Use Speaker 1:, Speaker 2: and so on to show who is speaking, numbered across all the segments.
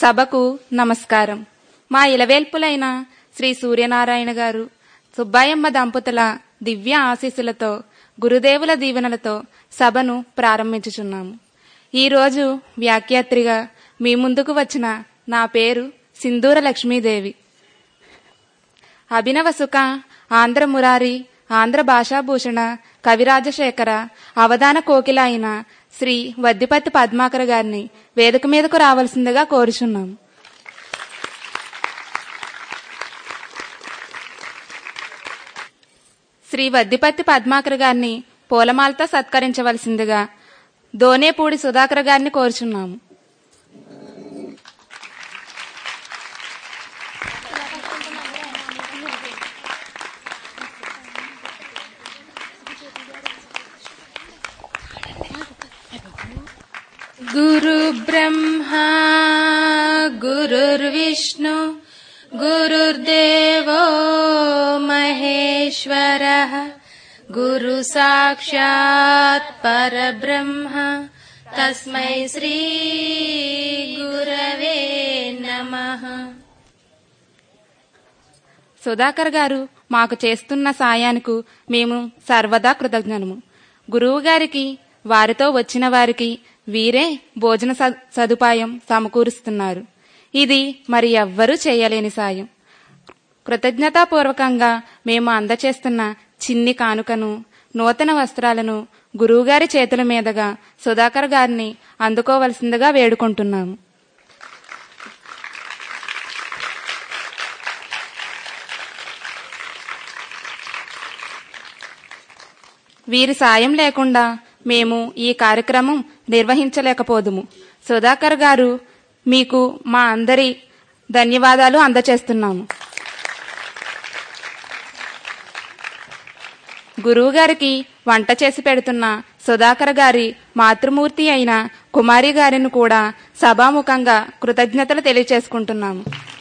Speaker 1: సభకు నమస్కారం మా ఇలవేల్పులైన శ్రీ సూర్యనారాయణ గారు సుబ్బాయమ్మ దంపతుల దివ్య ఆశీస్సులతో గురుదేవుల దీవెనలతో సభను ప్రారంభించుచున్నాము ఈరోజు వ్యాఖ్యాత్రిగా మీ ముందుకు వచ్చిన నా పేరు సింధూర లక్ష్మీదేవి అభినవ సుఖ ఆంధ్ర మురారి ఆంధ్ర భాషాభూషణ కవిరాజశేఖర అవధాన కోకిల అయిన శ్రీ వద్దిపత్తి పద్మాకర్ గారిని వేదిక మీదకు రావాల్సిందిగా కోరుచున్నాం శ్రీ వద్దిపత్తి పద్మాకర్ గారిని పూలమాలతో సత్కరించవలసిందిగా దోనేపూడి సుధాకర్ గారిని కోరుచున్నాము గురు బ్రహ్మ గురుర్విష్ణు గురుర్దేవో మహేశ్వర గురు సాక్షాత్ పరబ్రహ్మ తస్మై శ్రీ గురవే నమః సుధాకర్ గారు మాకు చేస్తున్న సాయానికి మేము సర్వదా కృతజ్ఞము గురువు గారికి వారితో వచ్చిన వారికి వీరే భోజన స- సదుపాయం సమకూరుస్తున్నారు ఇది మరి ఎవ్వరూ చేయలేని సాయం కృతజ్ఞతాపూర్వకంగా మేము అందచేస్తున్న చిన్ని కానుకను నూతన వస్త్రాలను గురువుగారి చేతుల మీదుగా సుధాకర్ గారిని అందుకోవలసిందిగా వేడుకుంటున్నాము వీరి సాయం లేకుండా మేము ఈ కార్యక్రమం నిర్వహించలేకపోదుము సుధాకర్ గారు మీకు మా అందరి ధన్యవాదాలు అందచేస్తున్నాము గురువు గారికి వంట చేసి పెడుతున్న సుధాకర్ గారి మాతృమూర్తి అయిన కుమారి గారిని కూడా సభాముఖంగా కృతజ్ఞతలు తెలియచేసుకుంటున్నాము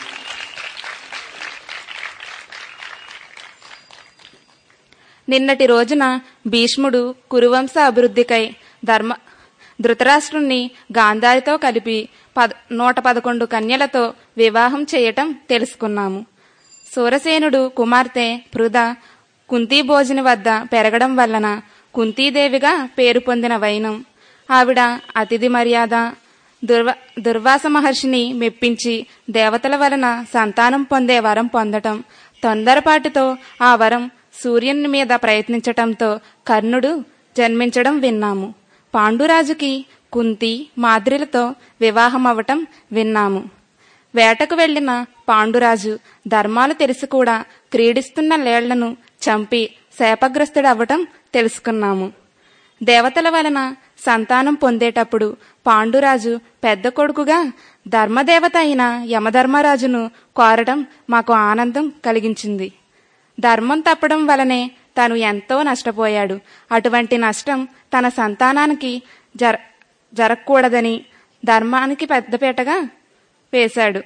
Speaker 1: నిన్నటి రోజున భీష్ముడు కురువంశ అభివృద్ధికై ధర్మ ధృతరాష్ట్రుణ్ణి గాంధారితో కలిపి పద నూట పదకొండు కన్యలతో వివాహం చేయటం తెలుసుకున్నాము సూరసేనుడు కుమార్తె పృథ కుంతీ భోజని వద్ద పెరగడం వలన కుంతీదేవిగా పేరు పొందిన వైనం ఆవిడ అతిథి మర్యాద దుర్వ దుర్వాస మహర్షిని మెప్పించి దేవతల వలన సంతానం పొందే వరం పొందటం తొందరపాటుతో ఆ వరం సూర్యుని మీద ప్రయత్నించటంతో కర్ణుడు జన్మించడం విన్నాము పాండురాజుకి కుంతి మాద్రిలతో వివాహం అవటం విన్నాము వేటకు వెళ్లిన పాండురాజు ధర్మాలు తెలిసి కూడా క్రీడిస్తున్న లేళ్లను చంపి శాపగ్రస్తుడవ్వటం తెలుసుకున్నాము దేవతల వలన సంతానం పొందేటప్పుడు పాండురాజు పెద్ద కొడుకుగా ధర్మదేవత అయిన యమధర్మరాజును కోరడం మాకు ఆనందం కలిగించింది ధర్మం తప్పడం వలనే తను ఎంతో నష్టపోయాడు అటువంటి నష్టం తన సంతానానికి జర జరగకూడదని ధర్మానికి పెద్దపీటగా వేశాడు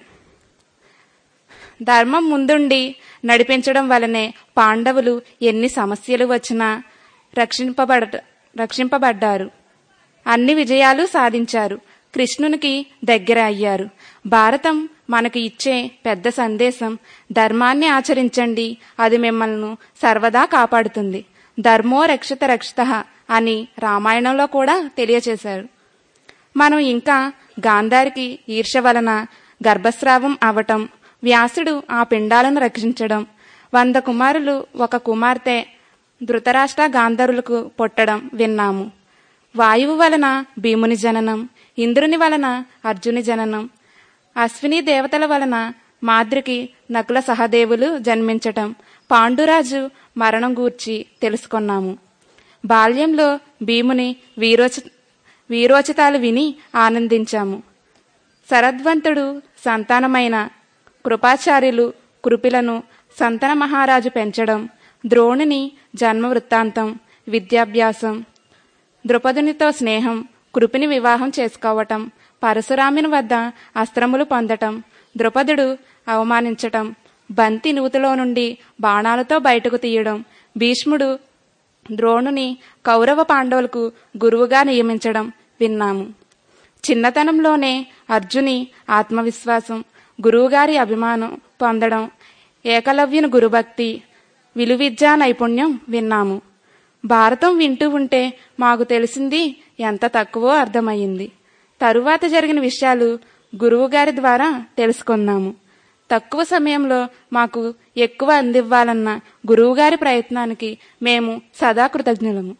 Speaker 1: ధర్మం ముందుండి నడిపించడం వలనే పాండవులు ఎన్ని సమస్యలు వచ్చినా రక్షింపబడ రక్షింపబడ్డారు అన్ని విజయాలు సాధించారు కృష్ణునికి దగ్గర అయ్యారు భారతం మనకు ఇచ్చే పెద్ద సందేశం ధర్మాన్ని ఆచరించండి అది మిమ్మల్ని సర్వదా కాపాడుతుంది ధర్మో రక్షిత రక్షిత అని రామాయణంలో కూడా తెలియచేశారు మనం ఇంకా గాంధారికి ఈర్ష వలన గర్భస్రావం అవటం వ్యాసుడు ఆ పిండాలను రక్షించడం వంద కుమారులు ఒక కుమార్తె ధృతరాష్ట్ర గాంధర్వులకు పుట్టడం విన్నాము వాయువు వలన భీముని జననం ఇంద్రుని వలన అర్జుని జననం అశ్విని దేవతల వలన మాద్రికి నకుల సహదేవులు జన్మించటం పాండురాజు మరణం గూర్చి తెలుసుకున్నాము బాల్యంలో భీముని వీరోచ వీరోచితాలు విని ఆనందించాము శరద్వంతుడు సంతానమైన కృపాచార్యులు కృపిలను సంతన మహారాజు పెంచడం ద్రోణుని జన్మ వృత్తాంతం విద్యాభ్యాసం ద్రుపదునితో స్నేహం కృపిని వివాహం చేసుకోవటం పరశురాముని వద్ద అస్త్రములు పొందటం ద్రుపదుడు అవమానించటం బంతి నూతిలో నుండి బాణాలతో బయటకు తీయడం భీష్ముడు ద్రోణుని కౌరవ పాండవులకు గురువుగా నియమించడం విన్నాము చిన్నతనంలోనే అర్జుని ఆత్మవిశ్వాసం గురువుగారి అభిమానం పొందడం ఏకలవ్యుని గురుభక్తి విలువిద్యా నైపుణ్యం విన్నాము భారతం వింటూ ఉంటే మాకు తెలిసింది ఎంత తక్కువో అర్థమయ్యింది తరువాత జరిగిన విషయాలు గురువుగారి ద్వారా తెలుసుకున్నాము తక్కువ సమయంలో మాకు ఎక్కువ అందివ్వాలన్న గురువుగారి ప్రయత్నానికి మేము సదా కృతజ్ఞులము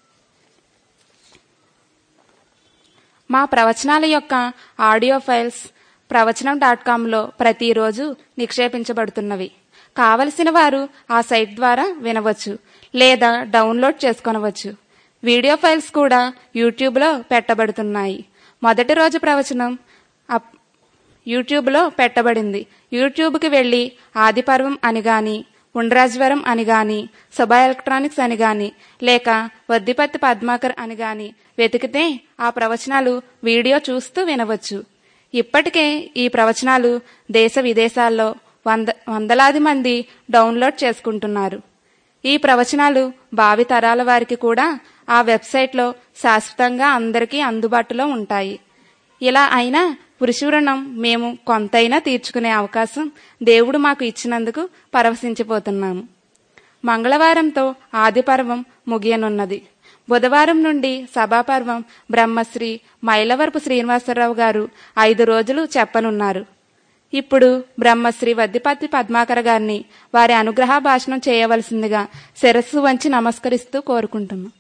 Speaker 1: మా ప్రవచనాల యొక్క ఆడియో ఫైల్స్ ప్రవచనం డాట్ కామ్లో ప్రతిరోజు నిక్షేపించబడుతున్నవి కావలసిన వారు ఆ సైట్ ద్వారా వినవచ్చు లేదా డౌన్లోడ్ చేసుకొనవచ్చు వీడియో ఫైల్స్ కూడా యూట్యూబ్లో పెట్టబడుతున్నాయి మొదటి రోజు ప్రవచనం అప్- యూట్యూబ్లో పెట్టబడింది యూట్యూబ్కి వెళ్ళి ఆదిపర్వం అని గాని ఉండ్రాజ్వరం అని గాని శుభ ఎలక్ట్రానిక్స్ అని గాని లేక వద్దిపత్తి పద్మాకర్ అని గాని వెతికితే ఆ ప్రవచనాలు వీడియో చూస్తూ వినవచ్చు ఇప్పటికే ఈ ప్రవచనాలు దేశ విదేశాల్లో వంద వందలాది మంది డౌన్లోడ్ చేసుకుంటున్నారు ఈ ప్రవచనాలు భావి తరాల వారికి కూడా ఆ వెబ్సైట్లో శాశ్వతంగా అందరికీ అందుబాటులో ఉంటాయి ఇలా అయినా పురుషురణం మేము కొంతైనా తీర్చుకునే అవకాశం దేవుడు మాకు ఇచ్చినందుకు పరవశించిపోతున్నాము మంగళవారంతో ఆదిపర్వం ముగియనున్నది బుధవారం నుండి సభాపర్వం బ్రహ్మశ్రీ మైలవరపు శ్రీనివాసరావు గారు ఐదు రోజులు చెప్పనున్నారు ఇప్పుడు బ్రహ్మశ్రీ వద్దిపత్తి పద్మాకర గారిని వారి అనుగ్రహ భాషణం చేయవలసిందిగా శిరస్సు వంచి నమస్కరిస్తూ కోరుకుంటున్నాం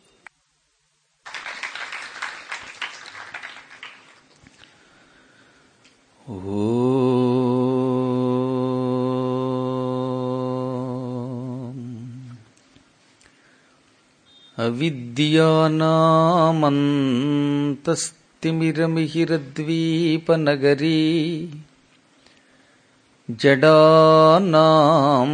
Speaker 2: అవిద్యానామంతస్తిమిరమిహిరద్వీపనగరీ జడానాం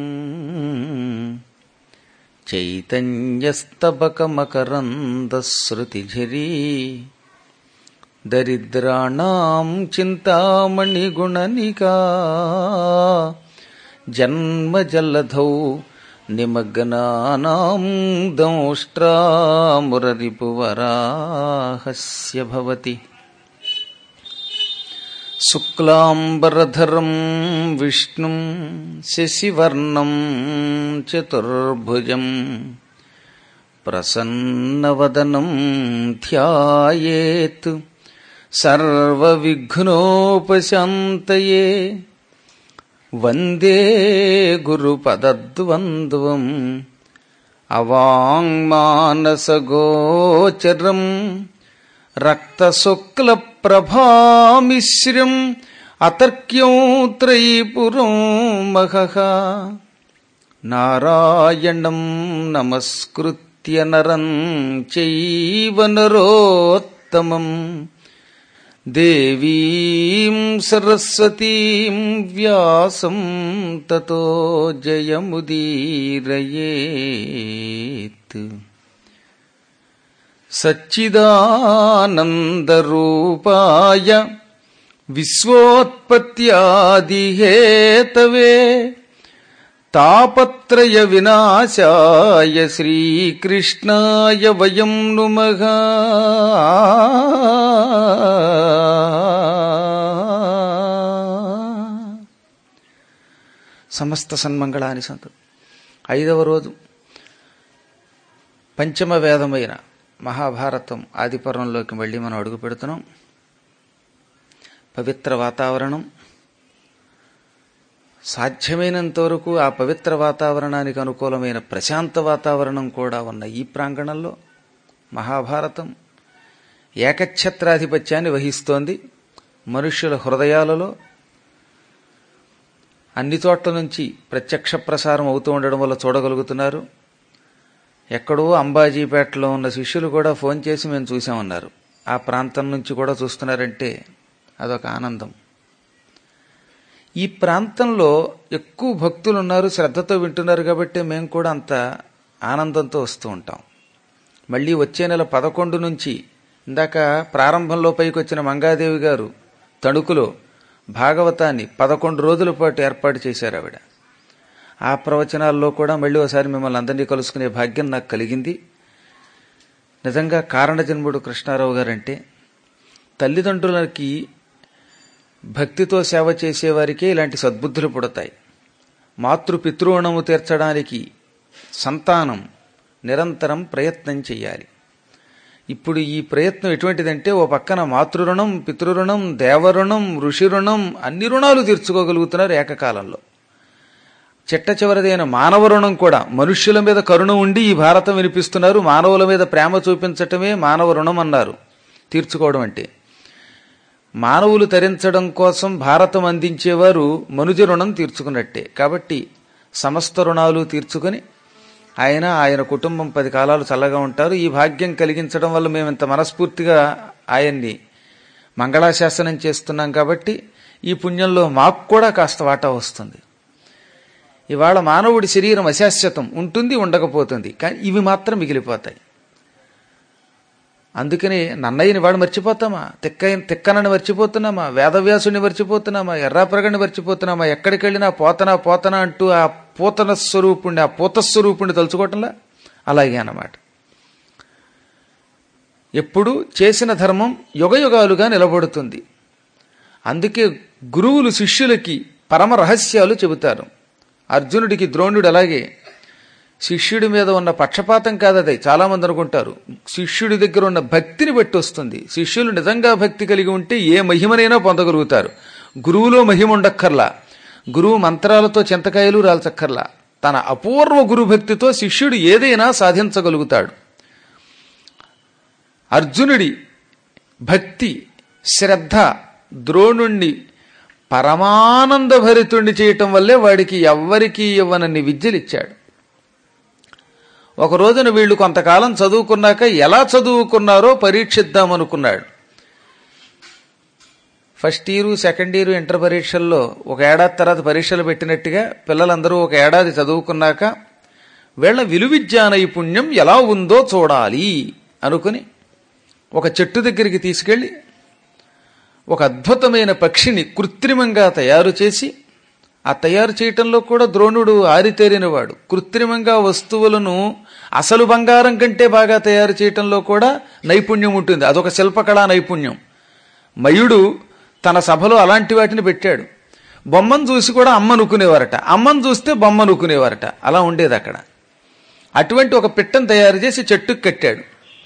Speaker 2: చైతన్యస్తబకమకరందశ్రుతిఝరీ దరిద్రాణం చింతామణిగుణనికా జన్మజల్లధౌ నిమగ్నానాం దంష్ట్రామురరిపువరాహస్య భవతి శుక్లాంబరధరం విష్ణుం శశివర్ణం చతుర్భుజం ప్రసన్నవదనం ధ్యాయేత్ సర్వవిఘ్నోపశాంతయే వందే గురుపదద్వంద్వం అవాంగ్మానసగోచరం రక్తశుక్లప్రభామిశ్రం అతర్క్యం త్రైపురం మహః నారాయణం నమస్కృత్య నరం చైవ నరోత్తమం దేవీం సరస్వతీం వ్యాసం తతో జయముదీరయేత్ సచ్చిదానందరూపాయ విశ్వోత్పత్యాదిహేతవే తాపత్రయ వినాశాయ శ్రీకృష్ణాయ వయం నుమః సమస్త సన్మంగళాని సంతు ఐదవ రోజు పంచమ వేదమైన మహాభారతం ఆదిపర్వంలోకి మళ్ళీ మనం అడుగు పెడుతున్నాం పవిత్ర వాతావరణం సాధ్యమైనంత వరకు ఆ పవిత్ర వాతావరణానికి అనుకూలమైన ప్రశాంత వాతావరణం కూడా ఉన్న ఈ ప్రాంగణంలో మహాభారతం ఏకఛత్రాధిపత్యాన్ని వహిస్తోంది మనుష్యుల హృదయాలలో అన్ని చోట్ల నుంచి ప్రత్యక్ష ప్రసారం అవుతూ ఉండడం వల్ల చూడగలుగుతున్నారు ఎక్కడో అంబాజీపేటలో ఉన్న శిష్యులు కూడా ఫోన్ చేసి మేము చూసామన్నారు ఆ ప్రాంతం నుంచి కూడా చూస్తున్నారంటే అదొక ఆనందం ఈ ప్రాంతంలో ఎక్కువ భక్తులు ఉన్నారు శ్రద్ధతో వింటున్నారు కాబట్టి మేము కూడా అంత ఆనందంతో వస్తూ ఉంటాం మళ్ళీ వచ్చే నెల పదకొండు నుంచి ఇందాక ప్రారంభంలో పైకి వచ్చిన మంగాదేవి గారు తణుకులో భాగవతాన్ని పదకొండు రోజుల పాటు ఏర్పాటు చేశారు ఆవిడ ఆ ప్రవచనాల్లో కూడా మళ్ళీ ఒకసారి మిమ్మల్ని అందరినీ కలుసుకునే భాగ్యం నాకు కలిగింది నిజంగా కారణజన్ముడు కృష్ణారావు గారంటే తల్లిదండ్రులకి భక్తితో సేవ చేసేవారికే ఇలాంటి సద్బుద్ధులు పుడతాయి మాతృ పితృణము తీర్చడానికి సంతానం నిరంతరం ప్రయత్నం చేయాలి ఇప్పుడు ఈ ప్రయత్నం ఎటువంటిదంటే ఓ పక్కన మాతృరుణం పితృరుణం దేవరుణం ఋషి రుణం అన్ని రుణాలు తీర్చుకోగలుగుతున్నారు ఏకకాలంలో చిట్ట చివరిదైన మానవ రుణం కూడా మనుష్యుల మీద కరుణ ఉండి ఈ భారతం వినిపిస్తున్నారు మానవుల మీద ప్రేమ చూపించటమే మానవ రుణం అన్నారు తీర్చుకోవడం అంటే మానవులు తరించడం కోసం భారతం అందించేవారు మనుజ రుణం తీర్చుకున్నట్టే కాబట్టి సమస్త రుణాలు తీర్చుకొని ఆయన ఆయన కుటుంబం పది కాలాలు చల్లగా ఉంటారు ఈ భాగ్యం కలిగించడం వల్ల మేము ఇంత మనస్ఫూర్తిగా ఆయన్ని మంగళాశాసనం చేస్తున్నాం కాబట్టి ఈ పుణ్యంలో మాకు కూడా కాస్త వాటా వస్తుంది ఇవాళ మానవుడి శరీరం అశాశ్వతం ఉంటుంది ఉండకపోతుంది కానీ ఇవి మాత్రం మిగిలిపోతాయి అందుకని నన్నయ్యని వాడు మర్చిపోతామా తిక్క తిక్కనని మర్చిపోతున్నామా వేదవ్యాసుని మర్చిపోతున్నామా ఎర్రాప్రగడిని మర్చిపోతున్నామా ఎక్కడికి వెళ్ళినా పోతనా పోతనా అంటూ ఆ పూతన స్వరూపుణ్ణి ఆ పూత స్వరూపుణ్ణి తలుచుకోవటంలా అలాగే అన్నమాట ఎప్పుడు చేసిన ధర్మం యుగయుగాలుగా నిలబడుతుంది అందుకే గురువులు శిష్యులకి పరమ రహస్యాలు చెబుతారు అర్జునుడికి ద్రోణుడు అలాగే శిష్యుడి మీద ఉన్న పక్షపాతం కాదది చాలా మంది అనుకుంటారు శిష్యుడి దగ్గర ఉన్న భక్తిని బట్టి వస్తుంది శిష్యులు నిజంగా భక్తి కలిగి ఉంటే ఏ మహిమనైనా పొందగలుగుతారు గురువులో మహిమ ఉండక్కర్లా గురువు మంత్రాలతో చింతకాయలు రాల్చక్కర్లా తన అపూర్వ గురుభక్తితో శిష్యుడు ఏదైనా సాధించగలుగుతాడు అర్జునుడి భక్తి శ్రద్ధ ద్రోణుణ్ణి పరమానంద భరితుణ్ణి చేయటం వల్లే వాడికి ఎవ్వరికీ ఇవ్వనన్ని విద్యలిచ్చాడు ఒక రోజున వీళ్ళు కొంతకాలం చదువుకున్నాక ఎలా చదువుకున్నారో పరీక్షిద్దామనుకున్నాడు first year second year inter పరీక్షల్లో ఒక ఏడాది తర్వాత పరీక్షలు పెట్టినట్టుగా పిల్లలందరూ ఒక ఏడాది చదువుకున్నాక వీళ్ళ విలువిద్యా నైపుణ్యం ఎలా ఉందో చూడాలి అనుకుని ఒక చెట్టు దగ్గరికి తీసుకెళ్లి ఒక అద్భుతమైన పక్షిని కృత్రిమంగా తయారు చేసి ఆ తయారు చేయటంలో కూడా ద్రోణుడు ఆరితేరినవాడు కృత్రిమంగా వస్తువులను అసలు బంగారం కంటే బాగా తయారు చేయటంలో కూడా నైపుణ్యం ఉంటుంది అదొక శిల్పకళా నైపుణ్యం మయుడు తన సభలో అలాంటి వాటిని పెట్టాడు బొమ్మను చూసి కూడా అమ్మ నుకునేవారట అమ్మను చూస్తే బొమ్మ నుకునేవారట అలా ఉండేది అక్కడ అటువంటి ఒక పిట్టను తయారు చేసి చెట్టుకు కట్టాడు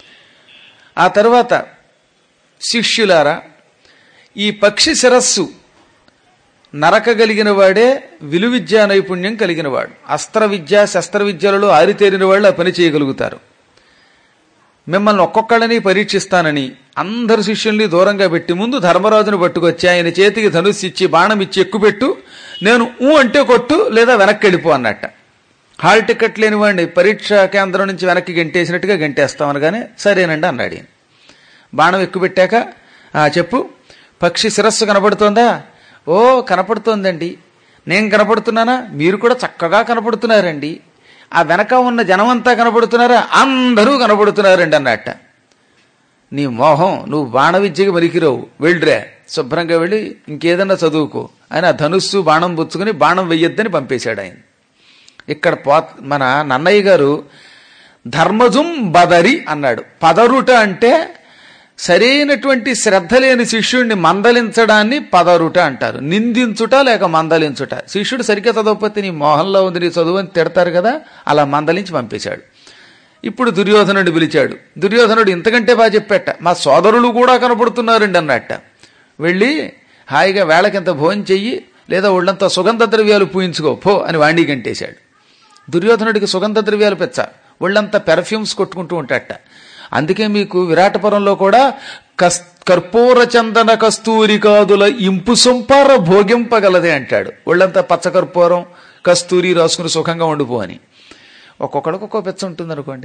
Speaker 2: ఆ తర్వాత శిష్యులారా ఈ పక్షి శిరస్సు నరకగలిగిన వాడే విలువిద్యా నైపుణ్యం కలిగిన వాడు అస్త్ర విద్య శస్త్ర విద్యలలో ఆరితేరిన వాళ్ళు ఆ పని చేయగలుగుతారు మిమ్మల్ని ఒక్కొక్కళ్ళని పరీక్షిస్తానని అందరు శిష్యుల్ని దూరంగా పెట్టి ముందు ధర్మరాజును పట్టుకొచ్చి ఆయన చేతికి ధనుస్సు ఇచ్చి బాణం ఇచ్చి ఎక్కుపెట్టు నేను ఊ అంటే కొట్టు లేదా వెనక్కి వెళ్ళిపో అన్నట్ట హాల్ టికెట్ లేని వాడిని పరీక్షా కేంద్రం నుంచి వెనక్కి గంటేసినట్టుగా గంటేస్తామనగానే సరేనండి అన్నాడు ఈయన బాణం ఎక్కుపెట్టాక "ఆ, చెప్పు పక్షి శిరస్సు కనపడుతోందా ఓ కనపడుతోందండి నేను కనపడుతున్నానా మీరు కూడా చక్కగా కనపడుతున్నారండి ఆ వెనక ఉన్న జనమంతా కనపడుతున్నారా అందరూ కనపడుతున్నారండి అన్నట్ట నీ మోహం నువ్వు బాణ విద్యకి మరికిరావు వెళ్ళిరా శుభ్రంగా వెళ్ళి ఇంకేదన్నా చదువుకో ఆయన ఆ ధనుస్సు బాణం పుచ్చుకుని బాణం వెయ్యొద్దని పంపేశాడు ఆయన ఇక్కడ పో మన నన్నయ్య గారు ధర్మజుం బదరి అన్నాడు పదరుట అంటే సరైనటువంటి శ్రద్ధ లేని శిష్యుడిని మందలించడాన్ని పదరుట అంటారు నిందించుట లేక మందలించుట శిష్యుడు సరిగ్గా చదవకపోతే నీ మోహంలో ఉంది నీ చదువు అని తిడతారు కదా అలా మందలించి పంపేశాడు ఇప్పుడు దుర్యోధనుడు పిలిచాడు దుర్యోధనుడు ఇంతకంటే బాగా చెప్పాట మా సోదరులు కూడా కనపడుతున్నారండి అన్నట్ట వెళ్ళి హాయిగా వేళకింత భోజనం చెయ్యి లేదా ఒళ్ళంతా సుగంధ ద్రవ్యాలు పూయించుకో పో అని వాణి గంటేశాడు దుర్యోధనుడికి సుగంధ ద్రవ్యాలు పెచ్చ ఒళ్ళంతా పెర్ఫ్యూమ్స్ కొట్టుకుంటూ ఉంటాట అందుకే మీకు విరాటపురంలో కూడా కస్ కర్పూర చందన కస్తూరికాదుల ఇంపు సొంపార భోగింపగలదే అంటాడు ఒళ్ళంతా పచ్చ కర్పూరం కస్తూరి రాసుకుని సుఖంగా ఉండిపో అని ఒక్కొక్కడికి ఒక్కో పెచ్చ ఉంటుంది అనుకోండి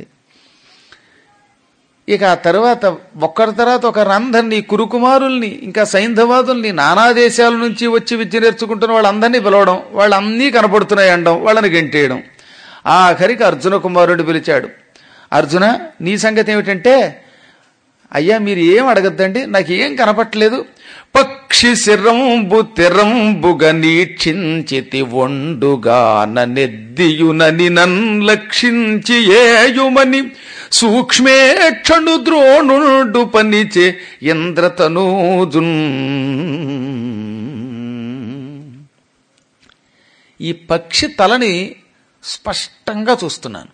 Speaker 2: ఇక ఆ తర్వాత ఒక్కరి తర్వాత ఒక రంధర్ని కురుకుమారుల్ని ఇంకా సైంధవాదుల్ని నానా దేశాల నుంచి వచ్చి విద్య నేర్చుకుంటున్న వాళ్ళందరినీ పిలవడం వాళ్ళన్నీ కనపడుతున్నాయి అనడం వాళ్ళని గెంటేయడం ఆఖరికి అర్జున కుమారుడు పిలిచాడు అర్జున నీ సంగతి ఏమిటంటే అయ్యా మీరు ఏం అడగద్దండి నాకు ఏం కనపట్లేదు పక్షి శిరంబు తెరంబుగ నీక్షించితి ఒండుగా నెద్దియునని నన్ లక్షించి ఏయుమని సూక్ష్మేక్షణు ద్రోణుడు పనిచే ఇంద్రతనూజున్ ఈ పక్షి తలని స్పష్టంగా చూస్తున్నాను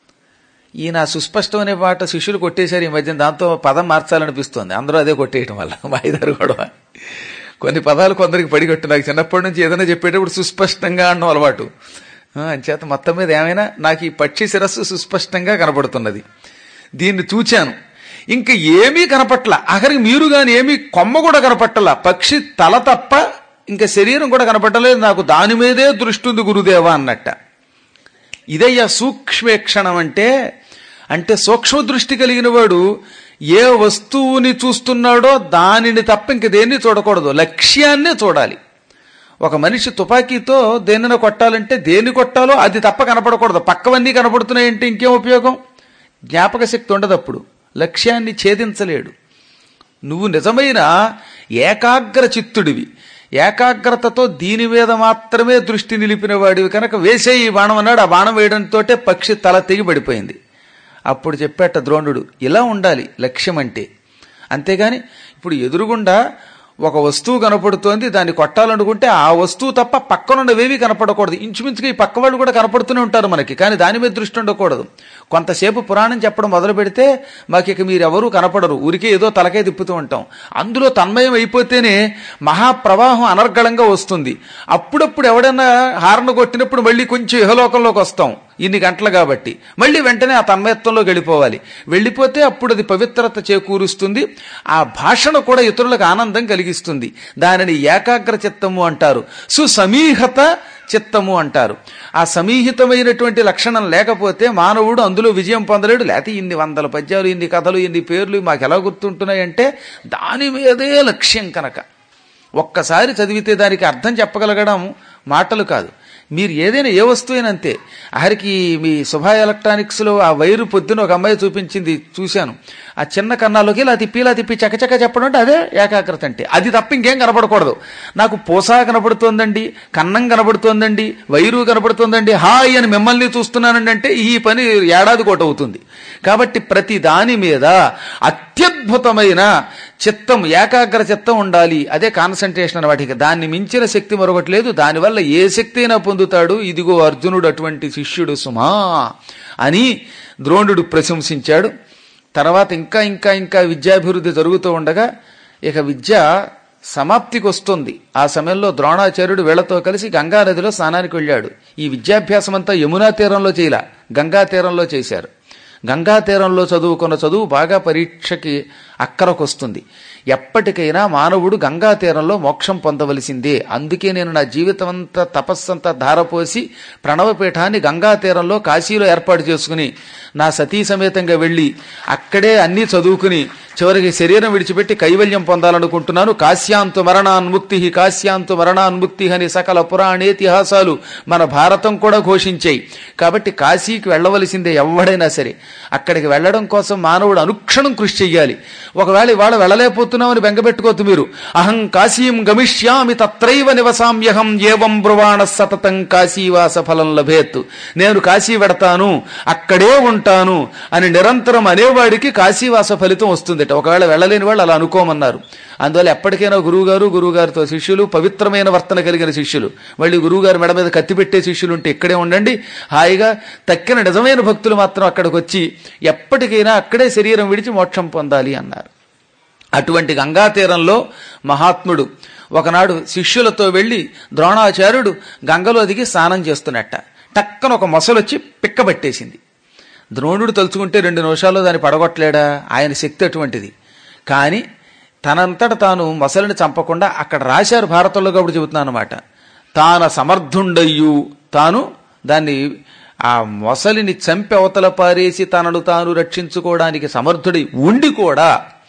Speaker 2: ఈ నా సుస్పష్టం అనే పాట శిష్యులు కొట్టేశారు ఈ మధ్య దాంతో పదం మార్చాలనిపిస్తోంది అందరూ అదే కొట్టేయటం వల్ల వాయిదారు గొడవ కొన్ని పదాలు కొందరికి పడిగట్టు నాకు చిన్నప్పటి నుంచి ఏదైనా చెప్పేటప్పుడు సుస్పష్టంగా అనడం అలవాటు ఆ, అంచేత మొత్తం మీద ఏమైనా నాకు ఈ పక్షి శిరస్సు సుస్పష్టంగా కనపడుతున్నది దీన్ని చూచాను ఇంకా ఏమీ కనపట్ల ఆఖరికి మీరు గాని ఏమీ కొమ్మ కూడా కనపట్టల పక్షి తల తప్ప ఇంకా శరీరం కూడా కనపట్టలేదు నాకు దాని మీదే దృష్టి ఉంది గురుదేవా అన్నట్ట ఇదయ్యా సూక్ష్మేక్షణం అంటే అంటే సూక్ష్మ దృష్టి కలిగిన వాడు ఏ వస్తువుని చూస్తున్నాడో దానిని తప్ప ఇంక దేన్ని చూడకూడదు లక్ష్యాన్నే చూడాలి ఒక మనిషి తుపాకీతో దేనిని కొట్టాలంటే దేన్ని కొట్టాలో అది తప్ప కనపడకూడదు పక్కవన్నీ కనపడుతున్నాయంటే ఇంకేం ఉపయోగం జ్ఞాపక శక్తి ఉండదు అప్పుడు లక్ష్యాన్ని ఛేదించలేడు నువ్వు నిజమైన ఏకాగ్ర చిత్తుడివి ఏకాగ్రతతో దీని మీద మాత్రమే దృష్టి నిలిపిన వాడివి కనుక వేసే ఈ బాణం అన్నాడు ఆ బాణం వేయడంతో పక్షి తల తెగి పడిపోయింది అప్పుడు చెప్పేట ద్రోణుడు ఇలా ఉండాలి లక్ష్యం అంటే అంతేగాని ఇప్పుడు ఎదురుగుండా ఒక వస్తువు కనపడుతోంది దాన్ని కొట్టాలనుకుంటే ఆ వస్తువు తప్ప పక్కనున్నవేవి కనపడకూడదు ఇంచుమించుగా ఈ పక్క వాళ్ళు కూడా కనపడుతూనే ఉంటారు మనకి కానీ దాని మీద దృష్టి ఉండకూడదు కొంతసేపు పురాణం చెప్పడం మొదలు పెడితే మాకు ఇక మీరెవరూ కనపడరు ఊరికే ఏదో తలకే తిప్పుతూ ఉంటాం అందులో తన్మయం అయిపోతేనే మహాప్రవాహం అనర్గళంగా వస్తుంది అప్పుడప్పుడు ఎవడైనా హారణ కొట్టినప్పుడు మళ్ళీ కొంచెం ఇహలోకంలోకి వస్తాం ఇన్ని గంటలు కాబట్టి మళ్ళీ వెంటనే ఆ తన్మయత్వంలోకి వెళ్ళిపోవాలి వెళ్ళిపోతే అప్పుడు అది పవిత్రత చేకూరుస్తుంది ఆ భాషణ కూడా ఇతరులకు ఆనందం కలిగిస్తుంది దానిని ఏకాగ్ర చిత్తము అంటారు సుసమీహత చిత్తము అంటారు ఆ సమీహితమైనటువంటి లక్షణం లేకపోతే మానవుడు అందులో విజయం పొందలేడు లేకపోతే ఇన్ని వందల పద్యాలు ఇన్ని కథలు ఇన్ని పేర్లు మాకు ఎలా గుర్తుంటున్నాయంటే దాని మీదే లక్ష్యం కనుక ఒక్కసారి చదివితే దానికి అర్థం చెప్పగలగడం మాటలు కాదు మీరు ఏదైనా ఏ వస్తువైనా అంతే ఆఖరికి మీ శుభ ఎలక్ట్రానిక్స్ లో ఆ వైరు పొద్దున ఒక అమ్మాయి చూపించింది చూశాను ఆ చిన్న కన్నాలోకి ఇలా తిప్పి ఇలా తిప్పి చకచక చెప్పడం అంటే అదే ఏకాగ్రత అంటే అది తప్ప ఇంకేం కనపడకూడదు నాకు పోసా కనపడుతోందండి కన్నం కనపడుతోందండి వైరు కనపడుతోందండి హాయ్ అని మిమ్మల్ని చూస్తున్నానండి అంటే ఈ పని ఏడాది కోట అవుతుంది కాబట్టి ప్రతి దాని మీద అత్యద్భుతమైన చిత్తం ఏకాగ్ర చిత్తం ఉండాలి అదే కాన్సన్ట్రేషన్ అన్నమాట ఇక దాన్ని మించిన శక్తి మరొకటి లేదు దానివల్ల ఏ శక్తి అయినా పొందుతాడు ఇదిగో అర్జునుడు అటువంటి శిష్యుడు సుమా అని ద్రోణుడు ప్రశంసించాడు తర్వాత ఇంకా ఇంకా ఇంకా విద్యాభివృద్ధి జరుగుతూ ఉండగా ఇక విద్య సమాప్తికి వస్తుంది ఆ సమయంలో ద్రోణాచార్యుడు వీళ్లతో కలిసి గంగా నదిలో స్నానానికి వెళ్ళాడు ఈ విద్యాభ్యాసం అంతా యమునా తీరంలో చేయలా గంగా తీరంలో చేశారు గంగా తీరంలో చదువుకున్న చదువు బాగా పరీక్షకి అక్కరకొస్తుంది ఎప్పటికైనా మానవుడు గంగా తీరంలో మోక్షం పొందవలసిందే అందుకే నేను నా జీవితం అంతా తపస్సంతా ధారపోసి ప్రణవపీఠాన్ని గంగా తీరంలో కాశీలో ఏర్పాటు చేసుకుని నా సతీ సమేతంగా వెళ్ళి అక్కడే అన్నీ చదువుకుని చివరికి శరీరం విడిచిపెట్టి కైవల్యం పొందాలనుకుంటున్నాను కాశ్యాంతు మరణాన్ముక్తి కాశ్యాంతు మరణాన్ముక్తి అని సకల పురాణేతిహాసాలు మన భారతం కూడా ఘోషించాయి కాబట్టి కాశీకి వెళ్ళవలసిందే ఎవడైనా సరే అక్కడికి వెళ్ళడం కోసం మానవుడు అనుక్షణం కృషి చెయ్యాలి ఒకవేళ ఇవాళ వెళ్ళలేకపోతున్నామని బెంగపెట్టుకోవద్దు మీరు అహం కాశీం గమిష్యామి తత్రైవ నివసామ్యహం ఏవం బ్రువాణ సతతం కాశీవాస ఫలం లభేత్ నేను కాశీ వెడతాను అక్కడే ఉంటాను అని నిరంతరం అనేవాడికి కాశీవాస ఫలితం వస్తుందట ఒకవేళ వెళ్ళలేని వాళ్ళు అలా అనుకోమన్నారు అందువల్ల ఎప్పటికైనా గురువుగారు గురువుగారితో శిష్యులు పవిత్రమైన వర్తన కలిగిన శిష్యులు మళ్ళీ గురువుగారి మెడ మీద కత్తి పెట్టే శిష్యులు ఉంటే ఇక్కడే ఉండండి హాయిగా తక్కిన నిజమైన భక్తులు మాత్రం అక్కడికి వచ్చి ఎప్పటికైనా అక్కడే శరీరం విడిచి మోక్షం పొందాలి అన్నారు అటువంటి గంగా తీరంలో మహాత్ముడు ఒకనాడు శిష్యులతో వెళ్లి ద్రోణాచార్యుడు గంగలో దిగి స్నానం చేస్తున్నట్ట టక్కన ఒక మొసలొచ్చి పిక్కబట్టేసింది ద్రోణుడు తలుచుకుంటే రెండు నిమిషాల్లో దాన్ని పడగొట్టలేడా ఆయన శక్తి అటువంటిది కానీ తనంతట తాను మొసలిని చంపకుండా అక్కడ రాశారు భారతంలో కాబట్టి చెబుతున్నాను అనమాట తాను సమర్థుండయ్యు తాను దాన్ని ఆ మొసలిని చంపి అవతల పారేసి తనను తాను రక్షించుకోవడానికి సమర్థుడై ఉండి కూడా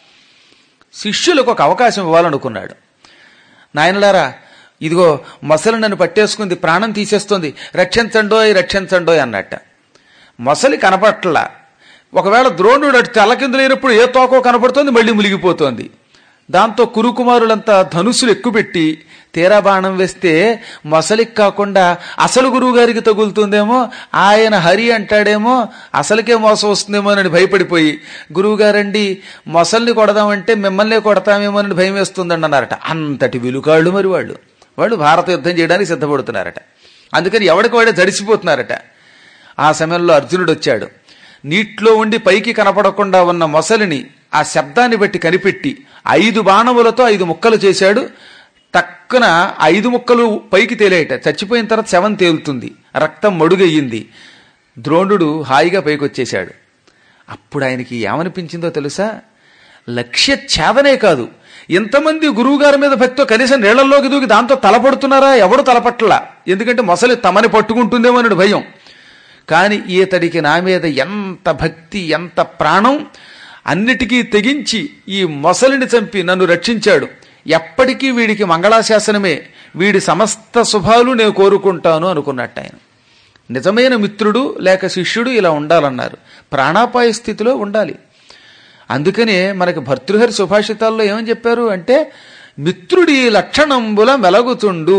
Speaker 2: శిష్యులకు ఒక అవకాశం ఇవ్వాలనుకున్నాడు నాయనలారా ఇదిగో మొసలి నన్ను పట్టేసుకుంది ప్రాణం తీసేస్తుంది రక్షించండోయ్ రక్షించండోయ్ అన్నట్ట మొసలి కనపట్ల ఒకవేళ ద్రోణుడు అటు తలకిందులైనప్పుడు ఏ తోకో కనపడుతోంది మళ్ళీ మునిగిపోతోంది దాంతో కురుకుమారులంతా ధనుసులు ఎక్కుపెట్టి తీరా బాణం వేస్తే మొసలికి కాకుండా అసలు గురువు గారికి తగులుతుందేమో ఆయన హరి అంటాడేమో అసలుకే మోసం వస్తుందేమో అని భయపడిపోయి గురువు గారండి మొసల్ని కొడదామంటే మిమ్మల్ని కొడతామేమో అని భయం వేస్తుందండి అన్నారట అంతటి విలుకాళ్ళు మరి వాళ్ళు వాళ్ళు భారత యుద్ధం చేయడానికి సిద్ధపడుతున్నారట అందుకని ఎవడికి వాడే జడిసిపోతున్నారట ఆ సమయంలో అర్జునుడు వచ్చాడు నీటిలో ఉండి పైకి కనపడకుండా ఉన్న మొసలిని ఆ శబ్దాన్ని బట్టి కనిపెట్టి ఐదు బాణములతో ఐదు ముక్కలు చేశాడు టక్కున ఐదు ముక్కలు పైకి తేలేయట చచ్చిపోయిన తర్వాత శవం తేలుతుంది రక్తం మడుగయ్యింది ద్రోణుడు హాయిగా పైకి వచ్చేశాడు అప్పుడు ఆయనకి ఏమనిపించిందో తెలుసా లక్ష్య ఛేదనే కాదు ఎంతమంది గురువుగారి మీద భక్తితో కనీసం నీళ్లలోకి దూకి దాంతో తలపడుతున్నారా ఎవడు తలపట్లా ఎందుకంటే మొసలి తమని పట్టుకుంటుందేమో అని భయం కానీ ఈతడికి నా మీద ఎంత భక్తి ఎంత ప్రాణం అన్నిటికీ తెగించి ఈ మొసలిని చంపి నన్ను రక్షించాడు ఎప్పటికీ వీడికి మంగళాశాసనమే వీడి సమస్త శుభాలు నేను కోరుకుంటాను అనుకున్నట్టు ఆయన నిజమైన మిత్రుడు లేక శిష్యుడు ఇలా ఉండాలన్నారు ప్రాణాపాయ స్థితిలో ఉండాలి అందుకనే మనకి భర్తృహరి సుభాషితాల్లో ఏమని చెప్పారు అంటే మిత్రుడి లక్షణంబుల మెలగుతుండు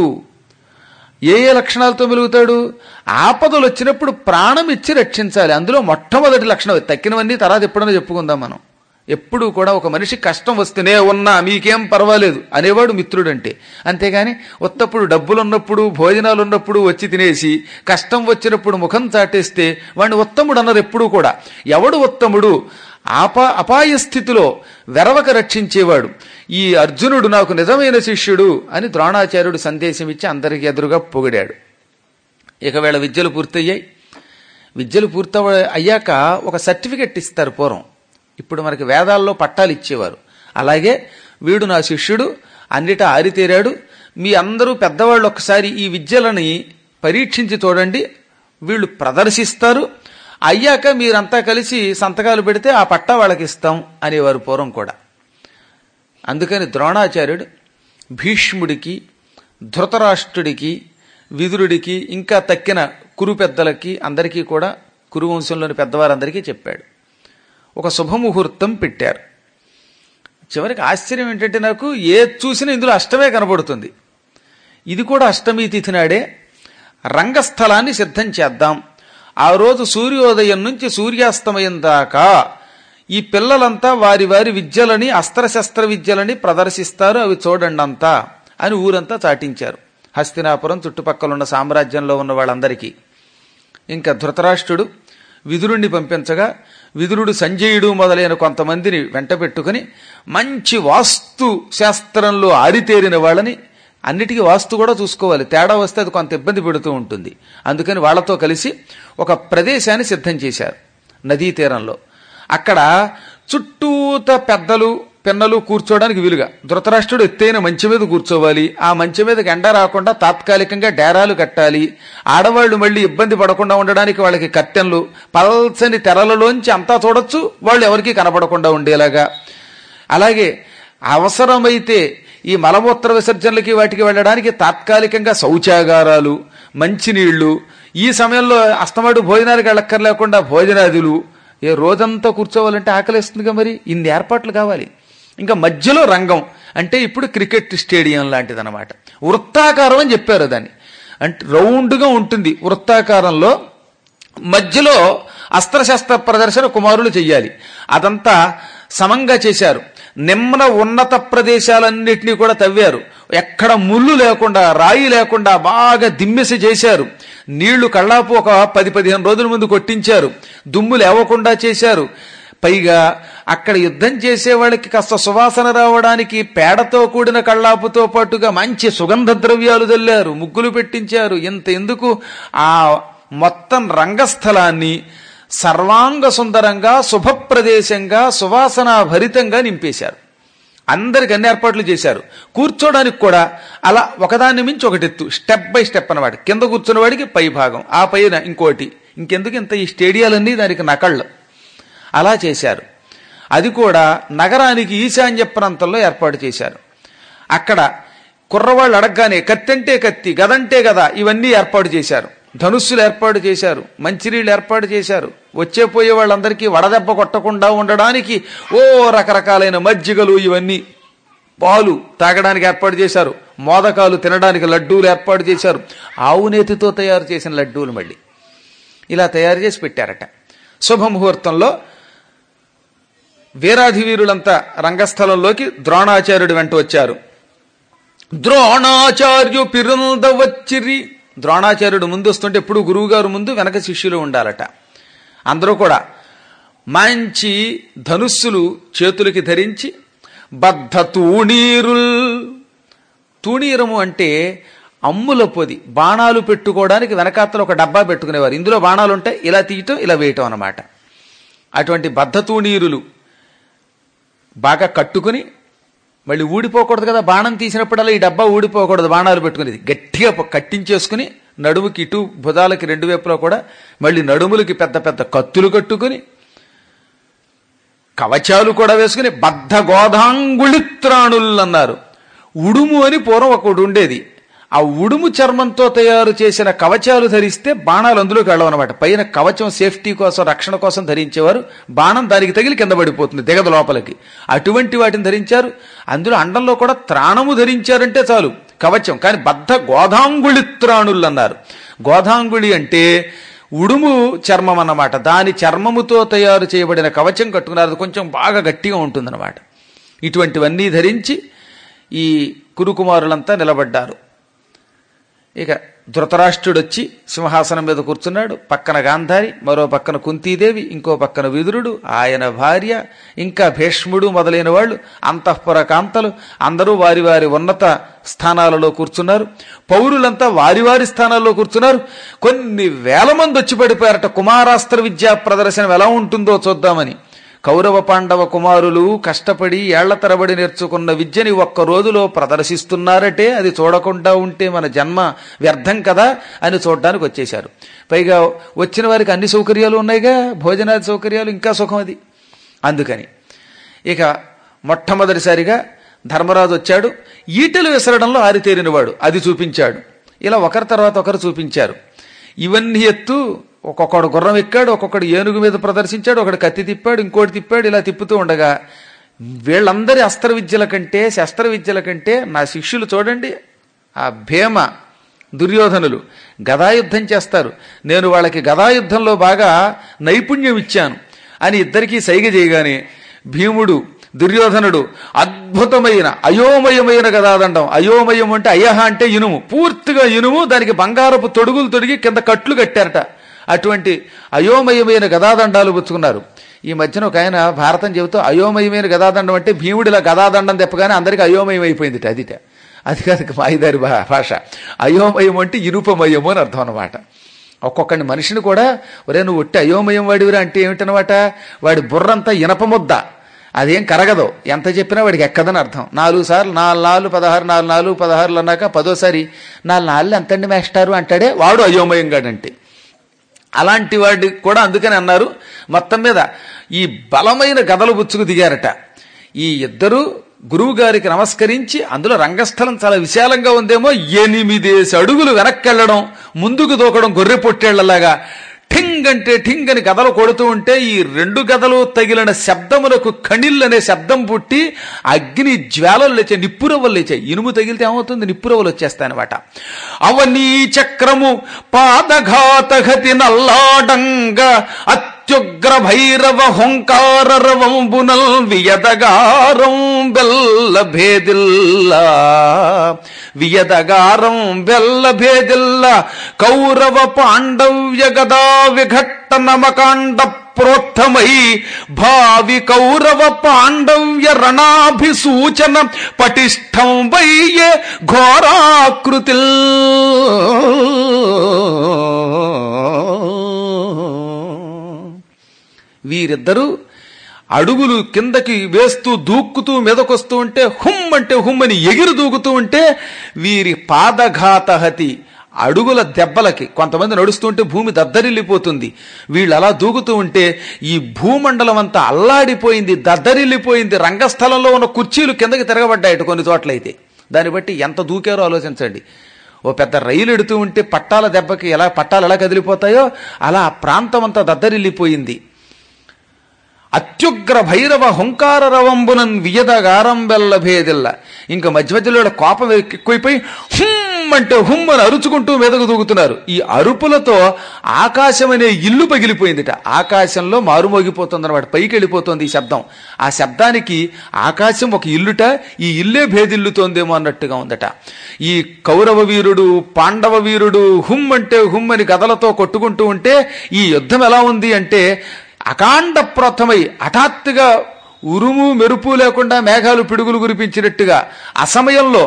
Speaker 2: ఏ ఏ లక్షణాలతో మెలుగుతాడు ఆపదలు వచ్చినప్పుడు ప్రాణం ఇచ్చి రక్షించాలి అందులో మొట్టమొదటి లక్షణం తక్కినవన్నీ తర్వాత ఎప్పుడైనా చెప్పుకుందాం మనం ఎప్పుడు కూడా ఒక మనిషి కష్టం వస్తేనే ఉన్నా మీకేం పర్వాలేదు అనేవాడు మిత్రుడు అంటే అంతేగాని ఉత్తప్పుడు డబ్బులు ఉన్నప్పుడు భోజనాలు ఉన్నప్పుడు వచ్చి తినేసి కష్టం వచ్చినప్పుడు ముఖం చాటేస్తే వాడిని ఉత్తముడు అన్నారు ఎప్పుడూ కూడా ఎవడు ఉత్తముడు ఆపా అపాయ స్థితిలో వెరవక రక్షించేవాడు ఈ అర్జునుడు నాకు నిజమైన శిష్యుడు అని ద్రోణాచార్యుడు సందేశం ఇచ్చి అందరికి ఎదురుగా పొగిడాడు ఇక వేళ విద్యలు పూర్తయ్యాయి విద్యలు పూర్త అయ్యాక ఒక సర్టిఫికెట్ ఇస్తారు పూర్వం ఇప్పుడు మనకి వేదాల్లో పట్టాలు ఇచ్చేవారు అలాగే వీడు నా శిష్యుడు అన్నిట ఆరితేరాడు మీ అందరూ పెద్దవాళ్ళు ఒకసారి ఈ విద్యలని పరీక్షించి చూడండి వీళ్ళు ప్రదర్శిస్తారు అయ్యాక మీరంతా కలిసి సంతకాలు పెడితే ఆ పట్టా వాళ్ళకి ఇస్తాం అనేవారు పూర్వం కూడా అందుకని ద్రోణాచార్యుడు భీష్ముడికి ధృతరాష్ట్రుడికి విదురుడికి ఇంకా తక్కిన కురు పెద్దలకి అందరికీ కూడా కురువంశంలోని పెద్దవారందరికీ చెప్పాడు ఒక శుభముహూర్తం పెట్టారు చివరికి ఆశ్చర్యం ఏంటంటే నాకు ఏ చూసినా ఇందులో అష్టమే కనబడుతుంది ఇది కూడా అష్టమి తిథి నాడే రంగస్థలాన్ని సిద్ధం చేద్దాం ఆ రోజు సూర్యోదయం నుంచి సూర్యాస్తమయం దాకా ఈ పిల్లలంతా వారి వారి విద్యలని అస్త్రశస్త్ర విద్యలని ప్రదర్శిస్తారు అవి చూడండి అంతా అని ఊరంతా చాటించారు హస్తినాపురం చుట్టుపక్కల ఉన్న సామ్రాజ్యంలో ఉన్న వాళ్ళందరికీ ఇంకా ధృతరాష్ట్రుడు విదురుణ్ణి పంపించగా విదురుడు సంజయుడు మొదలైన కొంతమందిని వెంట పెట్టుకుని మంచి వాస్తు శాస్త్రంలో ఆరితేరిన వాళ్ళని అన్నిటికీ వాస్తు కూడా చూసుకోవాలి తేడా వస్తే అది కొంత ఇబ్బంది పెడుతూ ఉంటుంది అందుకని వాళ్ళతో కలిసి ఒక ప్రదేశాన్ని సిద్ధం చేశారు నదీ తీరంలో అక్కడ చుట్టూత పెద్దలు పిన్నలు కూర్చోవడానికి వీలుగా ధృతరాష్ట్రుడు ఎత్తైన మంచం మీద కూర్చోవాలి ఆ మంచం మీదకి ఎండ రాకుండా తాత్కాలికంగా డేరాలు కట్టాలి ఆడవాళ్లు మళ్ళీ ఇబ్బంది పడకుండా ఉండడానికి వాళ్ళకి కత్తెన్లు పల్చని తెరలలోంచి అంతా చూడొచ్చు వాళ్ళు ఎవరికీ కనపడకుండా ఉండేలాగా అలాగే అవసరమైతే ఈ మలమూత్ర విసర్జనలకి వాటికి వెళ్ళడానికి తాత్కాలికంగా శౌచాగారాలు మంచినీళ్లు ఈ సమయంలో అస్తమాటు భోజనాలకు వెళ్ళక్కర్లేకుండా భోజనాదులు ఏ రోజంతా కూర్చోవాలంటే ఆకలిస్తుందిగా మరి ఇన్ని ఏర్పాట్లు కావాలి ఇంకా మధ్యలో రంగం అంటే ఇప్పుడు క్రికెట్ స్టేడియం లాంటిది అనమాట వృత్తాకారం అని చెప్పారు దాన్ని అంటే రౌండ్గా ఉంటుంది వృత్తాకారంలో మధ్యలో అస్త్రశస్త్ర ప్రదర్శన కుమారులు చెయ్యాలి అదంతా సమంగా చేశారు నిమ్న ఉన్నత ప్రదేశాలన్నింటినీ కూడా తవ్వారు ఎక్కడ ముళ్ళు లేకుండా రాయి లేకుండా బాగా దిమ్మెసి చేశారు నీళ్లు కళ్ళాపు ఒక పది పదిహేను రోజుల ముందు కొట్టించారు దుమ్ము లేవకుండా చేశారు పైగా అక్కడ యుద్ధం చేసే వాళ్ళకి కాస్త సువాసన రావడానికి పేడతో కూడిన కళ్ళాపుతో పాటుగా మంచి సుగంధ ద్రవ్యాలు చల్లారు ముగ్గులు పెట్టించారు ఇంత ఎందుకు ఆ మొత్తం రంగస్థలాన్ని సర్వాంగ సుందరంగా శుభప్రదేశంగా సువాసన భరితంగా నింపేశారు అందరికి అన్ని ఏర్పాట్లు చేశారు కూర్చోడానికి కూడా అలా ఒకదాన్ని మించి ఒకటెత్తు స్టెప్ బై స్టెప్ అన్నమాట కింద కూర్చున్న వాడికి పై భాగం ఆ పైన ఇంకోటి ఇంకెందుకు ఇంత ఈ స్టేడియాలన్నీ దానికి నకళ్ళు అలా చేశారు అది కూడా నగరానికి ఈశాన్య ప్రాంతంలో ఏర్పాటు చేశారు అక్కడ కుర్రవాళ్ళు అడగగానే కత్తంటే కత్తి గదంటే గద ఇవన్నీ ఏర్పాటు చేశారు ధనుస్సులు ఏర్పాటు చేశారు మంచినీళ్ళు ఏర్పాటు చేశారు వచ్చే పోయే వాళ్ళందరికీ వడదెబ్బ కొట్టకుండా ఉండడానికి ఓ రకరకాలైన మజ్జిగలు ఇవన్నీ పాలు తాగడానికి ఏర్పాటు చేశారు మోదకాలు తినడానికి లడ్డూలు ఏర్పాటు చేశారు ఆవు నేతితో తయారు చేసిన లడ్డూలు మళ్ళీ ఇలా తయారు చేసి పెట్టారట శుభముహూర్తంలో వీరాధివీరులంతా రంగస్థలంలోకి ద్రోణాచార్యుడి వెంట వచ్చారు ద్రోణాచార్యు పిరుందవచ్చిరి ద్రోణాచార్యుడు ముందు వస్తుంటే ఎప్పుడు గురువుగారు ముందు వెనక శిష్యులు ఉండాలట అందరూ కూడా మంచి ధనుస్సులు చేతులకి ధరించి బద్ధ తూణీరుల్ తూణీరము అంటే అమ్ముల పొది బాణాలు పెట్టుకోవడానికి వెనకాతల ఒక డబ్బా పెట్టుకునేవారు ఇందులో బాణాలు ఉంటాయి ఇలా తీయటం ఇలా వేయటం అన్నమాట అటువంటి బద్ధ తూణీరులు బాగా కట్టుకుని మళ్ళీ ఊడిపోకూడదు కదా బాణం తీసినప్పుడల్లా ఈ డబ్బా ఊడిపోకూడదు బాణాలు పెట్టుకునేది గట్టిగా ప- కట్టించేసుకుని నడుముకి ఇటు భుజాలకి రెండు వైపులా కూడా మళ్ళీ నడుములకి పెద్ద పెద్ద కత్తులు కట్టుకుని కవచాలు కూడా వేసుకుని బద్ధ గోధాంగుళిత్రాణులు అన్నారు ఉడుము అని పూర్వం ఒకటి ఉండేది ఆ ఉడుము చర్మంతో తయారు చేసిన కవచాలు ధరిస్తే బాణాలు అందులోకి వెళ్ళవన్నమాట పైన కవచం సేఫ్టీ కోసం రక్షణ కోసం ధరించేవారు బాణం దానికి తగిలి కింద పడిపోతుంది దిగద లోపలికి అటువంటి వాటిని ధరించారు అందులో అండంలో కూడా త్రాణము ధరించారంటే చాలు కవచం కానీ బద్ధ గోధాంగుళిత్రాణులు అన్నారు గోధాంగుళి అంటే ఉడుము చర్మం అన్నమాట దాని చర్మముతో తయారు చేయబడిన కవచం కట్టుకున్నారు అది కొంచెం బాగా గట్టిగా ఉంటుందన్నమాట ఇటువంటివన్నీ ధరించి ఈ కురుకుమారులంతా నిలబడ్డారు ఇక ధృతరాష్ట్రుడు వచ్చి సింహాసనం మీద కూర్చున్నాడు పక్కన గాంధారి మరో పక్కన కుంతీదేవి ఇంకో పక్కన విదురుడు ఆయన భార్య ఇంకా భీష్ముడు మొదలైన వాళ్ళు అంతఃపుర కాంతలు అందరూ వారి వారి ఉన్నత స్థానాలలో కూర్చున్నారు పౌరులంతా వారి వారి స్థానాల్లో కూర్చున్నారు కొన్ని వేల మంది వచ్చి పడిపోయారట కుమారాస్త్ర విద్యా ప్రదర్శనం ఎలా ఉంటుందో చూద్దామని కౌరవ పాండవ కుమారులు కష్టపడి ఏళ్ల తరబడి నేర్చుకున్న విద్యని ఒక్క రోజులో ప్రదర్శిస్తున్నారటే అది చూడకుండా ఉంటే మన జన్మ వ్యర్థం కదా అని చూడడానికి వచ్చేశారు పైగా వచ్చిన వారికి అన్ని సౌకర్యాలు ఉన్నాయిగా భోజనాది సౌకర్యాలు ఇంకా సుఖం అది అందుకని ఇక మొట్టమొదటిసారిగా ధర్మరాజు వచ్చాడు ఈటెలు విసరడంలో ఆరితేరినవాడు అది చూపించాడు ఇలా ఒకరి తర్వాత ఒకరు చూపించారు ఇవన్నీ ఎత్తు ఒక్కొక్కడు గుర్రం ఎక్కాడు ఒక్కొక్కడు ఏనుగు మీద ప్రదర్శించాడు ఒకడు కత్తి తిప్పాడు ఇంకోటి తిప్పాడు ఇలా తిప్పుతూ ఉండగా వీళ్ళందరి అస్త్ర విద్యల కంటే శస్త్ర విద్యల కంటే నా శిష్యులు చూడండి ఆ భీమ దుర్యోధనులు గదాయుద్ధం చేస్తారు నేను వాళ్ళకి గదాయుద్ధంలో బాగా నైపుణ్యం ఇచ్చాను అని ఇద్దరికీ సైగ చేయగానే భీముడు దుర్యోధనుడు అద్భుతమైన అయోమయమైన గదాదండం అయోమయం అంటే అయ్యహ అంటే ఇనుము పూర్తిగా ఇనుము దానికి బంగారపు తొడుగులు తొడిగి కింద కట్లు కట్టారట అటువంటి అయోమయమైన గదాదండాలు పుచ్చుకున్నారు ఈ మధ్యన ఒక ఆయన భారతం చెబుతూ అయోమయమైన గదాదండం అంటే భీముడిలా గదాదండం తెప్పగానే అందరికి అయోమయం అయిపోయింది అదిట అది కాదు మాయిదారి భా- భాష అయోమయం అంటే ఇనుపమయము అని అర్థం అనమాట ఒక్కొక్కడి మనిషిని కూడా ఒరే నువ్వు ఒట్టి అయోమయం వాడివిరా అంటే ఏమిటనమాట వాడి బుర్రంతా ఇనప ముద్ద అదేం కరగదు ఎంత చెప్పినా వాడికి ఎక్కదని అర్థం నాలుగు సార్లు నాలుగు నాలుగు పదహారు నాలుగు నాలుగు పదహారులు అన్నాక పదోసారి నాలుగు నాలుగు ఎంతండి మేస్టారు అంటాడే వాడు అయోమయంగాడంటే అలాంటి వాడి కూడా అందుకని అన్నారు మొత్తం మీద ఈ బలమైన గదలు బుచ్చుకు దిగారట ఈ ఇద్దరు గురువు గారికి నమస్కరించి అందులో రంగస్థలం చాలా విశాలంగా ఉందేమో ఎనిమిదేసి అడుగులు వెనక్కెళ్లడం ముందుకు దూకడం గొర్రె పొట్టేళ్లలాగా ఠింగ్ అంటే ఠింగ్ అని గదలు కొడుతూ ఉంటే ఈ రెండు గదలు తగిలిన శబ్దములకు కణిల్ అనే శబ్దం పుట్టి అగ్ని జ్వాలలు లేచాయి నిప్పురవ్వలు లేచాయి ఇనుము తగిలితే ఏమవుతుంది నిప్పురవ్వలు వచ్చేస్తాయి అనమాట అవనీ చక్రము పాదఘాతగతి నల్లాడంగా అత్యుగ్ర భైరవ హుంకార రవంబునల్ వియదగారం బెల్ల భేదిల్లా వియదగారం బెల్ల భేదిల్ల కౌరవ పాండవ్య గదా విఘట్ట నమకాండ ప్రోత్తమై భావి కౌరవ పాండవ్య రణాభిసూచన పటిష్టం వయ్యే ఘోరాకృతిల్ వీరిద్దరూ అడుగులు కిందకి వేస్తూ దూక్కుతూ మీదకొస్తూ ఉంటే హుమ్ అంటే హుమ్ అని ఎగిరి దూకుతూ ఉంటే వీరి పాదఘాతహతి అడుగుల దెబ్బలకి కొంతమంది నడుస్తుంటే భూమి దద్దరిల్లిపోతుంది వీళ్ళు అలా దూకుతూ ఉంటే ఈ భూమండలం అంతా అల్లాడిపోయింది దద్దరిల్లిపోయింది రంగస్థలంలో ఉన్న కుర్చీలు కిందకి తిరగబడ్డాయట కొన్ని చోట్లయితే దాన్ని బట్టి ఎంత దూకారో ఆలోచించండి ఓ పెద్ద రైలు ఎడుతూ ఉంటే పట్టాల దెబ్బకి ఎలా పట్టాలు ఎలా కదిలిపోతాయో అలా ఆ ప్రాంతం అంతా దద్దరిల్లిపోయింది అత్యుగ్ర భైరవ హుంకార రవంబునన్ వియదగారం బెల్ల భేదిల్ల ఇంకా మధ్య మధ్యలో ఈడ కోపం ఎక్కువైపోయి హుమ్ అంటే హుమ్ అని అరుచుకుంటూ మీదకు దూకుతున్నారు ఈ అరుపులతో ఆకాశం అనే ఇల్లు పగిలిపోయిందిట ఆకాశంలో మారుమోగిపోతుంది అనమాట పైకి వెళ్ళిపోతుంది ఈ శబ్దం ఆ శబ్దానికి ఆకాశం ఒక ఇల్లుట ఈ ఇల్లే భేదిల్లుతోందేమో అన్నట్టుగా ఉందట ఈ కౌరవ వీరుడు పాండవ వీరుడు హుమ్ అంటే హుమ్ అని గదలతో కొట్టుకుంటూ ఉంటే ఈ యుద్ధం ఎలా ఉంది అంటే అకాండ ప్రథమై హఠాత్తుగా ఉరుము మెరుపు లేకుండా మేఘాలు పిడుగులు కురిపించినట్టుగా అసమయంలో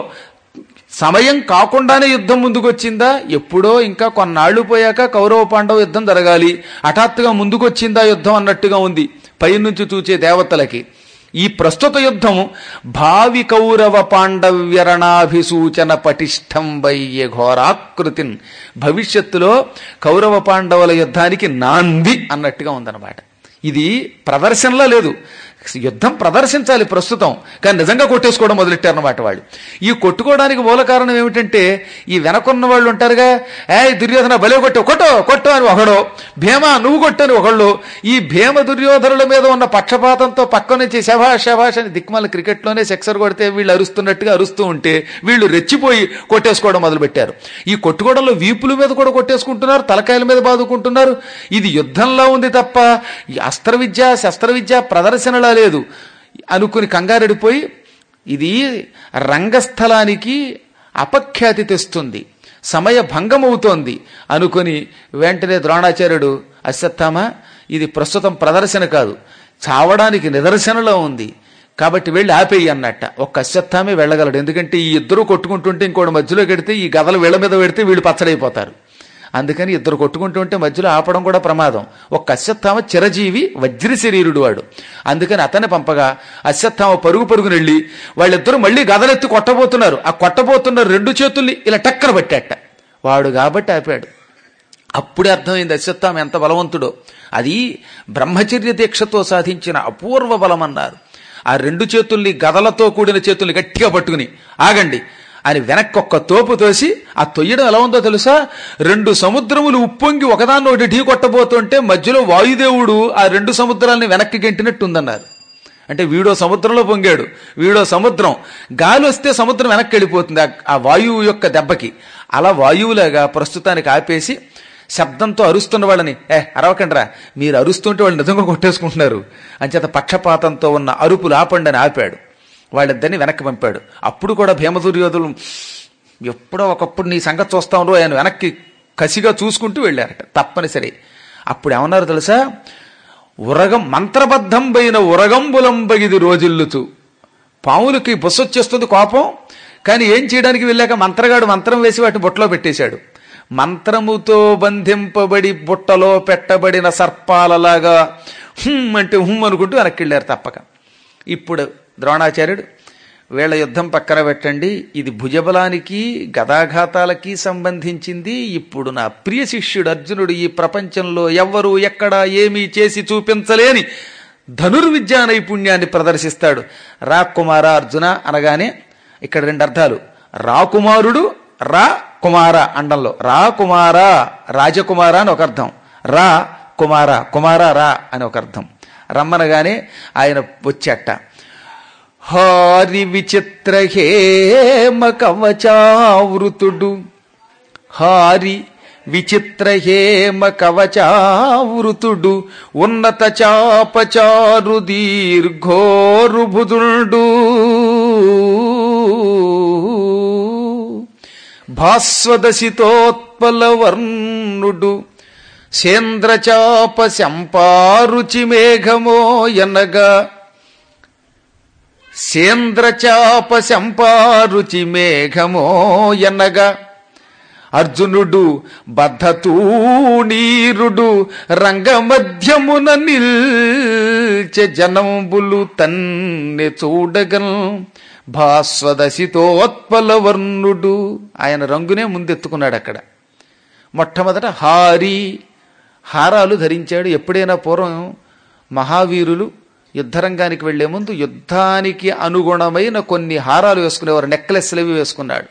Speaker 2: సమయం కాకుండానే యుద్ధం ముందుకొచ్చిందా ఎప్పుడో ఇంకా కొన్నాళ్లు పోయాక కౌరవ పాండవ యుద్ధం జరగాలి హఠాత్తుగా ముందుకొచ్చిందా యుద్ధం అన్నట్టుగా ఉంది పైనుంచి చూచే దేవతలకి ఈ ప్రస్తుత యుద్ధం భావి కౌరవ పాండవ్యరణాభిసూచన పటిష్టం వయ్య ఘోరాకృతిన్ భవిష్యత్తులో కౌరవ పాండవుల యుద్ధానికి నాంది అన్నట్టుగా ఉందన్నమాట ఇది ప్రదర్శనలో లేదు యుద్ధం ప్రదర్శించాలి ప్రస్తుతం కానీ నిజంగా కొట్టేసుకోవడం మొదలెట్టారన్నమాట వాళ్ళు ఈ కొట్టుకోవడానికి మూల కారణం ఏమిటంటే ఈ వెనకున్న వాళ్ళు ఉంటారుగా ఏ దుర్యోధన బలే కొట్టు కొట్టో కొట్టు అని ఒకడు భీమ నువ్వు కొట్టని ఒకళ్ళు ఈ భీమ దుర్యోధనుల మీద ఉన్న పక్షపాతంతో పక్క నుంచి శభాష్ శభాష్ అని దిక్మాల క్రికెట్లోనే సెక్సర్ కొడితే వీళ్ళు అరుస్తున్నట్టుగా అరుస్తూ ఉంటే వీళ్ళు రెచ్చిపోయి కొట్టేసుకోవడం మొదలుపెట్టారు ఈ కొట్టుకోవడంలో వీపుల మీద కూడా కొట్టేసుకుంటున్నారు తలకాయల మీద బాదుకుంటున్నారు ఇది యుద్ధంలో ఉంది తప్ప ఈ అస్త్ర విద్య శస్త్ర విద్య ప్రదర్శనలా లేదు అనుకుని కంగారెడిపోయి ఇది రంగస్థలానికి అపఖ్యాతి తెస్తుంది సమయ భంగమవుతోంది అనుకుని వెంటనే ద్రోణాచార్యుడు అశ్వత్థామ ఇది ప్రస్తుతం ప్రదర్శన కాదు చావడానికి నిదర్శనలో ఉంది కాబట్టి వెళ్ళి ఆపేయి అన్నట్ట ఒక్క అశ్వత్థామే వెళ్ళగలడు ఎందుకంటే ఈ ఇద్దరు కొట్టుకుంటుంటే ఇంకోటి మధ్యలో పెడితే ఈ గదలు వీళ్ళ మీద పెడితే వీళ్ళు పచ్చడైపోతారు అందుకని ఇద్దరు కొట్టుకుంటూ ఉంటే మధ్యలో ఆపడం కూడా ప్రమాదం ఒక్క అశ్వత్థామ చిరజీవి వజ్ర శరీరుడు వాడు అందుకని అతన్ని పంపగా అశ్వత్థామ పరుగు పరుగున వెళ్ళి వాళ్ళిద్దరూ మళ్ళీ గదలెత్తి కొట్టబోతున్నారు ఆ కొట్టబోతున్న రెండు చేతుల్ని ఇలా టక్కన పట్టాట వాడు కాబట్టి ఆపాడు అప్పుడే అర్థమైంది అశ్వత్థామ ఎంత బలవంతుడో అది బ్రహ్మచర్య దీక్షతో సాధించిన అపూర్వ బలం అన్నారు ఆ రెండు చేతుల్ని గదలతో కూడిన చేతుల్ని గట్టిగా పట్టుకుని ఆగండి అని వెనక్కి ఒక్క తోపు తోసి ఆ తొయ్యడం ఎలా ఉందో తెలుసా రెండు సముద్రములు ఉప్పొంగి ఒకదాన్ని ఒకటి ఢీ కొట్టబోతుంటే మధ్యలో వాయుదేవుడు ఆ రెండు సముద్రాలని వెనక్కి గెంటినట్టు ఉందన్నారు అంటే వీడో సముద్రంలో పొంగాడు వీడో సముద్రం గాలి వస్తే సముద్రం వెనక్కి వెళ్ళిపోతుంది ఆ- ఆ వాయువు యొక్క దెబ్బకి అలా వాయువులాగా ప్రస్తుతానికి ఆపేసి శబ్దంతో అరుస్తున్న వాళ్ళని ఏ అరవకండ్రా మీరు అరుస్తుంటే వాళ్ళు నిజంగా కొట్టేసుకుంటున్నారు అంచేత పక్షపాతంతో ఉన్న అరుపులు ఆపండి అని ఆపాడు వాళ్ళిద్దరిని వెనక్కి పంపాడు అప్పుడు కూడా భీమదుర్యోధులు ఎప్పుడో ఒకప్పుడు నీ సంగతి చూస్తాంలో ఆయన వెనక్కి కసిగా చూసుకుంటూ వెళ్ళారట తప్పనిసరి అప్పుడు ఏమన్నారు తెలుసా ఉరగం మంత్రబద్ధం పైన ఉరగంబులంబగిది రోజుల్లుతూ పాములకి బుస్సొచ్చేస్తుంది కోపం కానీ ఏం చేయడానికి వెళ్ళాక మంత్రగాడు మంత్రం వేసి వాటిని బుట్టలో పెట్టేశాడు మంత్రముతో బంధింపబడి బుట్టలో పెట్టబడిన సర్పాలలాగా హుమ్ అంటే హుమ్ అనుకుంటూ వెనక్కి వెళ్ళారు తప్పక ఇప్పుడు ద్రోణాచార్యుడు వీళ్ళ యుద్ధం పక్కన పెట్టండి ఇది భుజబలానికి గదాఘాతాలకి సంబంధించింది ఇప్పుడు నా ప్రియ శిష్యుడు అర్జునుడు ఈ ప్రపంచంలో ఎవ్వరూ ఎక్కడ ఏమీ చేసి చూపించలేని ధనుర్విద్యా నైపుణ్యాన్ని ప్రదర్శిస్తాడు రా కుమార అర్జున అనగానే ఇక్కడ రెండు అర్థాలు రాకుమారుడు రా కుమార అండంలో రా కుమార రాజకుమార అని ఒక అర్థం రా కుమార కుమార రా అని ఒక అర్థం రమ్మనగానే ఆయన వచ్చేట హారి విచిత్ర హేమ కవచావృతుడు హారి విచిత్ర హేమ కవచావృతుడు ఉన్నత చాపచారు దీర్ఘోరుభుదుండు భాస్వదశితోత్పల వర్ణుడు సేంద్రచాప శంపారుచి మేఘమో ఎనగా సేంద్రచాప శంపారుచి మేఘమో ఎనగా అర్జునుడు బద్ధతూణీరుడు రంగమధ్యమున నిల్చె జనంబులు తన్నె చూడగన్ భాస్వదశితోత్పల వర్ణుడు ఆయన రంగునే ముందెత్తుకున్నాడు అక్కడ మొట్టమొదట హారి హారాలు ధరించాడు ఎప్పుడైనా పూర్వం మహావీరులు యుద్ధరంగానికి వెళ్లే ముందు యుద్ధానికి అనుగుణమైన కొన్ని హారాలు వేసుకునేవారు నెక్లెస్లు అవి వేసుకున్నాడు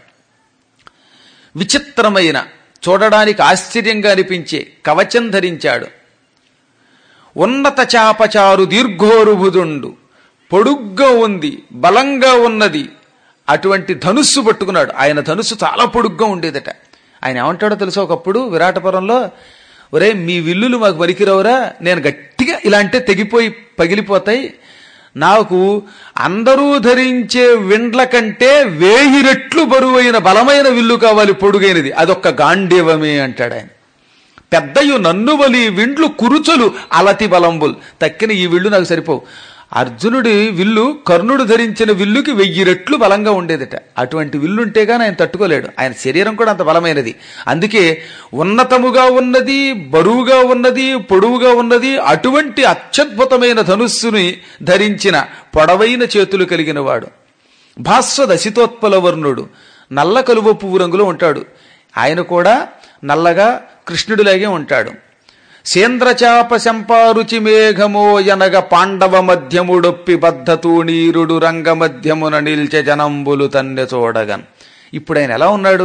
Speaker 2: విచిత్రమైన చూడడానికి ఆశ్చర్యంగా అనిపించే కవచం ధరించాడు ఉన్నత చాపచారు దీర్ఘోరుభుదుండు పొడుగ్గా ఉంది బలంగా ఉన్నది అటువంటి ధనుస్సు పట్టుకున్నాడు ఆయన ధనుస్సు చాలా పొడుగ్గా ఉండేదట ఆయన ఏమంటాడో తెలుసా ఒకప్పుడు విరాటపురంలో ఒరే మీ విల్లులు మాకు పనికిరావురా నేను గట్టిగా ఇలా అంటే తెగిపోయి పగిలిపోతాయి నాకు అందరూ ధరించే విండ్ల కంటే వేయి రెట్లు బరువైన బలమైన విల్లు కావాలి పొడుగైనది అదొక్క గాంధీవమే అంటాడు ఆయన పెద్దయు నన్నుబలి విండ్లు కురుచులు అలతి బలంబుల్ తక్కిన ఈ విల్లు నాకు సరిపోవు అర్జునుడి విల్లు కర్ణుడు ధరించిన విల్లుకి వెయ్యి రెట్లు బలంగా ఉండేదట అటువంటి విల్లుంటేగాని ఆయన తట్టుకోలేడు ఆయన శరీరం కూడా అంత బలమైనది అందుకే ఉన్నతముగా ఉన్నది బరువుగా ఉన్నది పొడవుగా ఉన్నది అటువంటి అత్యద్భుతమైన ధనుస్సుని ధరించిన పొడవైన చేతులు కలిగిన వాడు భాస్వద శితోత్పల వర్ణుడు నల్ల కలువ పువ్వు రంగులో ఉంటాడు ఆయన కూడా నల్లగా కృష్ణుడిలాగే ఉంటాడు సేంద్రచాప శంపారుచి మేఘమో యనగ పాండవ మధ్యముడొప్పి బద్ధతూ నీరుడు రంగ మధ్యమున నిల్చె జనంబులు తన్నె చూడగన్ ఇప్పుడు ఆయన ఎలా ఉన్నాడు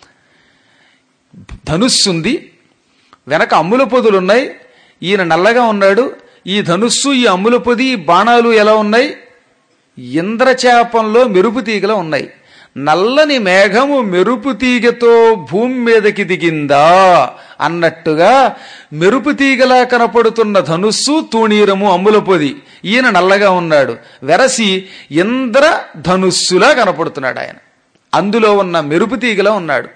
Speaker 2: ధనుస్సుంది వెనక అమ్ముల పొదులున్నాయి ఈయన నల్లగా ఉన్నాడు ఈ ధనుస్సు ఈ అమ్ముల పొది ఈ బాణాలు ఎలా ఉన్నాయి ఇంద్రచాపంలో మెరుపు తీగలా ఉన్నాయి నల్లని మేఘము మెరుపు తీగతో భూమి మీదకి దిగిందా అన్నట్టుగా మెరుపు తీగలా కనపడుతున్న ధనుస్సు తూణీరము అమ్ముల పొది ఈయన నల్లగా ఉన్నాడు వెరసి ఇంద్ర ధనుస్సులా కనపడుతున్నాడు ఆయన అందులో ఉన్న మెరుపు తీగలా ఉన్నాడు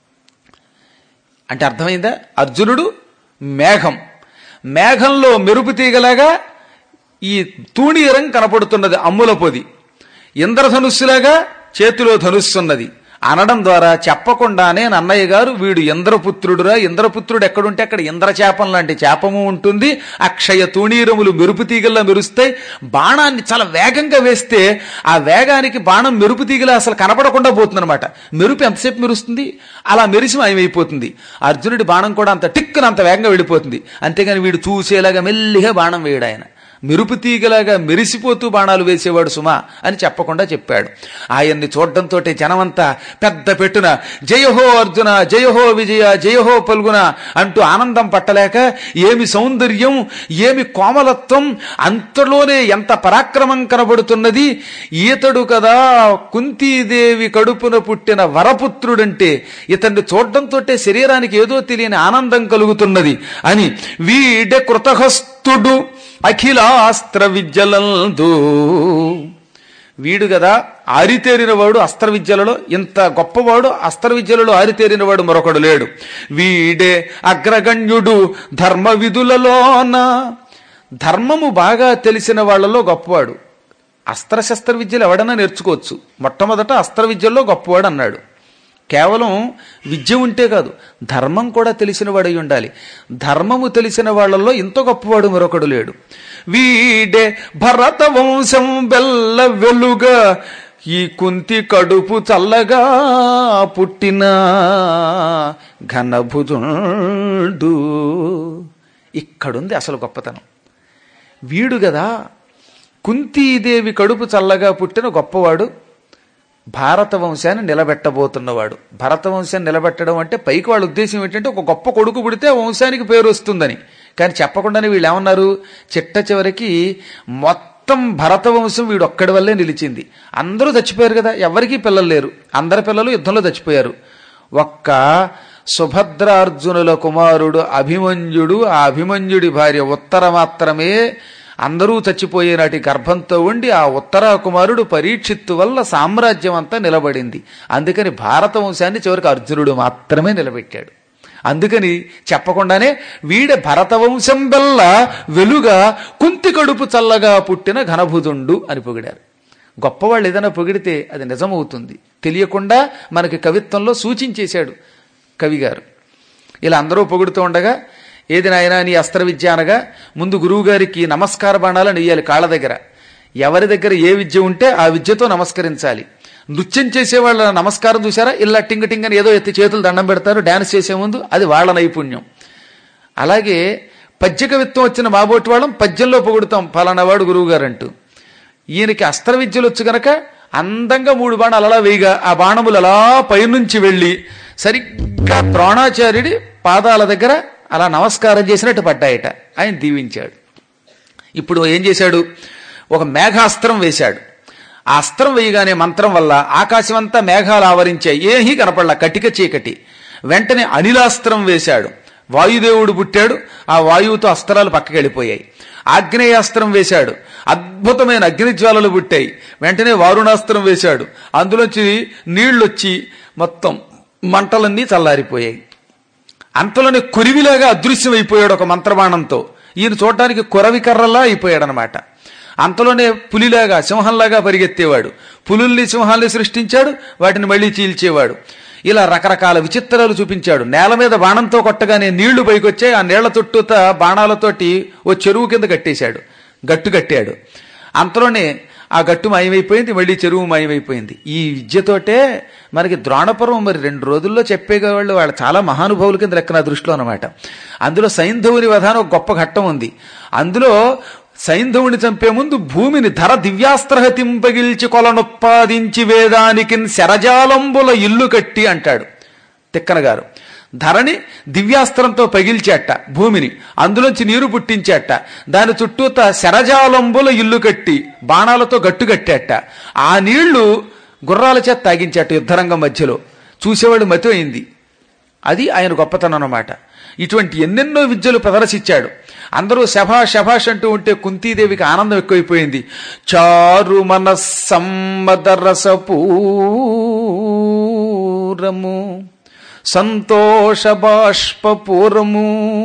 Speaker 2: అంటే అర్థమైందా అర్జునుడు మేఘం మేఘంలో మెరుపు తీగలాగా ఈ తూణీరం కనపడుతున్నది అమ్ముల పొది ఇంద్రధనుస్సులాగా చేతిలో ధనుస్సున్నది అనడం ద్వారా చెప్పకుండానే నన్నయ్య గారు వీడు ఇంద్రపుత్రుడురా ఇంద్రపుత్రుడు ఎక్కడుంటే అక్కడ ఇంద్రచేపం లాంటి చేపము ఉంటుంది అక్షయ తూణీరములు మెరుపు తీగల్లా మెరుస్తాయి బాణాన్ని చాలా వేగంగా వేస్తే ఆ వేగానికి బాణం మెరుపు తీగలా అసలు కనపడకుండా పోతుందన్నమాట మెరుపు ఎంతసేపు మెరుస్తుంది అలా మెరిసి మాయమైపోతుంది అర్జునుడి బాణం కూడా అంత టిక్కున అంత వేగంగా వెళ్ళిపోతుంది అంతేగాని వీడు చూసేలాగా మెల్లిగా బాణం వేయడు ఆయన మెరుపు తీగలాగా మెరిసిపోతూ బాణాలు వేసేవాడు సుమా అని చెప్పకుండా చెప్పాడు ఆయన్ని చూడడంతో జనమంతా పెద్ద పెట్టున జయహో అర్జున జయహో విజయ జయహో పల్గున అంటూ ఆనందం పట్టలేక ఏమి సౌందర్యం ఏమి కోమలత్వం అంతలోనే ఎంత పరాక్రమం కనబడుతున్నది ఈతడు కదా కుంతీదేవి కడుపున పుట్టిన వరపుత్రుడంటే ఇతన్ని చూడడంతో శరీరానికి ఏదో తెలియని ఆనందం కలుగుతున్నది అని వీడె కృతహస్తుడు అఖిలాస్త్ర విద్యలందు వీడు కదా ఆరితేరిన వాడు అస్త్ర విద్యలలో ఇంత గొప్పవాడు అస్త్ర విద్యలలో ఆరితేరిన వాడు మరొకడు లేడు వీడే అగ్రగణ్యుడు ధర్మ విధులలోన ధర్మము బాగా తెలిసిన వాళ్ళలో గొప్పవాడు అస్త్రశస్త్ర విద్యలు ఎవడన్నా నేర్చుకోవచ్చు మొట్టమొదట అస్త్ర విద్యల్లో గొప్పవాడు అన్నాడు కేవలం విద్య ఉంటే కాదు ధర్మం కూడా తెలిసిన వాడై ఉండాలి ధర్మము తెలిసిన వాళ్ళల్లో ఇంత గొప్పవాడు మరొకడు లేడు వీడే భరత వంశం బెల్ల వెలుగా ఈ కుంతి కడుపు చల్లగా పుట్టిన ఘనభుజుండు ఇక్కడుంది అసలు గొప్పతనం వీడు కదా కుంతీదేవి కడుపు చల్లగా పుట్టిన గొప్పవాడు భారత వంశాన్ని నిలబెట్టబోతున్నవాడు భరత వంశాన్ని నిలబెట్టడం అంటే పైకి వాళ్ళ ఉద్దేశం ఏంటంటే ఒక గొప్ప కొడుకు పుడితే ఆ వంశానికి పేరు వస్తుందని కానీ చెప్పకుండానే వీళ్ళు ఏమన్నారు చిట్ట చివరికి మొత్తం భరత వంశం వీడు ఒక్కడి వల్లే నిలిచింది అందరూ చచ్చిపోయారు కదా ఎవరికీ పిల్లలు లేరు అందరి పిల్లలు యుద్ధంలో చచ్చిపోయారు ఒక్క సుభద్రార్జునుల కుమారుడు అభిమన్యుడు ఆ అభిమన్యుడి భార్య ఉత్తర మాత్రమే అందరూ చచ్చిపోయే నాటి గర్భంతో ఉండి ఆ ఉత్తరా కుమారుడు పరీక్షిత్తు వల్ల సామ్రాజ్యం అంతా నిలబడింది అందుకని భారత వంశాన్ని చివరికి అర్జునుడు మాత్రమే నిలబెట్టాడు అందుకని చెప్పకుండానే వీడ భరత వంశం వల్ల వెలుగా కుంతి కడుపు చల్లగా పుట్టిన ఘనభుజుండు అని పొగిడారు గొప్పవాళ్ళు ఏదైనా పొగిడితే అది నిజమవుతుంది తెలియకుండా మనకి కవిత్వంలో సూచించేశాడు కవిగారు ఇలా అందరూ పొగుడుతూ ఉండగా ఏది నాయనా నీ అస్త్ర విద్య అనగా ముందు గురువుగారికి నమస్కార బాణాలను వేయాలి కాళ్ళ దగ్గర ఎవరి దగ్గర ఏ విద్య ఉంటే ఆ విద్యతో నమస్కరించాలి నృత్యం చేసే వాళ్ళ నమస్కారం చూసారా ఇలా టింగ టింగ అని ఏదో ఎత్తి చేతులు దండం పెడతారు డాన్స్ చేసే ముందు అది వాళ్ళ నైపుణ్యం అలాగే పద్య కవిత్వం వచ్చిన మాబోటి వాళ్ళం పద్యంలో పొగుడుతాం ఫలానా వాడు గురువు గారు అంటూ ఈయనకి అస్త్ర విద్యలు వచ్చు గనక అందంగా మూడు బాణాలు అలా వేయగా ఆ బాణములు అలా పైనుంచి వెళ్ళి సరిగ్గా ద్రోణాచార్యుడి పాదాల దగ్గర అలా నమస్కారం చేసినట్టు పడ్డాయట ఆయన దీవించాడు ఇప్పుడు ఏం చేశాడు ఒక మేఘాస్త్రం వేశాడు ఆ అస్త్రం వేయగానే మంత్రం వల్ల ఆకాశం అంతా మేఘాలు ఆవరించాయి ఏమీ కనపడలా కటిక చీకటి వెంటనే అనిలాస్త్రం వేశాడు వాయుదేవుడు పుట్టాడు ఆ వాయువుతో అస్త్రాలు పక్కకి వెళ్ళిపోయాయి ఆగ్నేయాస్త్రం వేశాడు అద్భుతమైన అగ్నిజ్వాలలు పుట్టాయి వెంటనే వారుణాస్త్రం వేశాడు అందులోంచి నీళ్లొచ్చి మొత్తం మంటలన్నీ చల్లారిపోయాయి అంతలోనే కురివిలాగా అదృశ్యమైపోయాడు ఒక మంత్రబాణంతో ఈయన చూడటానికి కురవి కర్రలా అయిపోయాడనమాట అంతలోనే పులిలాగా సింహంలాగా పరిగెత్తేవాడు పులుల్ని సింహాల్ని సృష్టించాడు వాటిని మళ్ళీ చీల్చేవాడు ఇలా రకరకాల విచిత్రాలు చూపించాడు నేల మీద బాణంతో కొట్టగానే నీళ్లు పైకొచ్చాయి ఆ నీళ్ల చుట్టూత బాణాలతోటి ఓ చెరువు కింద కట్టేశాడు గట్టు కట్టాడు అంతలోనే ఆ గట్టు మాయమైపోయింది మళ్ళీ చెరువు మాయమైపోయింది ఈ విద్యతోటే మనకి ద్రోణపర్వం మరి రెండు రోజుల్లో చెప్పేవాళ్ళు వాళ్ళు చాలా మహానుభావుల కింద లెక్క నా దృష్టిలో అనమాట అందులో సైంధవుని వధానం ఒక గొప్ప ఘట్టం ఉంది అందులో సైంధవుని చంపే ముందు భూమిని ధర దివ్యాస్త్రహతింపగిల్చి కొలనుత్పాదించి వేదానికి శరజాలంబుల ఇల్లు కట్టి అంటాడు తిక్కన గారు ధరని దివ్యాస్త్రంతో పగిల్చేట భూమిని అందులోంచి నీరు పుట్టించేట దాని చుట్టూత శరజాలంబుల ఇల్లు కట్టి బాణాలతో గట్టు కట్టేట ఆ నీళ్లు గుర్రాల చేత తాగించేట యుద్ధరంగం మధ్యలో చూసేవాడు మతి అయింది అది ఆయన గొప్పతనం అన్నమాట ఇటువంటి ఎన్నెన్నో విద్యలు ప్రదర్శించాడు అందరూ శభాష్ శభాష్ అంటూ ఉంటే కుంతీదేవికి ఆనందం ఎక్కువైపోయింది చారు మనస్సమ్మదరసపూరము సంతోష బాష్పూరము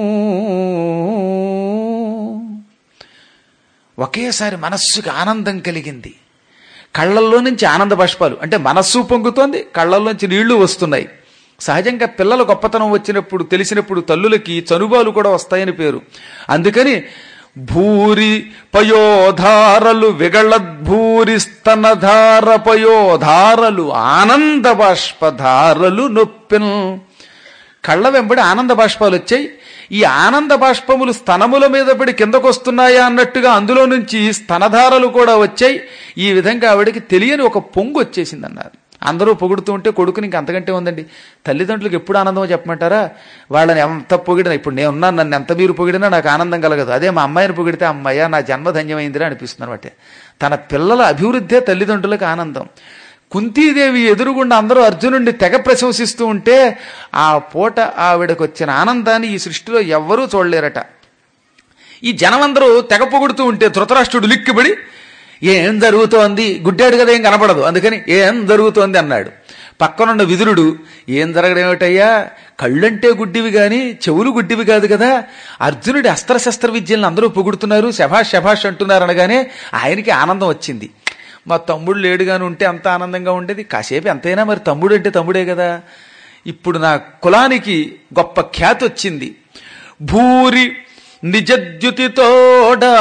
Speaker 2: ఒకేసారి మనస్సుకి ఆనందం కలిగింది కళ్ళల్లో నుంచి ఆనంద బాష్పాలు అంటే మనస్సు పొంగుతోంది కళ్ళల్లోంచి నీళ్లు వస్తున్నాయి సహజంగా పిల్లల గొప్పతనం వచ్చినప్పుడు తెలిసినప్పుడు తల్లులకి చనుబాలు కూడా వస్తాయని పేరు అందుకని భూరి పయోధారలు విగళద్భూరి స్తనధార పయోధారలు ఆనంద బాష్పధారలు నొప్పెను కళ్ళ వెంబడి ఆనంద బాష్పాలు వచ్చాయి ఈ ఆనంద బాష్పములు స్తనముల మీద పడి కిందకొస్తున్నాయా అన్నట్టుగా అందులో నుంచి స్తనధారలు కూడా వచ్చాయి ఈ విధంగా ఆవిడకి తెలియని ఒక పొంగు వచ్చేసింది అన్నారు అందరూ పొగుడుతూ ఉంటే కొడుకుని ఇంక అంతకంటే ఉందండి తల్లిదండ్రులకు ఎప్పుడు ఆనందమో చెప్పమంటారా వాళ్ళని ఎంత పొగిడినా ఇప్పుడు నేను ఉన్నాను నన్ను ఎంత మీరు పొగిడినా నాకు ఆనందం కలగదు అదే మా అమ్మాయిని పొగిడితే అమ్మాయ నా జన్మ ధన్యమైందిరా అనిపిస్తుంది అనమాట తన పిల్లల అభివృద్ధే తల్లిదండ్రులకు ఆనందం కుంతీదేవి ఎదురుగుండా అందరూ అర్జునుడిని తెగ ప్రశంసిస్తూ ఉంటే ఆ పూట ఆవిడకు వచ్చిన ఆనందాన్ని ఈ సృష్టిలో ఎవ్వరూ చూడలేరట ఈ జనమందరూ తెగ పొగుడుతూ ఉంటే ధృతరాష్ట్రుడు లిక్కిబడి ఏం జరుగుతోంది గుడ్డాడు కదా ఏం కనపడదు అందుకని ఏం జరుగుతోంది అన్నాడు పక్కనున్న విదురుడు ఏం జరగడమేమిటయ్యా కళ్ళంటే గుడ్డివి గాని చెవులు గుడ్డివి కాదు కదా అర్జునుడి అస్త్రశస్త్ర విద్యలను అందరూ పొగుడుతున్నారు శభాష్ శభాష్ అంటున్నారు అనగానే ఆయనకి ఆనందం వచ్చింది మా తమ్ముడు లేడుగాని ఉంటే అంత ఆనందంగా ఉండేది కాసేపు ఎంతైనా మరి తమ్ముడు అంటే తమ్ముడే కదా ఇప్పుడు నా కులానికి గొప్ప ఖ్యాతి వచ్చింది భూరి నిజద్యుతితోడా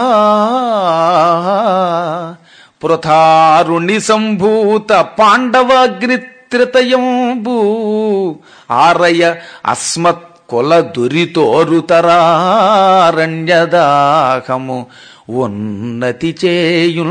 Speaker 2: పృథారుణి సంభూత పాండవాగ్నిత్రితయంబు ఆరయ అస్మత్ కుల దురితోరుతరారణ్యదాహము ఉన్నతి చేయు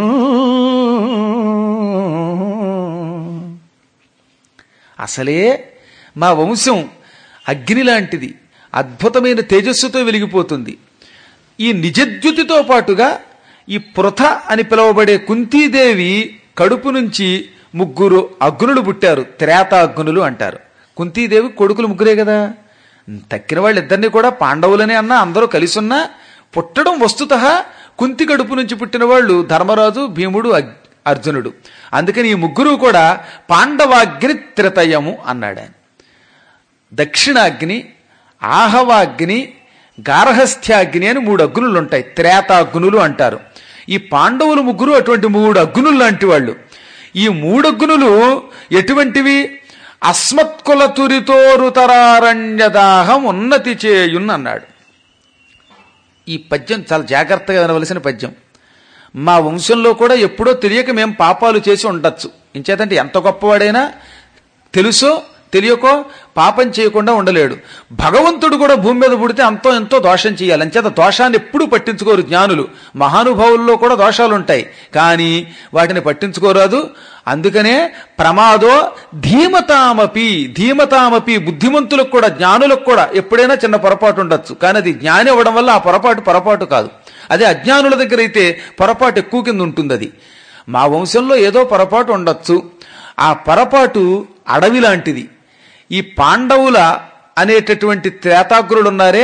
Speaker 2: అసలే మా వంశం అగ్ని లాంటిది అద్భుతమైన తేజస్సుతో వెలిగిపోతుంది ఈ నిజద్యుతితో పాటుగా ఈ పృథ అని పిలువబడే కుంతీదేవి కడుపు నుంచి ముగ్గురు అగ్నులు పుట్టారు త్రేత అగ్నులు అంటారు కుంతీదేవి కొడుకులు ముగ్గురే కదా తక్కిన వాళ్ళిద్దరినీ కూడా పాండవులనే అన్నా అందరూ కలిసి ఉన్నా పుట్టడం వస్తుత కుంతి కడుపు నుంచి పుట్టిన వాళ్ళు ధర్మరాజు భీముడు అగ్- అర్జునుడు అందుకని ఈ ముగ్గురు కూడా పాండవాగ్ని త్రితయము అన్నాడు ఆయన దక్షిణాగ్ని ఆహవాగ్ని గార్హస్థ్యాగ్ని అని మూడు అగ్నులు ఉంటాయి త్రేతాగ్నులు అంటారు ఈ పాండవులు ముగ్గురు అటువంటి మూడు అగ్నులు లాంటి వాళ్ళు ఈ మూడు అగ్నులు ఎటువంటివి అస్మత్కుల తురితోరుతరారణ్యదాహం ఉన్నతి చేయున్ అన్నాడు ఈ పద్యం చాలా జాగ్రత్తగా వినవలసిన పద్యం మా వంశంలో కూడా ఎప్పుడో తెలియక మేము పాపాలు చేసి ఉండొచ్చు ఇంచేతంటే ఎంత గొప్పవాడైనా తెలుసో తెలియకో పాపం చేయకుండా ఉండలేడు భగవంతుడు కూడా భూమి మీద పుడితే అంతో ఎంతో దోషం చేయాలి అంచేత దోషాన్ని ఎప్పుడూ పట్టించుకోరు జ్ఞానులు మహానుభావుల్లో కూడా దోషాలు ఉంటాయి కానీ వాటిని పట్టించుకోరాదు అందుకనే ప్రమాదో ధీమతామపి ధీమతామపి బుద్ధిమంతులకు కూడా జ్ఞానులకు కూడా ఎప్పుడైనా చిన్న పొరపాటు ఉండొచ్చు కానీ అది జ్ఞాని అవ్వడం వల్ల ఆ పొరపాటు పొరపాటు కాదు అదే అజ్ఞానుల దగ్గర అయితే పొరపాటు ఎక్కువ కింద ఉంటుంది అది మా వంశంలో ఏదో పొరపాటు ఉండొచ్చు ఆ పొరపాటు అడవి లాంటిది ఈ పాండవుల అనేటటువంటి త్రేతాగ్రులు ఉన్నారే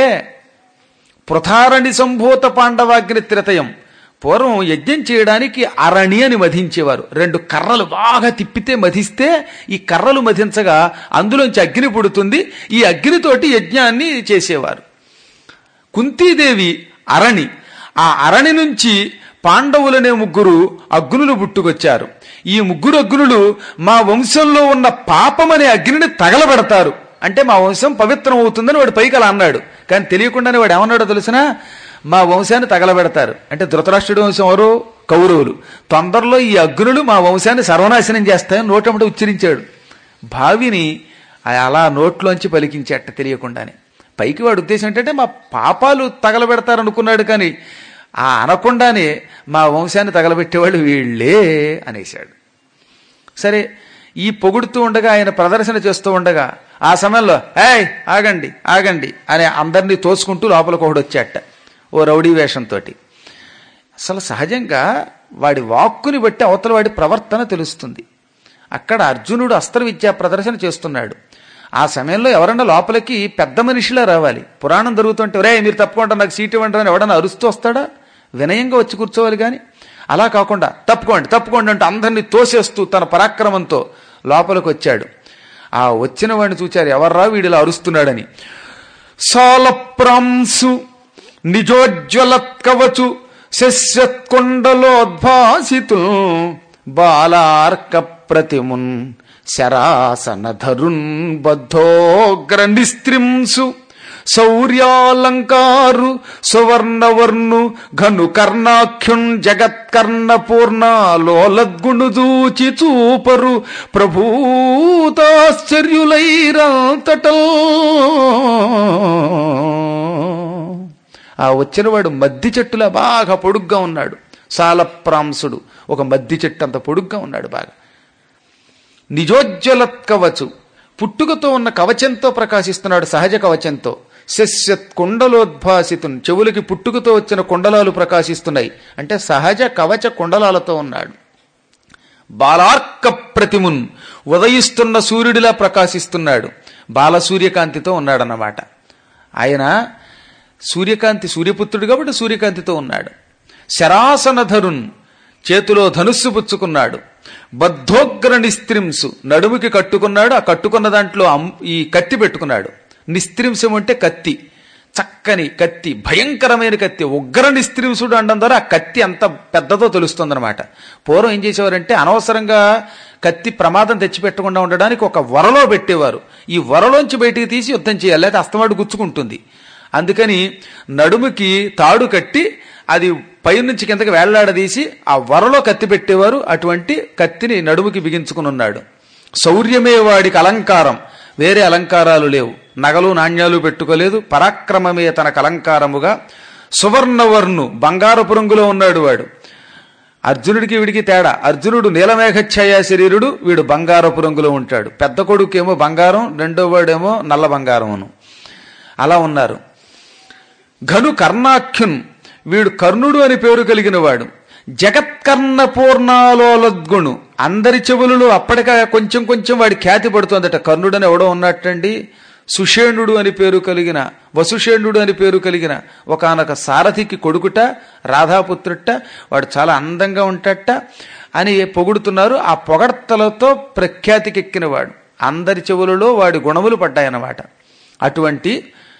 Speaker 2: పృథారణి సంభూత పాండవాగ్ని త్రితయం పూర్వం యజ్ఞం చేయడానికి అరణి అని మధించేవారు రెండు కర్రలు బాగా తిప్పితే మధిస్తే ఈ కర్రలు మధించగా అందులోంచి అగ్ని పుడుతుంది ఈ అగ్నితోటి యజ్ఞాన్ని చేసేవారు కుంతీదేవి అరణి ఆ అరణి నుంచి పాండవులనే ముగ్గురు అగ్నులు పుట్టుకొచ్చారు ఈ ముగ్గురు అగ్నులు మా వంశంలో ఉన్న పాపమనే అగ్నిని తగలబెడతారు అంటే మా వంశం పవిత్రం అవుతుందని వాడు పైకి అలా అన్నాడు కానీ తెలియకుండానే వాడు ఏమన్నాడో తెలిసినా మా వంశాన్ని తగలబెడతారు అంటే ధృతరాష్ట్రుడి వంశం ఎవరు కౌరవులు తొందరలో ఈ అగ్నులు మా వంశాన్ని సర్వనాశనం చేస్తాయని నోటముట ఉచ్చరించాడు భావిని అలా నోట్లోంచి పలికించేట తెలియకుండానే పైకి వాడు ఉద్దేశం ఏంటంటే మా పాపాలు తగలబెడతారనుకున్నాడు కానీ ఆ అనకుండానే మా వంశాన్ని తగలబెట్టేవాళ్ళు వీళ్ళే అనేశాడు సరే ఈ పొగుడుతూ ఉండగా ఆయన ప్రదర్శన చేస్తూ ఉండగా ఆ సమయంలో ఏయ్ ఆగండి ఆగండి అని అందరినీ తోసుకుంటూ లోపలికి ఒకడు వచ్చాట ఓ రౌడీ వేషంతో అసలు సహజంగా వాడి వాక్కుని బట్టి అవతల వాడి ప్రవర్తన తెలుస్తుంది అక్కడ అర్జునుడు అస్త్ర విద్యా ప్రదర్శన చేస్తున్నాడు ఆ సమయంలో ఎవరన్నా లోపలికి పెద్ద మనిషిలా రావాలి పురాణం జరుగుతుంటే రే మీరు తప్పుకుంటా నాకు సీట్ ఇవ్వండి అని ఎవడన్నా అరుస్తూ వస్తాడా వినయంగా వచ్చి కూర్చోవాలి కానీ అలా కాకుండా తప్పుకోండి తప్పుకోండి అంటే అందరినీ తోసేస్తూ తన పరాక్రమంతో లోపలికి వచ్చాడు ఆ వచ్చిన వాడిని చూచారు ఎవర్రా వీడిలా అరుస్తున్నాడని సాలప్రాంసు నిజోజ్వలత్కవచు శస్యత్కొండలోద్భాసితు బాలార్క ప్రతిమున్ శరాసనధరున్ బద్ధోగ్ర నిస్త్రింసు శౌర్యాలంకారు సువర్ణవర్ణు ఘను కర్ణాఖ్యున్ జగత్కర్ణ పూర్ణాలోలద్గుణుదూచి చూపరు ప్రభూతాశ్చర్యులైరంతటల్ ఆ వచ్చినవాడు మద్ది చెట్టులా బాగా పొడుగ్గా ఉన్నాడు సాలప్రాంసుడు ఒక మద్ది చెట్టు అంత పొడుగ్గా ఉన్నాడు బాగా నిజోజ్వలత్ కవచు పుట్టుకతో ఉన్న కవచంతో ప్రకాశిస్తున్నాడు సహజ కవచంతో శస్యత్ కుండలోద్భాసితున్ చెవులకి పుట్టుకతో వచ్చిన కుండలాలు ప్రకాశిస్తున్నాయి అంటే సహజ కవచ కుండలాలతో ఉన్నాడు బాలార్క ప్రతిమున్ ఉదయిస్తున్న సూర్యుడిలా ప్రకాశిస్తున్నాడు బాలసూర్యకాంతితో ఉన్నాడన్నమాట ఆయన సూర్యకాంతి సూర్యపుత్రుడు కాబట్టి సూర్యకాంతితో ఉన్నాడు శరాసనధరున్ చేతిలో ధనుస్సు పుచ్చుకున్నాడు బద్ధోగ్ర నిస్త్రింసు నడుముకి కట్టుకున్నాడు ఆ కట్టుకున్న దాంట్లో అం- ఈ కత్తి పెట్టుకున్నాడు నిస్త్రింసం అంటే కత్తి చక్కని కత్తి భయంకరమైన కత్తి ఉగ్ర నిస్త్రింసుడు అనడం ద్వారా ఆ కత్తి అంత పెద్దదో తెలుస్తుందన్నమాట పూర్వం ఏం చేసేవారంటే అనవసరంగా కత్తి ప్రమాదం తెచ్చిపెట్టకుండా ఉండడానికి ఒక వరలో పెట్టేవారు ఈ వరలోంచి బయటికి తీసి యుద్ధం చేయాలి లేకపోతే అస్తమాడు గుచ్చుకుంటుంది అందుకని నడుముకి తాడు కట్టి అది పైనుంచి కిందకి వేళ్లాడదీసి ఆ వరలో కత్తి పెట్టేవారు అటువంటి కత్తిని నడుముకి బిగించుకుని ఉన్నాడు శౌర్యమే వాడికి అలంకారం వేరే అలంకారాలు లేవు నగలు నాణ్యాలు పెట్టుకోలేదు పరాక్రమమే తనకు అలంకారముగా సువర్ణవర్ణు బంగారపు రంగులో ఉన్నాడు వాడు అర్జునుడికి వీడికి తేడా అర్జునుడు నీలమేఘఛాయ శరీరుడు వీడు బంగారపు రంగులో ఉంటాడు పెద్ద కొడుకేమో బంగారం రెండో వాడేమో నల్ల బంగారమును అలా ఉన్నారు ఘను కర్ణాఖ్యున్ వీడు కర్ణుడు అని పేరు కలిగిన వాడు జగత్కర్ణ పూర్ణాలోలద్గుణు అందరి చెవులలో అప్పటికే కొంచెం కొంచెం వాడి ఖ్యాతి పడుతోందట కర్ణుడని ఎవడో ఉన్నట్టండి సుషేణుడు అని పేరు కలిగిన వసుషేణుడు అని పేరు కలిగిన ఒకనొక సారథికి కొడుకుట రాధాపుత్రుట వాడు చాలా అందంగా ఉంటట అని పొగుడుతున్నారు ఆ పొగడ్తలతో ప్రఖ్యాతికెక్కినవాడు అందరి చెవులలో వాడి గుణములు పడ్డాయన్నమాట అటువంటి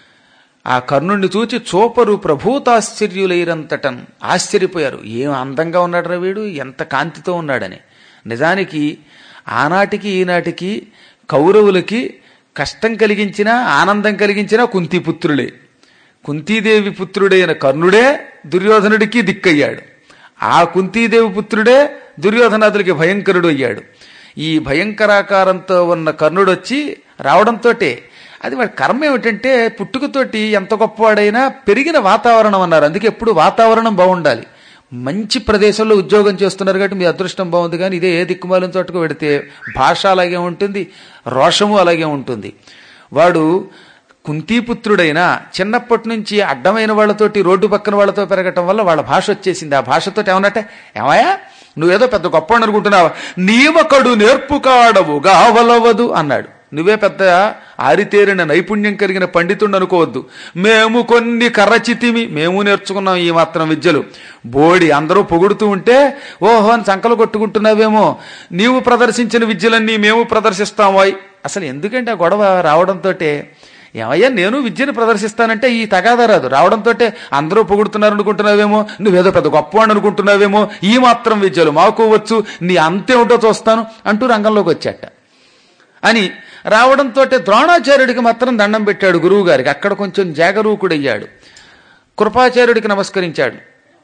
Speaker 2: ఆ కర్ణుణ్ణి చూచి చూపరు ప్రభూతాశ్చర్యులైరంతటన్ ఆశ్చర్యపోయారు ఏం అందంగా ఉన్నాడు వీడు ఎంత కాంతితో ఉన్నాడని నిజానికి ఆనాటికి ఈనాటికి కౌరవులకి కష్టం కలిగించినా ఆనందం కలిగించినా కుంతిపుత్రులే కుంతీదేవి పుత్రుడైన కర్ణుడే దుర్యోధనుడికి దిక్కయ్యాడు ఆ కుంతీదేవి పుత్రుడే దుర్యోధనాదులకి భయంకరుడు అయ్యాడు ఈ భయంకరాకారంతో ఉన్న కర్ణుడు వచ్చి రావడంతోటే అది వాడి కర్మ ఏమిటంటే పుట్టుకతోటి ఎంత గొప్పవాడైనా పెరిగిన వాతావరణం అన్నారు అందుకే ఎప్పుడు వాతావరణం బాగుండాలి మంచి ప్రదేశంలో ఉద్యోగం చేస్తున్నారు కాబట్టి మీ అదృష్టం బాగుంది కానీ ఇదే ఏ దిక్కుమాలిన చోటుకు పెడితే భాష అలాగే ఉంటుంది రోషము అలాగే ఉంటుంది వాడు కుంతీపుత్రుడైనా చిన్నప్పటి నుంచి అడ్డమైన వాళ్ళతోటి రోడ్డు పక్కన వాళ్ళతో పెరగటం వల్ల వాళ్ళ భాష వచ్చేసింది ఆ భాషతో ఏమన్నట్టే ఏమయ్యా నువ్వేదో పెద్ద గొప్ప అనుకుంటున్నావా నీవకడు నేర్పు కాడవు గావలవదు అన్నాడు నువ్వే పెద్ద ఆరితేరిన నైపుణ్యం కలిగిన పండితుడు అనుకోవద్దు మేము కొన్ని కర్రచితిమి మేము నేర్చుకున్నాం ఈ మాత్రం విద్యలు బోడి అందరూ పొగుడుతూ ఉంటే ఓహో అని సంకలు కొట్టుకుంటున్నావేమో నీవు ప్రదర్శించిన విద్యలన్నీ మేము ప్రదర్శిస్తామోయ్ అసలు ఎందుకంటే ఆ గొడవ రావడంతో ఏమయ్యా నేను విద్యను ప్రదర్శిస్తానంటే ఈ తగాదా రాదు రావడంతో అందరూ పొగుడుతున్నారు అనుకుంటున్నావేమో నువ్వేదో పెద్ద గొప్పవాడు అనుకుంటున్నావేమో ఈ మాత్రం విద్యలు మాకు వచ్చు నీ అంతేమిటో చూస్తాను అంటూ రంగంలోకి వచ్చాట అని రావడంతో ద్రోణాచార్యుడికి మాత్రం దండం పెట్టాడు గురువు గారికి అక్కడ కొంచెం జాగరూకుడయ్యాడు కృపాచార్యుడికి నమస్కరించాడు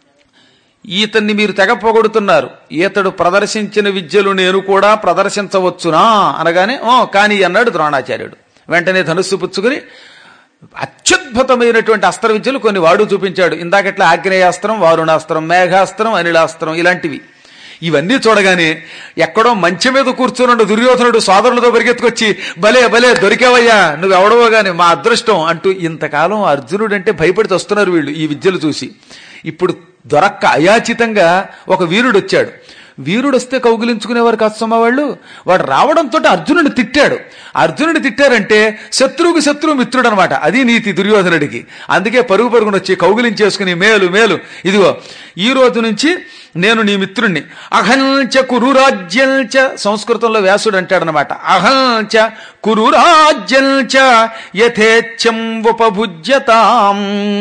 Speaker 2: ఈతన్ని మీరు తెగ పొగడుతున్నారు ఈతడు ప్రదర్శించిన విద్యలు నేను కూడా ప్రదర్శించవచ్చునా అనగానే ఓ కానీ అన్నాడు ద్రోణాచార్యుడు వెంటనే ధనుస్సు పుచ్చుకుని అత్యద్భుతమైనటువంటి అస్త్ర విద్యలు కొన్ని వాడు చూపించాడు ఇందాకట్లా ఆగ్నేయాస్త్రం వారుణాస్త్రం మేఘాస్త్రం అనిలాస్త్రం ఇలాంటివి ఇవన్నీ చూడగానే ఎక్కడో మంచం మీద కూర్చున్నాడు దుర్యోధనుడు సోదరులతో పరిగెత్తుకొచ్చి భలే భలే దొరికావయ్యా నువ్వు ఎవడవో గాని మా అదృష్టం అంటూ ఇంతకాలం అర్జునుడు అంటే భయపడి వస్తున్నారు వీళ్ళు ఈ విద్యలు చూసి ఇప్పుడు దొరక్క అయాచితంగా ఒక వీరుడు వచ్చాడు వీరుడు వస్తే కౌగిలించుకునేవారు కాదు సుమ వాళ్ళు వాడు రావడంతో అర్జునుడిని తిట్టాడు అర్జునుడిని తిట్టారంటే శత్రువుకి శత్రువు మిత్రుడు అనమాట అది నీతి దుర్యోధనుడికి అందుకే పరుగు పరుగున వచ్చి కౌగిలించేసుకుని మేలు మేలు ఇదిగో ఈ రోజు నుంచి నేను నీ మిత్రుణ్ణి అహంచ కురురాజ్యంచ సంస్కృతంలో వ్యాసుడు అంటాడనమాట అహంచ కురురాజ్యంచ యథేచ్ఛం ఉపభుజ్యతాం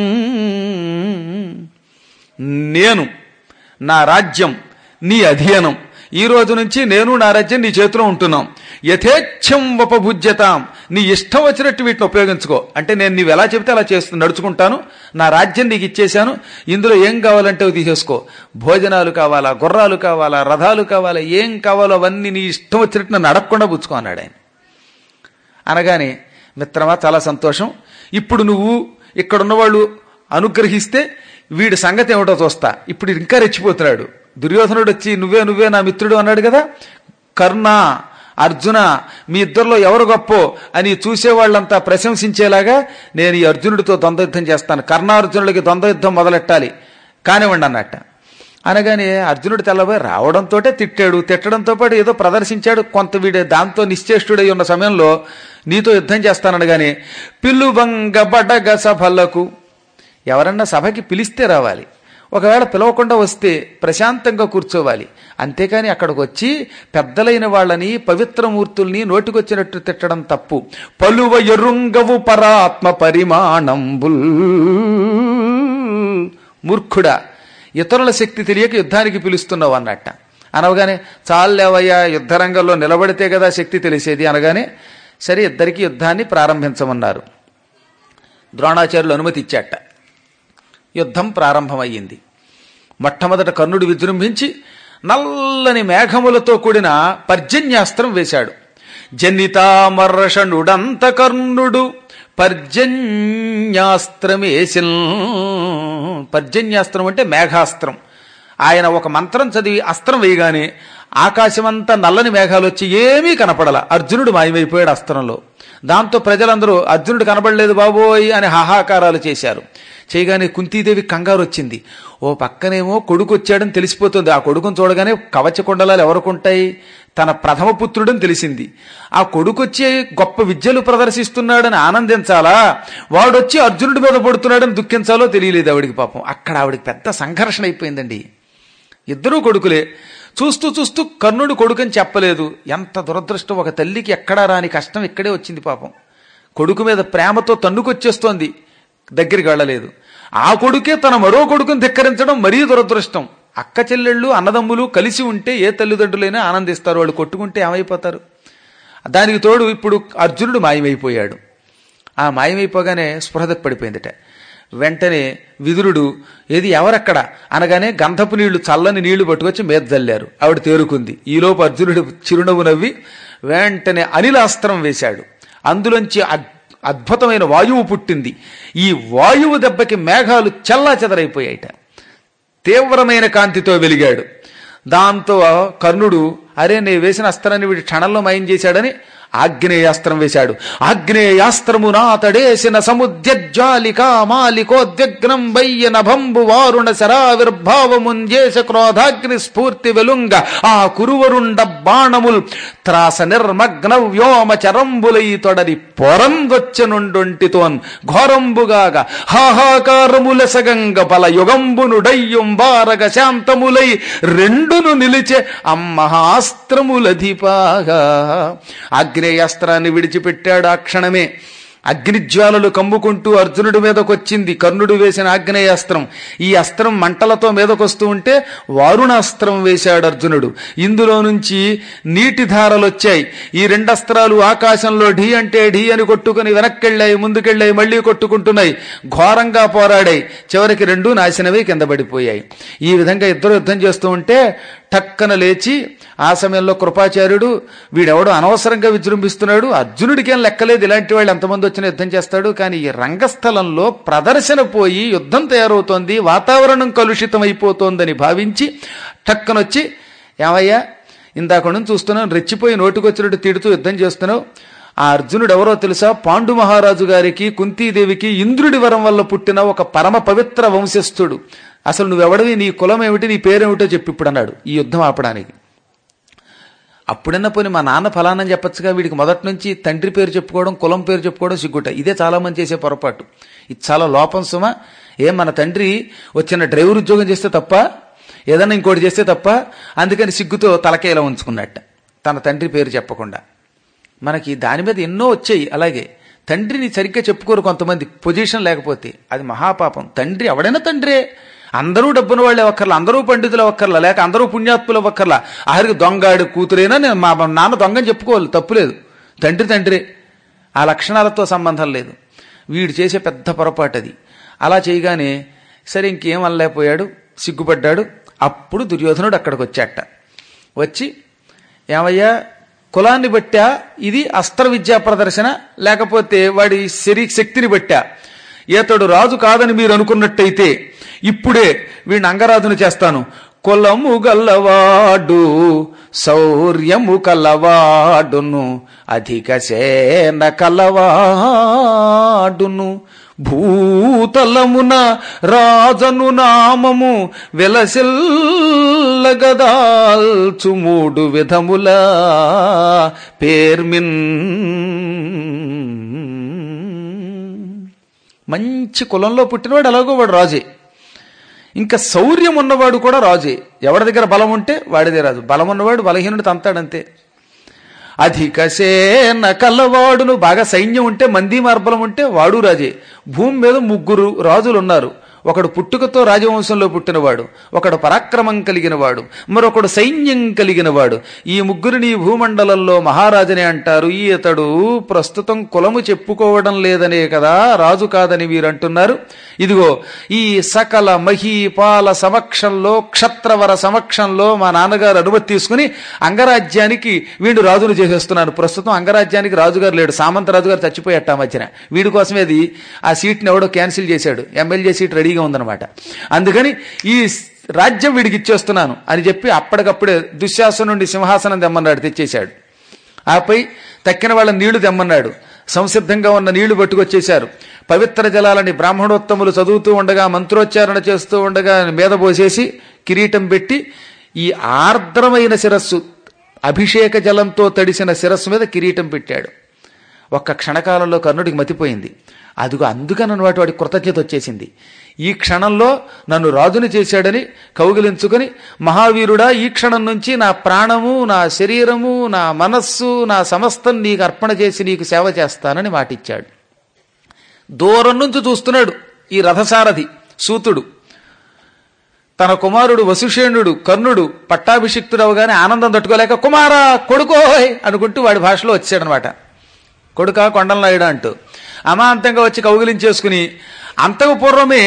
Speaker 2: నేను నా రాజ్యం నీ అధీనం ఈ రోజు నుంచి నేను నా రాజ్యం నీ చేతిలో ఉంటున్నాం యథేచ్ఛం ఉపభుజ్యతాం నీ ఇష్టం వచ్చినట్టు వీటిని ఉపయోగించుకో అంటే నేను నీవు ఎలా చెబితే అలా చేస్తూ నడుచుకుంటాను నా రాజ్యం నీకు ఇచ్చేశాను ఇందులో ఏం కావాలంటే అవి తీసేసుకో భోజనాలు కావాలా గుర్రాలు కావాలా రథాలు కావాలా ఏం కావాలో అవన్నీ నీ ఇష్టం వచ్చినట్టు నన్ను అడగకుండా పుచ్చుకో అన్నాడు ఆయన అనగానే మిత్రమా చాలా సంతోషం ఇప్పుడు నువ్వు ఇక్కడున్న వాళ్ళు అనుగ్రహిస్తే వీడి సంగతి ఏమిటో చూస్తా ఇప్పుడు ఇంకా రెచ్చిపోతున్నాడు దుర్యోధనుడు వచ్చి నువ్వే నువ్వే నా మిత్రుడు అన్నాడు కదా కర్ణ అర్జున మీ ఇద్దరిలో ఎవరు గొప్పో అని చూసేవాళ్ళంతా ప్రశంసించేలాగా నేను ఈ అర్జునుడితో ద్వంద్వయుద్ధం చేస్తాను కర్ణార్జునుడికి ద్వంద్వయుద్ధం మొదలెట్టాలి కానివ్వండి అన్నట్ట అనగానే అర్జునుడు తెల్లబోయి రావడంతో తిట్టాడు తిట్టడంతో పాటు ఏదో ప్రదర్శించాడు కొంత వీడే దాంతో నిశ్చేష్టుడై ఉన్న సమయంలో నీతో యుద్ధం చేస్తాననగానే పిల్లుబంగ బడగ సభలకు ఎవరన్నా సభకి పిలిస్తే రావాలి ఒకవేళ పిలవకుండా వస్తే ప్రశాంతంగా కూర్చోవాలి అంతేకాని అక్కడికి వచ్చి పెద్దలైన వాళ్ళని పవిత్రమూర్తుల్ని నోటికొచ్చినట్టు తిట్టడం తప్పు పలువ ఎరుంగవు పరాత్మ పరిమాణంబుల్ మూర్ఖుడా ఇతరుల శక్తి తెలియక యుద్ధానికి పిలుస్తున్నావు అన్నట్ట అనగానే చాలేవయ్యా యుద్ధరంగంలో నిలబడితే కదా శక్తి తెలిసేది అనగానే సరే ఇద్దరికి యుద్ధాన్ని ప్రారంభించమన్నారు ద్రోణాచార్యులు అనుమతి ఇచ్చాట యుద్ధం ప్రారంభమయ్యింది మొట్టమొదట కర్ణుడు విజృంభించి నల్లని మేఘములతో కూడిన పర్జన్యాస్త్రం వేశాడు జనితామర్షణుడంత కర్ణుడు పర్జన్యాస్త్రమేసిల్ పర్జన్యాస్త్రం అంటే మేఘాస్త్రం ఆయన ఒక మంత్రం చదివి అస్త్రం వేయగానే ఆకాశమంతా నల్లని మేఘాలు వచ్చి ఏమీ కనపడల అర్జునుడు మాయమైపోయాడు అస్త్రంలో దాంతో ప్రజలందరూ అర్జునుడు కనబడలేదు బాబోయ్ అని హాహాకారాలు చేశారు చేయగానే కుంతీదేవి కంగారు వచ్చింది ఓ పక్కనేమో కొడుకు వచ్చాడని తెలిసిపోతుంది ఆ కొడుకును చూడగానే కవచ కుండలాలు ఎవరుకుంటాయి తన ప్రథమ పుత్రుడని తెలిసింది ఆ కొడుకొచ్చి గొప్ప విద్యలు ప్రదర్శిస్తున్నాడని ఆనందించాలా వాడొచ్చి అర్జునుడి మీద పడుతున్నాడని దుఃఖించాలో తెలియలేదు ఆవిడికి పాపం అక్కడ ఆవిడికి పెద్ద సంఘర్షణ అయిపోయిందండి ఇద్దరూ కొడుకులే చూస్తూ చూస్తూ కర్ణుడు కొడుకని చెప్పలేదు ఎంత దురదృష్టం ఒక తల్లికి ఎక్కడా రాని కష్టం ఇక్కడే వచ్చింది పాపం కొడుకు మీద ప్రేమతో తన్నుకొచ్చేస్తోంది దగ్గరికి వెళ్ళలేదు ఆ కొడుకే తన మరో కొడుకుని ధిక్కరించడం మరీ దురదృష్టం అక్క చెల్లెళ్ళు అన్నదమ్ములు కలిసి ఉంటే ఏ తల్లిదండ్రులైనా ఆనందిస్తారు వాళ్ళు కొట్టుకుంటే ఏమైపోతారు దానికి తోడు ఇప్పుడు అర్జునుడు మాయమైపోయాడు ఆ మాయమైపోగానే స్పృహ పడిపోయిందట వెంటనే విదురుడు ఏది ఎవరక్కడ అనగానే గంధపు నీళ్లు చల్లని నీళ్లు పట్టుకొచ్చి మీద జల్లారు ఆవిడ తేరుకుంది ఈలోపు అర్జునుడు చిరునవ్వు నవ్వి వెంటనే అనిలాస్త్రం వేశాడు అందులోంచి అద్- అద్భుతమైన వాయువు పుట్టింది ఈ వాయువు దెబ్బకి మేఘాలు చల్లా చెదరైపోయాయిట తీవ్రమైన కాంతితో వెలిగాడు దాంతో కర్ణుడు అరే నే వేసిన అస్త్రాన్ని వీడి క్షణంలో మయం చేశాడని ఆగ్నేయాస్త్రం వేశాడు ఆగ్నేయాస్త్రము నాతడేసిన సముద్యజ్వాలికా మాలికోద్విగ్నం వయ్య నభంబు వారుణ శరావిర్భావముంజేశ క్రోధాగ్ని స్ఫూర్తి వెలుంగ ఆ కురువరుండ బాణముల్ త్రాస నిర్మగ్న వ్యోమ చరంబులై తొడరి పొరంగొచ్చనుండొంటితోన్ ఘోరంబుగాగా హాహాకారములెసగంగ బల యుగంబునుడయ్యం బారగ శాంతములై రెండును నిలిచే అమ్మహాస్త్రములధిపాగా ఆగ్నేయాస్త్రాన్ని విడిచిపెట్టాడు ఆ క్షణమే అగ్నిజ్వాలలు కమ్ముకుంటూ అర్జునుడి మీదకొచ్చింది కర్ణుడు వేసిన ఆగ్నేయాస్త్రం ఈ అస్త్రం మంటలతో మీదకొస్తూ ఉంటే వారుణాస్త్రం వేశాడు అర్జునుడు ఇందులో నుంచి నీటి ధారలు వచ్చాయి ఈ రెండస్త్రాలు ఆకాశంలో ఢీ అంటే ఢీ అని కొట్టుకుని వెనక్కెళ్ళాయి ముందుకెళ్ళాయి మళ్ళీ కొట్టుకుంటున్నాయి ఘోరంగా పోరాడాయి చివరికి రెండు నాశనమై కింద పడిపోయాయి ఈ విధంగా ఇద్దరు యుద్ధం చేస్తూ ఉంటే టక్కన లేచి ఆ సమయంలో కృపాచార్యుడు వీడెవడో అనవసరంగా విజృంభిస్తున్నాడు అర్జునుడికేం లెక్కలేదు ఇలాంటి వాళ్ళు ఎంతమంది వచ్చినా యుద్ధం చేస్తాడు కానీ ఈ రంగస్థలంలో ప్రదర్శన పోయి యుద్ధం తయారవుతోంది వాతావరణం కలుషితం అయిపోతోందని భావించి టక్కనొచ్చి ఏమయ్యా ఇందాక నుంచి చూస్తున్నాం రెచ్చిపోయి నోటికొచ్చినట్టు తిడుతూ యుద్ధం చేస్తున్నావు ఆ అర్జునుడు ఎవరో తెలుసా పాండు మహారాజు గారికి కుంతీదేవికి ఇంద్రుడి వరం వల్ల పుట్టిన ఒక పరమ పవిత్ర వంశస్థుడు అసలు నువ్వెవడివి నీ కులం ఏమిటి నీ పేరేమిటో చెప్పి ఇప్పుడు అన్నాడు ఈ యుద్ధం ఆపడానికి అప్పుడన్నా పోనీ మా నాన్న ఫలానని చెప్పొచ్చుగా వీడికి మొదటి నుంచి తండ్రి పేరు చెప్పుకోవడం కులం పేరు చెప్పుకోవడం సిగ్గుట ఇదే చాలా మంది చేసే పొరపాటు ఇది చాలా లోపం సుమ ఏం మన తండ్రి వచ్చిన డ్రైవర్ ఉద్యోగం చేస్తే తప్ప ఏదన్నా ఇంకోటి చేస్తే తప్ప అందుకని సిగ్గుతో తలకేలా ఉంచుకున్నట్ట తన తండ్రి పేరు చెప్పకుండా మనకి దాని మీద ఎన్నో వచ్చాయి అలాగే తండ్రిని సరిగ్గా చెప్పుకోరు కొంతమంది పొజిషన్ లేకపోతే అది మహాపాపం తండ్రి ఎవడైనా తండ్రే అందరూ డబ్బున వాళ్ళు ఒక్కర్లా అందరూ పండితులు ఒక్కర్లా లేక అందరూ పుణ్యాత్ములు ఒక్కర్లా ఆఖరికి దొంగాడు కూతురైనా నేను మా నాన్న దొంగని చెప్పుకోవాలి తప్పులేదు తండ్రి తండ్రే ఆ లక్షణాలతో సంబంధం లేదు వీడు చేసే పెద్ద పొరపాటు అది అలా చేయగానే సరే ఇంకేం అనలేకపోయాడు సిగ్గుపడ్డాడు అప్పుడు దుర్యోధనుడు అక్కడికి వచ్చాట వచ్చి ఏమయ్యా కులాన్ని బట్టా ఇది అస్త్ర విద్యా ప్రదర్శన లేకపోతే వాడి శరీ శక్తిని బట్టా ఈతడు రాజు కాదని మీరు అనుకున్నట్టయితే ఇప్పుడే వీడిని అంగరాజును చేస్తాను కులము గల్లవాడు శౌర్యము కలవాడును అధిక సేన కలవాడును భూతలమున రాజను నామము వెలసిల్లగదాల్చు మూడు విధముల పేర్మిన్ మంచి కులంలో పుట్టినవాడు ఎలాగో వాడు రాజే ఇంకా శౌర్యం ఉన్నవాడు కూడా రాజే ఎవరి దగ్గర బలం ఉంటే వాడిదే రాజు బలం ఉన్నవాడు బలహీనుడు తంతాడంతే అధిక సేన కలవాడును బాగా సైన్యం ఉంటే మంది మార్బలం ఉంటే వాడు రాజే భూమి మీద ముగ్గురు రాజులు ఉన్నారు ఒకడు పుట్టుకతో రాజవంశంలో పుట్టినవాడు ఒకడు పరాక్రమం కలిగినవాడు మరొకడు సైన్యం కలిగినవాడు ఈ ముగ్గురిని ఈ భూమండలంలో మహారాజనే అంటారు ఈతడు ప్రస్తుతం కులము చెప్పుకోవడం లేదనే కదా రాజు కాదని మీరు అంటున్నారు ఇదిగో ఈ సకల మహీపాల సమక్షంలో క్షత్రవర సమక్షంలో మా నాన్నగారు అనుమతి తీసుకుని అంగరాజ్యానికి వీడు రాజును చేసేస్తున్నాను ప్రస్తుతం అంగరాజ్యానికి రాజుగారు లేడు సామంతరాజు గారు చచ్చిపోయట ఆ మధ్యన వీడి కోసమే అది ఆ సీట్ని ఎవడో క్యాన్సిల్ చేశాడు ఎమ్మెల్యే సీట్ రెడీగా ఉందన్నమాట అందుకని ఈ రాజ్యం వీడికి ఇచ్చేస్తున్నాను అని చెప్పి అప్పటికప్పుడే దుశ్శాసనం నుండి సింహాసనం తెమ్మన్నాడు తెచ్చేశాడు ఆపై తక్కిన వాళ్ళ నీళ్లు తెమ్మన్నాడు సంసిద్ధంగా ఉన్న నీళ్లు పట్టుకొచ్చేశారు పవిత్ర జలాలని బ్రాహ్మణోత్తములు చదువుతూ ఉండగా మంత్రోచ్చారణ చేస్తూ ఉండగా మీద పోసేసి కిరీటం పెట్టి ఈ ఆర్ద్రమైన శిరస్సు అభిషేక జలంతో తడిసిన శిరస్సు మీద కిరీటం పెట్టాడు ఒక్క క్షణకాలంలో కర్ణుడికి మతిపోయింది అదిగో అందుకనమాట వాడి కృతజ్ఞత వచ్చేసింది ఈ క్షణంలో నన్ను రాజుని చేశాడని కౌగిలించుకొని మహావీరుడా ఈ క్షణం నుంచి నా ప్రాణము నా శరీరము నా మనస్సు నా సమస్తం నీకు అర్పణ చేసి నీకు సేవ చేస్తానని మాటిచ్చాడు దూరం నుంచి చూస్తున్నాడు ఈ రథసారథి సూతుడు తన కుమారుడు వసుషేణుడు కర్ణుడు పట్టాభిషిక్తుడు అవగానే ఆనందం తట్టుకోలేక కుమారా కొడుకోయ్ అనుకుంటూ వాడి భాషలో వచ్చాడనమాట కొడుక కొండలనాయుడు అంటూ అమాంతంగా వచ్చి కౌగిలించేసుకుని అంతకు పూర్వమే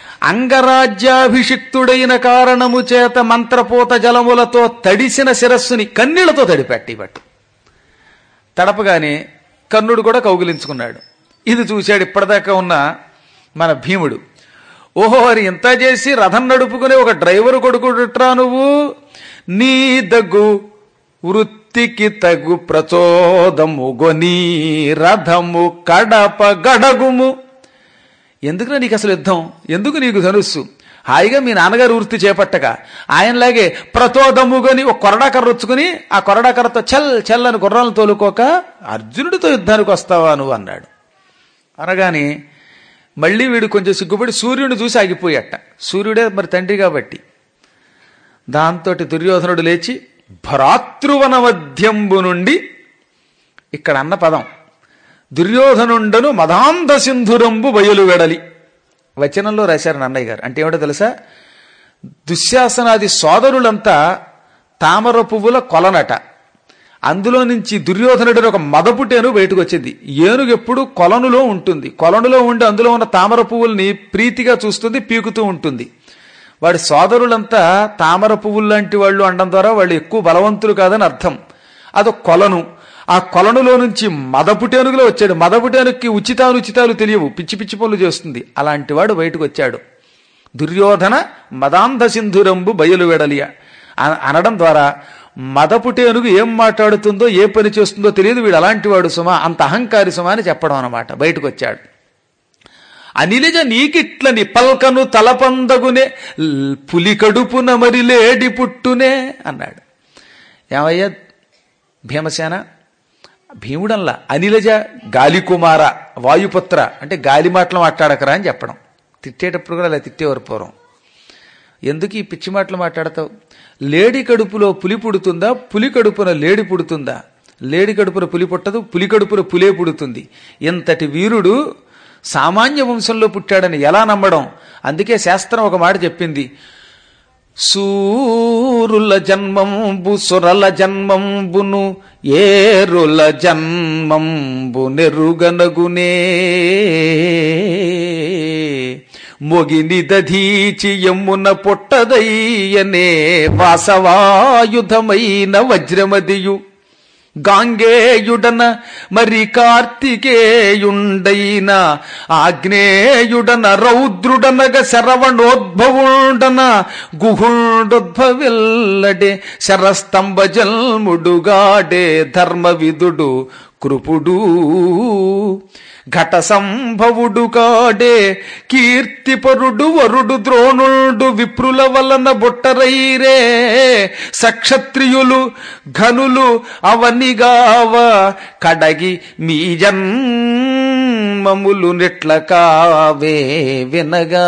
Speaker 2: అంగరాజ్యాభిషిక్తుడైన కారణము చేత మంత్రపోత జలములతో తడిసిన శిరస్సుని కన్నీళ్లతో తడిపెట్టి పట్టు తడపగానే కర్ణుడు కూడా కౌగిలించుకున్నాడు ఇది చూశాడు ఇప్పటిదాకా ఉన్న మన భీముడు ఓహో మరి ఇంత చేసి రథం నడుపుకునే ఒక డ్రైవర్ కొడుకుట్రా నువ్వు నీ దగ్గు వృత్తికి తగు ప్రచోదము గొని రథము కడప గడగుము ఎందుకురా నీకు అసలు యుద్ధం ఎందుకు నీకు ధనుస్సు హాయిగా మీ నాన్నగారు వృత్తి చేపట్టక ఆయనలాగే ప్రతోదముగని ఒక కొరడాకర్ర వచ్చుకుని ఆ కొరడాకర్రతో చెల్ చెల్ అని గుర్రాలను తోలుకోక అర్జునుడితో యుద్ధానికి వస్తావా నువ్వు అన్నాడు అనగానే మళ్ళీ వీడు కొంచెం సిగ్గుపడి సూర్యుడిని చూసి ఆగిపోయాట సూర్యుడే మరి తండ్రి కాబట్టి దాంతో దుర్యోధనుడు లేచి భ్రాతృవన మధ్యంబు నుండి ఇక్కడ అన్న పదం దుర్యోధనుండను మదాంధ సింధురంబు బయలు వెడలి వచనంలో రాశారు నన్నయ్య గారు అంటే ఏమిటో తెలుసా దుశ్శాసనాది సోదరులంతా తామర పువ్వుల కొలనట అందులో నుంచి దుర్యోధనుడిని ఒక మదపుటేను బయటకు వచ్చింది ఏనుగు ఎప్పుడు కొలనులో ఉంటుంది కొలనులో ఉండి అందులో ఉన్న తామర పువ్వుల్ని ప్రీతిగా చూస్తుంది పీకుతూ ఉంటుంది వాడి సోదరులంతా తామర పువ్వులు లాంటి వాళ్ళు అనడం ద్వారా వాళ్ళు ఎక్కువ బలవంతులు కాదని అర్థం అదొక కొలను ఆ కొలనులో నుంచి మదపుటేనుగులో వచ్చాడు మదపుటేనుగుకి ఉచితానుచితాలు తెలియవు పిచ్చి పిచ్చి పనులు చేస్తుంది అలాంటి వాడు బయటకు వచ్చాడు దుర్యోధన మదాంధ సింధురంబు బయలు వెడలియ అ- అనడం ద్వారా మదపుటేనుగు ఏం మాట్లాడుతుందో ఏ పని చేస్తుందో తెలియదు వీడు అలాంటి వాడు సుమా అంత అహంకారి సుమా అని చెప్పడం అనమాట బయటకు వచ్చాడు అనిలిజ నీకిట్లని పల్కను తలపందగునే ల్- పులి కడుపున మరి లేడి పుట్టునే అన్నాడు ఏమయ్యా భీమసేన భీముడల్లా అనిలజ గాలికుమార వాయుపుత్ర అంటే గాలి మాటలు మాట్లాడకరా అని చెప్పడం తిట్టేటప్పుడు కూడా అలా తిట్టేవారు పూర్వం ఎందుకు ఈ పిచ్చి మాటలు మాట్లాడతావు లేడి కడుపులో పులి పుడుతుందా పులి కడుపున లేడి పుడుతుందా లేడి కడుపున పులి పుట్టదు పులి కడుపున పులే పుడుతుంది ఇంతటి వీరుడు సామాన్య వంశంలో పుట్టాడని ఎలా నమ్మడం అందుకే శాస్త్రం ఒక మాట చెప్పింది సూరుల జన్మంబు సురల జన్మంబును ఏరుల జన్మంబు నెరుగనగునే మొగిని దధీచి ఎమ్మున పొట్టదయ్యనే వాసవాయుధమైన వజ్రమదియు గాంగేయుడన మరి కార్తికేయుండైన ఆగ్నేయుడన రౌద్రుడనగ శరవణోద్భవుండన గుహుండోద్భవిల్లడే శరస్తంభ జల్ముడుగాడే ధర్మవిదుడు కృపుడు ఘట సంభవుడు కాడే కీర్తిపరుడు వరుడు ద్రోణుడు విప్రుల వలన బొట్టరైరే సక్షత్రియులు ఘనులు అవనిగావ కడగి మీ జన్మములు నెట్ల కావే వినగా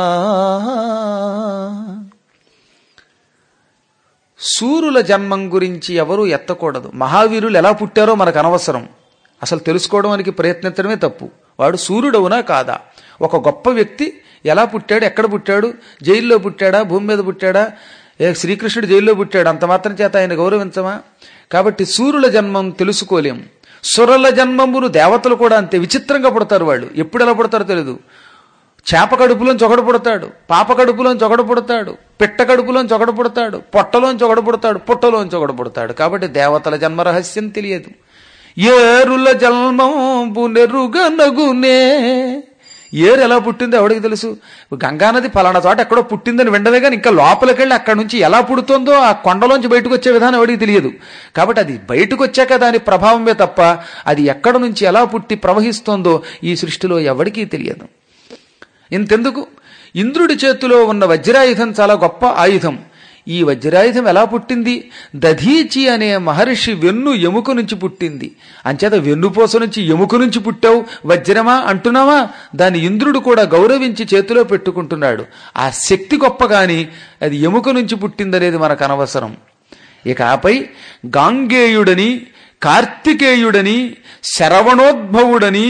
Speaker 2: సూరుల జన్మం గురించి ఎవరూ ఎత్తకూడదు మహావీరులు ఎలా పుట్టారో మనకు అనవసరం అసలు తెలుసుకోవడానికి ప్రయత్నించడమే తప్పు వాడు సూర్యుడవునా కాదా ఒక గొప్ప వ్యక్తి ఎలా పుట్టాడు ఎక్కడ పుట్టాడు జైల్లో పుట్టాడా భూమి మీద పుట్టాడా ఏ శ్రీకృష్ణుడు జైల్లో పుట్టాడు అంత మాత్రం చేత ఆయన గౌరవించమా కాబట్టి సూర్యుల జన్మం తెలుసుకోలేం సురల జన్మమును దేవతలు కూడా అంతే విచిత్రంగా పుడతారు వాళ్ళు ఎప్పుడు ఎలా పుడతారో తెలియదు చేప కడుపులోంచి ఒకడు పుడతాడు పాప కడుపులోంచి ఒకడు పుడతాడు పిట్ట కడుపులోంచి ఒకడు పుడతాడు పొట్టలోంచి ఒకడు పుడతాడు పుట్టలోంచి ఒకడు పుడతాడు కాబట్టి దేవతల జన్మ రహస్యం తెలియదు ఏరుల జన్మంబు నెరుగనగునే ఏరు ఎలా పుట్టిందో ఎవడికి తెలుసు గంగానది ఫలానా చోట ఎక్కడో పుట్టిందని విండదే కానీ ఇంకా లోపలికి వెళ్ళి అక్కడి నుంచి ఎలా పుడుతుందో ఆ కొండలోంచి బయటకు వచ్చే విధానం ఎవడికి తెలియదు కాబట్టి అది బయటకు వచ్చాక దాని ప్రభావమే తప్ప అది ఎక్కడ నుంచి ఎలా పుట్టి ప్రవహిస్తోందో ఈ సృష్టిలో ఎవడికి తెలియదు ఇంతెందుకు ఇంద్రుడి చేతిలో ఉన్న వజ్రాయుధం చాలా గొప్ప ఆయుధం ఈ వజ్రాయుధం ఎలా పుట్టింది దధీచి అనే మహర్షి వెన్ను ఎముక నుంచి పుట్టింది అంచేత వెన్నుపోస నుంచి ఎముక నుంచి పుట్టావు వజ్రమా అంటున్నావా దాని ఇంద్రుడు కూడా గౌరవించి చేతిలో పెట్టుకుంటున్నాడు ఆ శక్తి గొప్ప గాని అది ఎముక నుంచి పుట్టిందనేది మనకు అనవసరం ఇక ఆపై గాంగేయుడని కార్తికేయుడని శరవణోద్భవుడని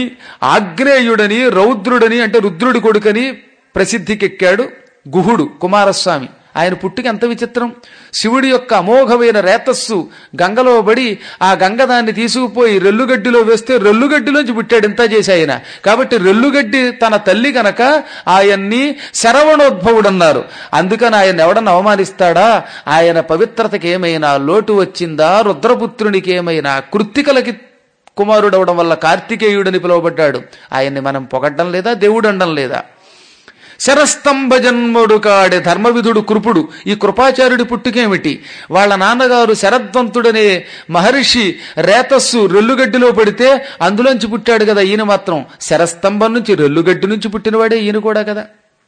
Speaker 2: ఆగ్నేయుడని రౌద్రుడని అంటే రుద్రుడి కొడుకని ప్రసిద్ధికెక్కాడు గుహుడు కుమారస్వామి ఆయన పుట్టుక ఎంత విచిత్రం శివుడి యొక్క అమోఘమైన రేతస్సు గంగలో పడి ఆ గంగ దాన్ని తీసుకుపోయి రెల్లుగడ్డిలో వేస్తే రెల్లుగడ్డిలోంచి పుట్టాడు ఇంత చేసి ఆయన కాబట్టి రెల్లుగడ్డి తన తల్లి గనక ఆయన్ని శరవణోద్భవుడన్నారు అందుకని ఆయన ఎవడన్నా అవమానిస్తాడా ఆయన పవిత్రతకి ఏమైనా లోటు వచ్చిందా రుద్రపుత్రునికి ఏమైనా కృత్తికలకి కుమారుడవడం వల్ల కార్తికేయుడని పిలువబడ్డాడు ఆయన్ని మనం పొగడ్డం లేదా దేవుడు అనడం లేదా శరస్తంభ జన్ముడు కాడే ధర్మవిధుడు కృపుడు ఈ కృపాచార్యుడి పుట్టుకేమిటి వాళ్ళ నాన్నగారు శరద్వంతుడనే మహర్షి రేతస్సు రెల్లుగడ్డిలో పడితే అందులోంచి పుట్టాడు కదా ఈయన మాత్రం శరస్తంభం నుంచి రెల్లుగడ్డి నుంచి పుట్టినవాడే ఈయన కూడా కదా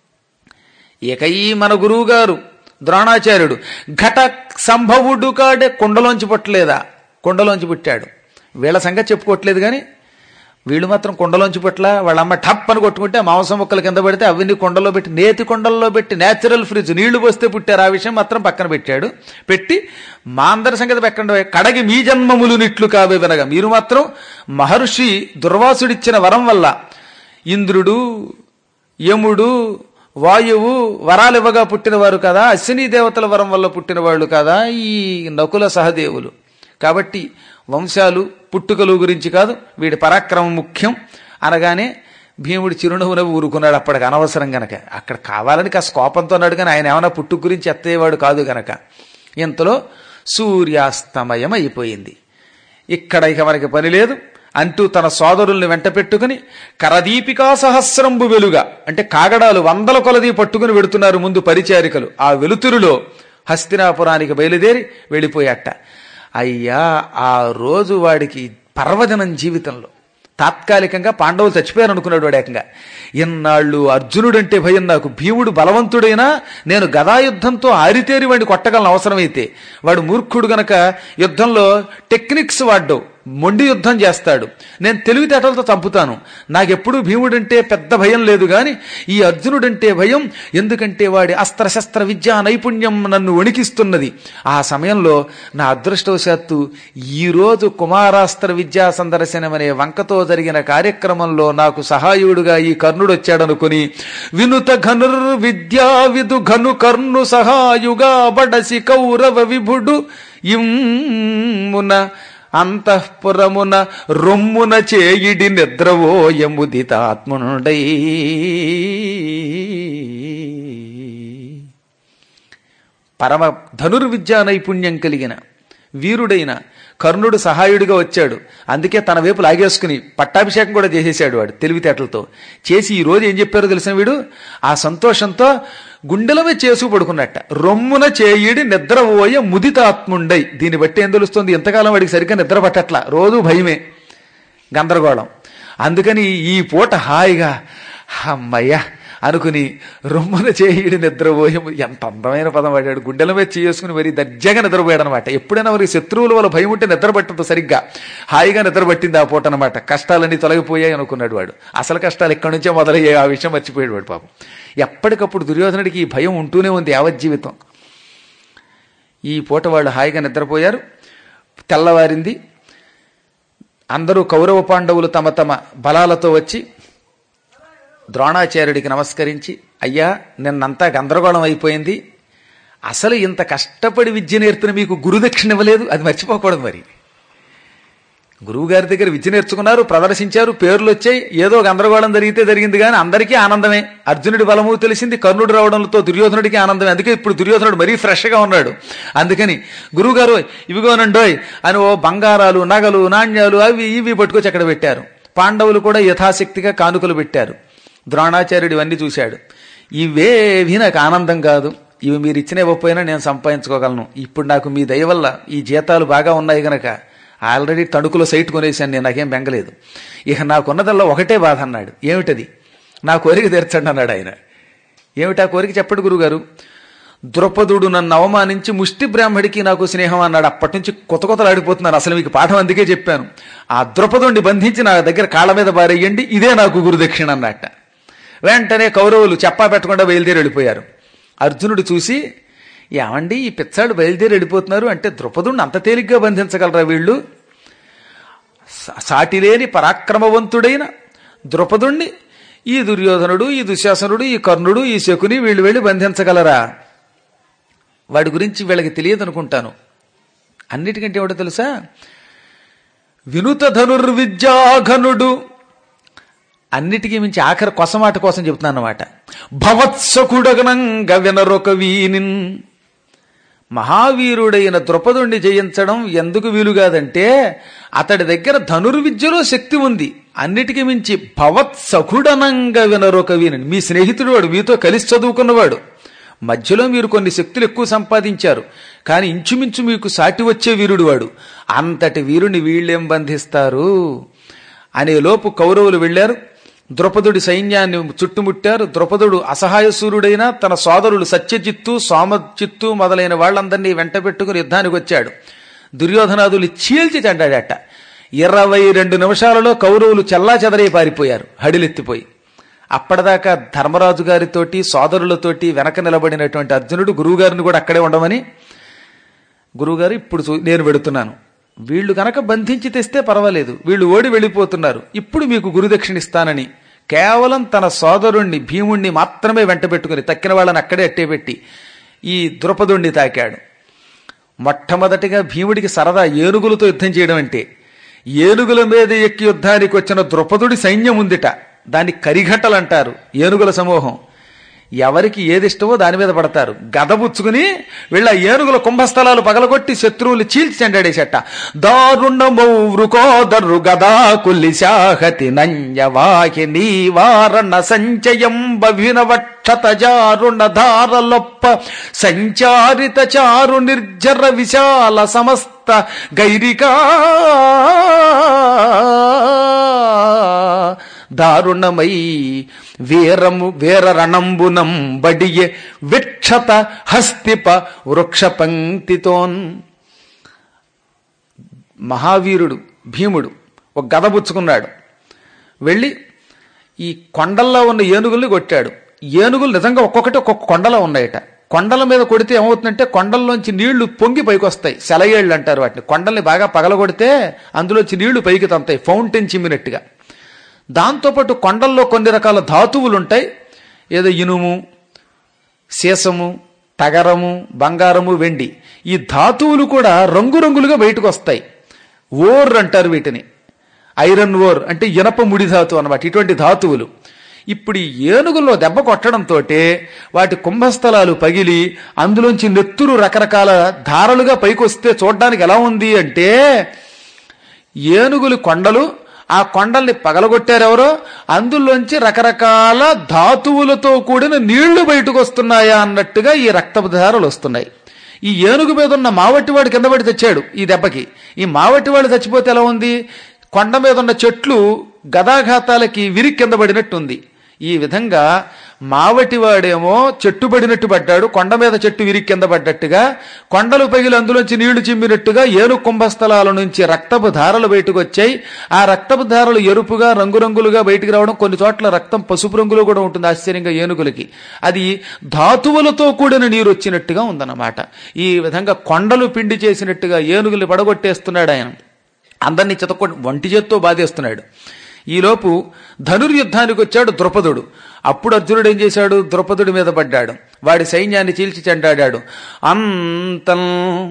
Speaker 2: ఇక ఈ మన గురువు గారు ద్రోణాచార్యుడు ఘట సంభవుడు కాడే కుండలోంచి పుట్టలేదా కుండలోంచి పుట్టాడు వీళ్ళ సంగతి చెప్పుకోవట్లేదు కానీ వీళ్ళు మాత్రం కుండలోంచి పుట్ల వాళ్ళ అమ్మ టప్ అని కొట్టుకుంటే మాంసం ముక్కలు కింద పడితే అవన్నీ కుండలో పెట్టి నేతి కుండల్లో పెట్టి నేచురల్ ఫ్రిడ్జ్ నీళ్లు పోస్తే పుట్టారు ఆ విషయం మాత్రం పక్కన పెట్టాడు పెట్టి మా అందరి సంగతి పక్కన కడగి మీ జన్మములు నిట్లు కావే వినగా మీరు మాత్రం మహర్షి దుర్వాసుడిచ్చిన వరం వల్ల ఇంద్రుడు యముడు వాయువు వరాలివ్వగా పుట్టినవారు కదా అశ్విని దేవతల వరం వల్ల పుట్టిన వాళ్ళు కదా ఈ నకుల సహదేవులు కాబట్టి వంశాలు పుట్టుకలు గురించి కాదు వీడి పరాక్రమం ముఖ్యం అనగానే భీముడు చిరునవ్వున ఊరుకున్నాడు అప్పటికి అనవసరం గనక అక్కడ కావాలని కాస్త కోపంతో అన్నాడు కానీ ఆయన ఏమైనా పుట్టుక గురించి ఎత్తేవాడు కాదు గనక ఇంతలో సూర్యాస్తమయం అయిపోయింది ఇక్కడ ఇక మనకి పని లేదు అంటూ తన సోదరుల్ని వెంట పెట్టుకుని కరదీపికా సహస్రంబు వెలుగా అంటే కాగడాలు వందల కొలది పట్టుకుని వెడుతున్నారు ముందు పరిచారికలు ఆ వెలుతురులో హస్తినాపురానికి బయలుదేరి వెళ్ళిపోయాట అయ్యా ఆ రోజు వాడికి పర్వదినం జీవితంలో తాత్కాలికంగా పాండవులు చచ్చిపోయారు అనుకున్నాడు వాడు ఏకంగా ఇన్నాళ్ళు అర్జునుడంటే భయం నాకు భీముడు బలవంతుడైనా నేను గదాయుద్ధంతో ఆరితేరి వాడిని కొట్టగలను అవసరమైతే వాడు మూర్ఖుడు గనక యుద్ధంలో టెక్నిక్స్ వాడ్డు మొండి యుద్ధం చేస్తాడు నేను తెలివితేటలతో చంపుతాను నాకెప్పుడు భీముడంటే పెద్ద భయం లేదు గాని ఈ అర్జునుడంటే భయం ఎందుకంటే వాడి అస్త్రశస్త్ర విద్యా నైపుణ్యం నన్ను వణికిస్తున్నది ఆ సమయంలో నా అదృష్టవశాత్తు ఈ రోజు కుమారాస్త్ర విద్యా సందర్శనం అనే వంకతో జరిగిన కార్యక్రమంలో నాకు సహాయుడుగా ఈ కర్ణుడు వచ్చాడనుకుని వినుత ఘనుర్ విద్యా విదు ఘను కర్ణు సహాయుగా బడసి కౌరవ విభుడు ఇమ్మున అంతఃపురమున రొమ్మున చేయిడి నిద్రవోయముదితాత్మనుడై పరమ ధనుర్విద్యా నైపుణ్యం కలిగిన వీరుడైన కర్ణుడు సహాయుడిగా వచ్చాడు అందుకే తన వైపు లాగేసుకుని పట్టాభిషేకం కూడా చేసేసాడు వాడు తెలివితేటలతో చేసి ఈ రోజు ఏం చెప్పారో తెలిసిన వీడు ఆ సంతోషంతో గుండెలమే చేసుకు పడుకున్నట్ట రొమ్మున చేయిడి నిద్రపోయే ముదితాత్ముండై దీన్ని బట్టి ఏం తెలుస్తుంది ఎంతకాలం వాడికి సరిగ్గా నిద్ర పట్టట్లా రోజు భయమే గందరగోళం అందుకని ఈ పూట హాయిగా అమ్మయ్య అనుకుని రొమ్మన చేయిడి నిద్రపోయి ఎంత అందమైన పదం వాడాడు గుండెల మీద చేసుకుని మరి దర్జాగా నిద్రపోయాడు అనమాట ఎప్పుడైనా మరి శత్రువుల వల్ల భయం ఉంటే నిద్ర పట్టదు సరిగ్గా హాయిగా నిద్ర పట్టింది ఆ పూట అనమాట కష్టాలన్నీ తొలగిపోయాయి అనుకున్నాడు వాడు అసలు కష్టాలు ఎక్కడి నుంచే మొదలయ్యాయి ఆ విషయం మర్చిపోయాడు వాడు పాపం ఎప్పటికప్పుడు దుర్యోధనుడికి ఈ భయం ఉంటూనే ఉంది యావజ్జీవితం ఈ పూట వాళ్ళు హాయిగా నిద్రపోయారు తెల్లవారింది అందరూ కౌరవ పాండవులు తమ తమ బలాలతో వచ్చి ద్రోణాచార్యుడికి నమస్కరించి అయ్యా నిన్నంతా గందరగోళం అయిపోయింది అసలు ఇంత కష్టపడి విద్య నేర్పిన మీకు గురుదక్షిణ ఇవ్వలేదు అది మర్చిపోకూడదు మరి గురువు గారి దగ్గర విద్య నేర్చుకున్నారు ప్రదర్శించారు పేర్లు వచ్చాయి ఏదో గందరగోళం జరిగితే జరిగింది కానీ అందరికీ ఆనందమే అర్జునుడి బలము తెలిసింది కర్ణుడు రావడంతో దుర్యోధనుడికి ఆనందమే అందుకే ఇప్పుడు దుర్యోధనుడు మరీ ఫ్రెష్గా ఉన్నాడు అందుకని గురువు గారు ఇవిగోనండోయ్ అని ఓ బంగారాలు నగలు నాణ్యాలు అవి ఇవి పట్టుకొచ్చి అక్కడ పెట్టారు పాండవులు కూడా యథాశక్తిగా కానుకలు పెట్టారు ద్రోణాచార్యుడు ఇవన్నీ చూశాడు ఇవేవి నాకు ఆనందం కాదు ఇవి మీరు ఇచ్చిన ఇవ్వకపోయినా నేను సంపాదించుకోగలను ఇప్పుడు నాకు మీ దయ వల్ల ఈ జీతాలు బాగా ఉన్నాయి గనక ఆల్రెడీ తణుకులో సైట్ కొనేసాను నేను నాకేం బెంగలేదు ఇక నాకున్నదల్లా ఒకటే బాధ అన్నాడు ఏమిటది నా కోరిక తీర్చండి అన్నాడు ఆయన ఏమిటా కోరిక చెప్పండి గురుగారు ద్రుపదుడు నన్ను అవమానించి ముష్టి బ్రాహ్మడికి నాకు స్నేహం అన్నాడు అప్పటి నుంచి కొత్త కొత్తలు ఆడిపోతున్నారు అసలు మీకు పాఠం అందుకే చెప్పాను ఆ ద్రుపదుడిని బంధించి నా దగ్గర కాళ్ళ మీద బారేయండి ఇదే నాకు గురుదక్షిణ అన్నట్ట వెంటనే కౌరవులు చెప్పా పెట్టకుండా బయలుదేరి వెళ్ళిపోయారు అర్జునుడు చూసి ఏమండి ఈ పిచ్చాడు బయలుదేరి వెళ్ళిపోతున్నారు అంటే ద్రుపదుడిని అంత తేలిగ్గా బంధించగలరా వీళ్ళు సా- సాటిలేని పరాక్రమవంతుడైన ద్రుపదుణ్ణి ఈ దుర్యోధనుడు ఈ దుశ్శాసనుడు ఈ కర్ణుడు ఈ శకుని వీళ్ళు వెళ్ళి బంధించగలరా వాడి గురించి వీళ్ళకి తెలియదు అనుకుంటాను అన్నిటికంటే ఏమిటో తెలుసా వినుత ధనుర్విద్యాఘనుడు అన్నిటికీ మించి ఆఖరి కొసమాట కోసం చెప్తున్నాను అనమాట భవత్సకుడగనంగ వినరొక వీనిన్ మహావీరుడైన ద్రుపదుణ్ణి జయించడం ఎందుకు వీలుగాదంటే అతడి దగ్గర ధనుర్విద్యలో శక్తి ఉంది అన్నిటికీ మించి భవత్ సఖుడనంగా వినరొక వీనని మీ స్నేహితుడు వాడు మీతో కలిసి చదువుకున్నవాడు మధ్యలో మీరు కొన్ని శక్తులు ఎక్కువ సంపాదించారు కానీ ఇంచుమించు మీకు సాటి వచ్చే వీరుడు వాడు అంతటి వీరుని వీళ్ళేం బంధిస్తారు అనే లోపు కౌరవులు వెళ్లారు ద్రుపదుడి సైన్యాన్ని చుట్టుముట్టారు ద్రుపదుడు అసహాయసూరుడైన తన సోదరులు సత్యజిత్తు సోమజిత్తు మొదలైన వాళ్ళందరినీ వెంట పెట్టుకుని యుద్ధానికి వచ్చాడు దుర్యోధనాదులు చీల్చి చెండాడట ఇరవై రెండు నిమిషాలలో కౌరవులు చెల్లా చెదరై పారిపోయారు హడిలెత్తిపోయి అప్పటిదాకా ధర్మరాజు గారితోటి సోదరులతోటి వెనక నిలబడినటువంటి అర్జునుడు గురువుగారిని కూడా అక్కడే ఉండమని గురువుగారు ఇప్పుడు చూ- నేను వెడుతున్నాను వీళ్ళు గనక బంధించి తెస్తే పర్వాలేదు వీళ్ళు ఓడి వెళ్ళిపోతున్నారు ఇప్పుడు మీకు గురుదక్షిణ ఇస్తానని కేవలం తన సోదరుణ్ణి భీముణ్ణి మాత్రమే వెంట పెట్టుకుని తక్కిన వాళ్ళని అక్కడే అట్టేపెట్టి ఈ ద్రుపదుణ్ణి తాకాడు మొట్టమొదటిగా భీముడికి సరదా ఏనుగులతో యుద్ధం చేయడం అంటే ఏనుగుల మీద ఎక్కి యుద్ధానికి వచ్చిన ద్రుపదుడి సైన్యం ఉందిట దాన్ని కరిఘట్టలు అంటారు ఏనుగుల సమూహం ఎవరికి ఏది ఇష్టమో దాని మీద పడతారు గదబుచ్చుకుని వీళ్ళ ఏనుగుల కుంభస్థలాలు పగలగొట్టి శత్రువులు చీల్చి చెండాడేసట దారుణమౌ వృకోదరు గదా కుల్లిశాహతి నంజవాహి నీవారణ సంచయం బభినవక్షత జారుణ ధారలొప్ప సంచారిత చారు నిర్జర విశాల సమస్త గైరికా దారుణమై వీరము వీర రణంబునం బడియే విక్షత హస్తిప వృక్ష పంక్తితోన్ మహావీరుడు భీముడు ఒక గద పుచ్చుకున్నాడు వెళ్ళి ఈ కొండల్లో ఉన్న ఏనుగుల్ని కొట్టాడు ఏనుగులు నిజంగా ఒక్కొక్కటి ఒక్కొక్క కొండలో ఉన్నాయట కొండల మీద కొడితే ఏమవుతుందంటే కొండల్లోంచి నీళ్లు పొంగి పైకి వస్తాయి సెలయేళ్ళు అంటారు వాటిని కొండల్ని బాగా పగలగొడితే అందులోంచి నీళ్లు పైకి తంతాయి ఫౌంటైన్ చిమ్మినట్టుగా దాంతోపాటు కొండల్లో కొన్ని రకాల ధాతువులు ఉంటాయి ఏదో ఇనుము సీసము తగరము బంగారము వెండి ఈ ధాతువులు కూడా రంగురంగులుగా బయటకు వస్తాయి ఓర్ అంటారు వీటిని ఐరన్ ఓర్ అంటే ఇనప ముడి ధాతువు అన్నమాట ఇటువంటి ధాతువులు ఇప్పుడు ఈ ఏనుగుల్లో దెబ్బ కొట్టడంతో వాటి కుంభస్థలాలు పగిలి అందులోంచి నెత్తురు రకరకాల ధారలుగా పైకి వస్తే చూడడానికి ఎలా ఉంది అంటే ఏనుగులు కొండలు ఆ కొండల్ని పగలగొట్టారెవరో అందులోంచి రకరకాల ధాతువులతో కూడిన నీళ్లు బయటకు వస్తున్నాయా అన్నట్టుగా ఈ రక్తపు ధారలు వస్తున్నాయి ఈ ఏనుగు మీద ఉన్న మావటివాడు కింద పడి తెచ్చాడు ఈ దెబ్బకి ఈ మావటివాడు చచ్చిపోతే ఎలా ఉంది కొండ మీద ఉన్న చెట్లు గదాఘాతాలకి విరి కింద పడినట్టుంది ఈ విధంగా మావటివాడేమో చెట్టు పడినట్టు పడ్డాడు కొండ మీద చెట్టు విరి కింద పడ్డట్టుగా కొండలు పగిలి అందులోంచి నీళ్లు చిమ్మినట్టుగా ఏను కుంభస్థలాల నుంచి రక్తపు ధారలు బయటకు వచ్చాయి ఆ రక్తపు ధారలు ఎరుపుగా రంగురంగులుగా బయటికి రావడం కొన్ని చోట్ల రక్తం పసుపు రంగులో కూడా ఉంటుంది ఆశ్చర్యంగా ఏనుగులకి అది ధాతువులతో కూడిన నీరు వచ్చినట్టుగా ఉందన్నమాట ఈ విధంగా కొండలు పిండి చేసినట్టుగా ఏనుగుల్ని పడగొట్టేస్తున్నాడు ఆయన అందరినీ చితకొట్టి ఒంటి చేత్తో బాధేస్తున్నాడు ఈలోపు ధనుర్యుద్ధానికి వచ్చాడు ద్రుపదుడు అప్పుడు అర్జునుడు ఏం చేశాడు ద్రుపదుడి మీద పడ్డాడు వాడి సైన్యాన్ని చీల్చి చెండాడాడు అంతం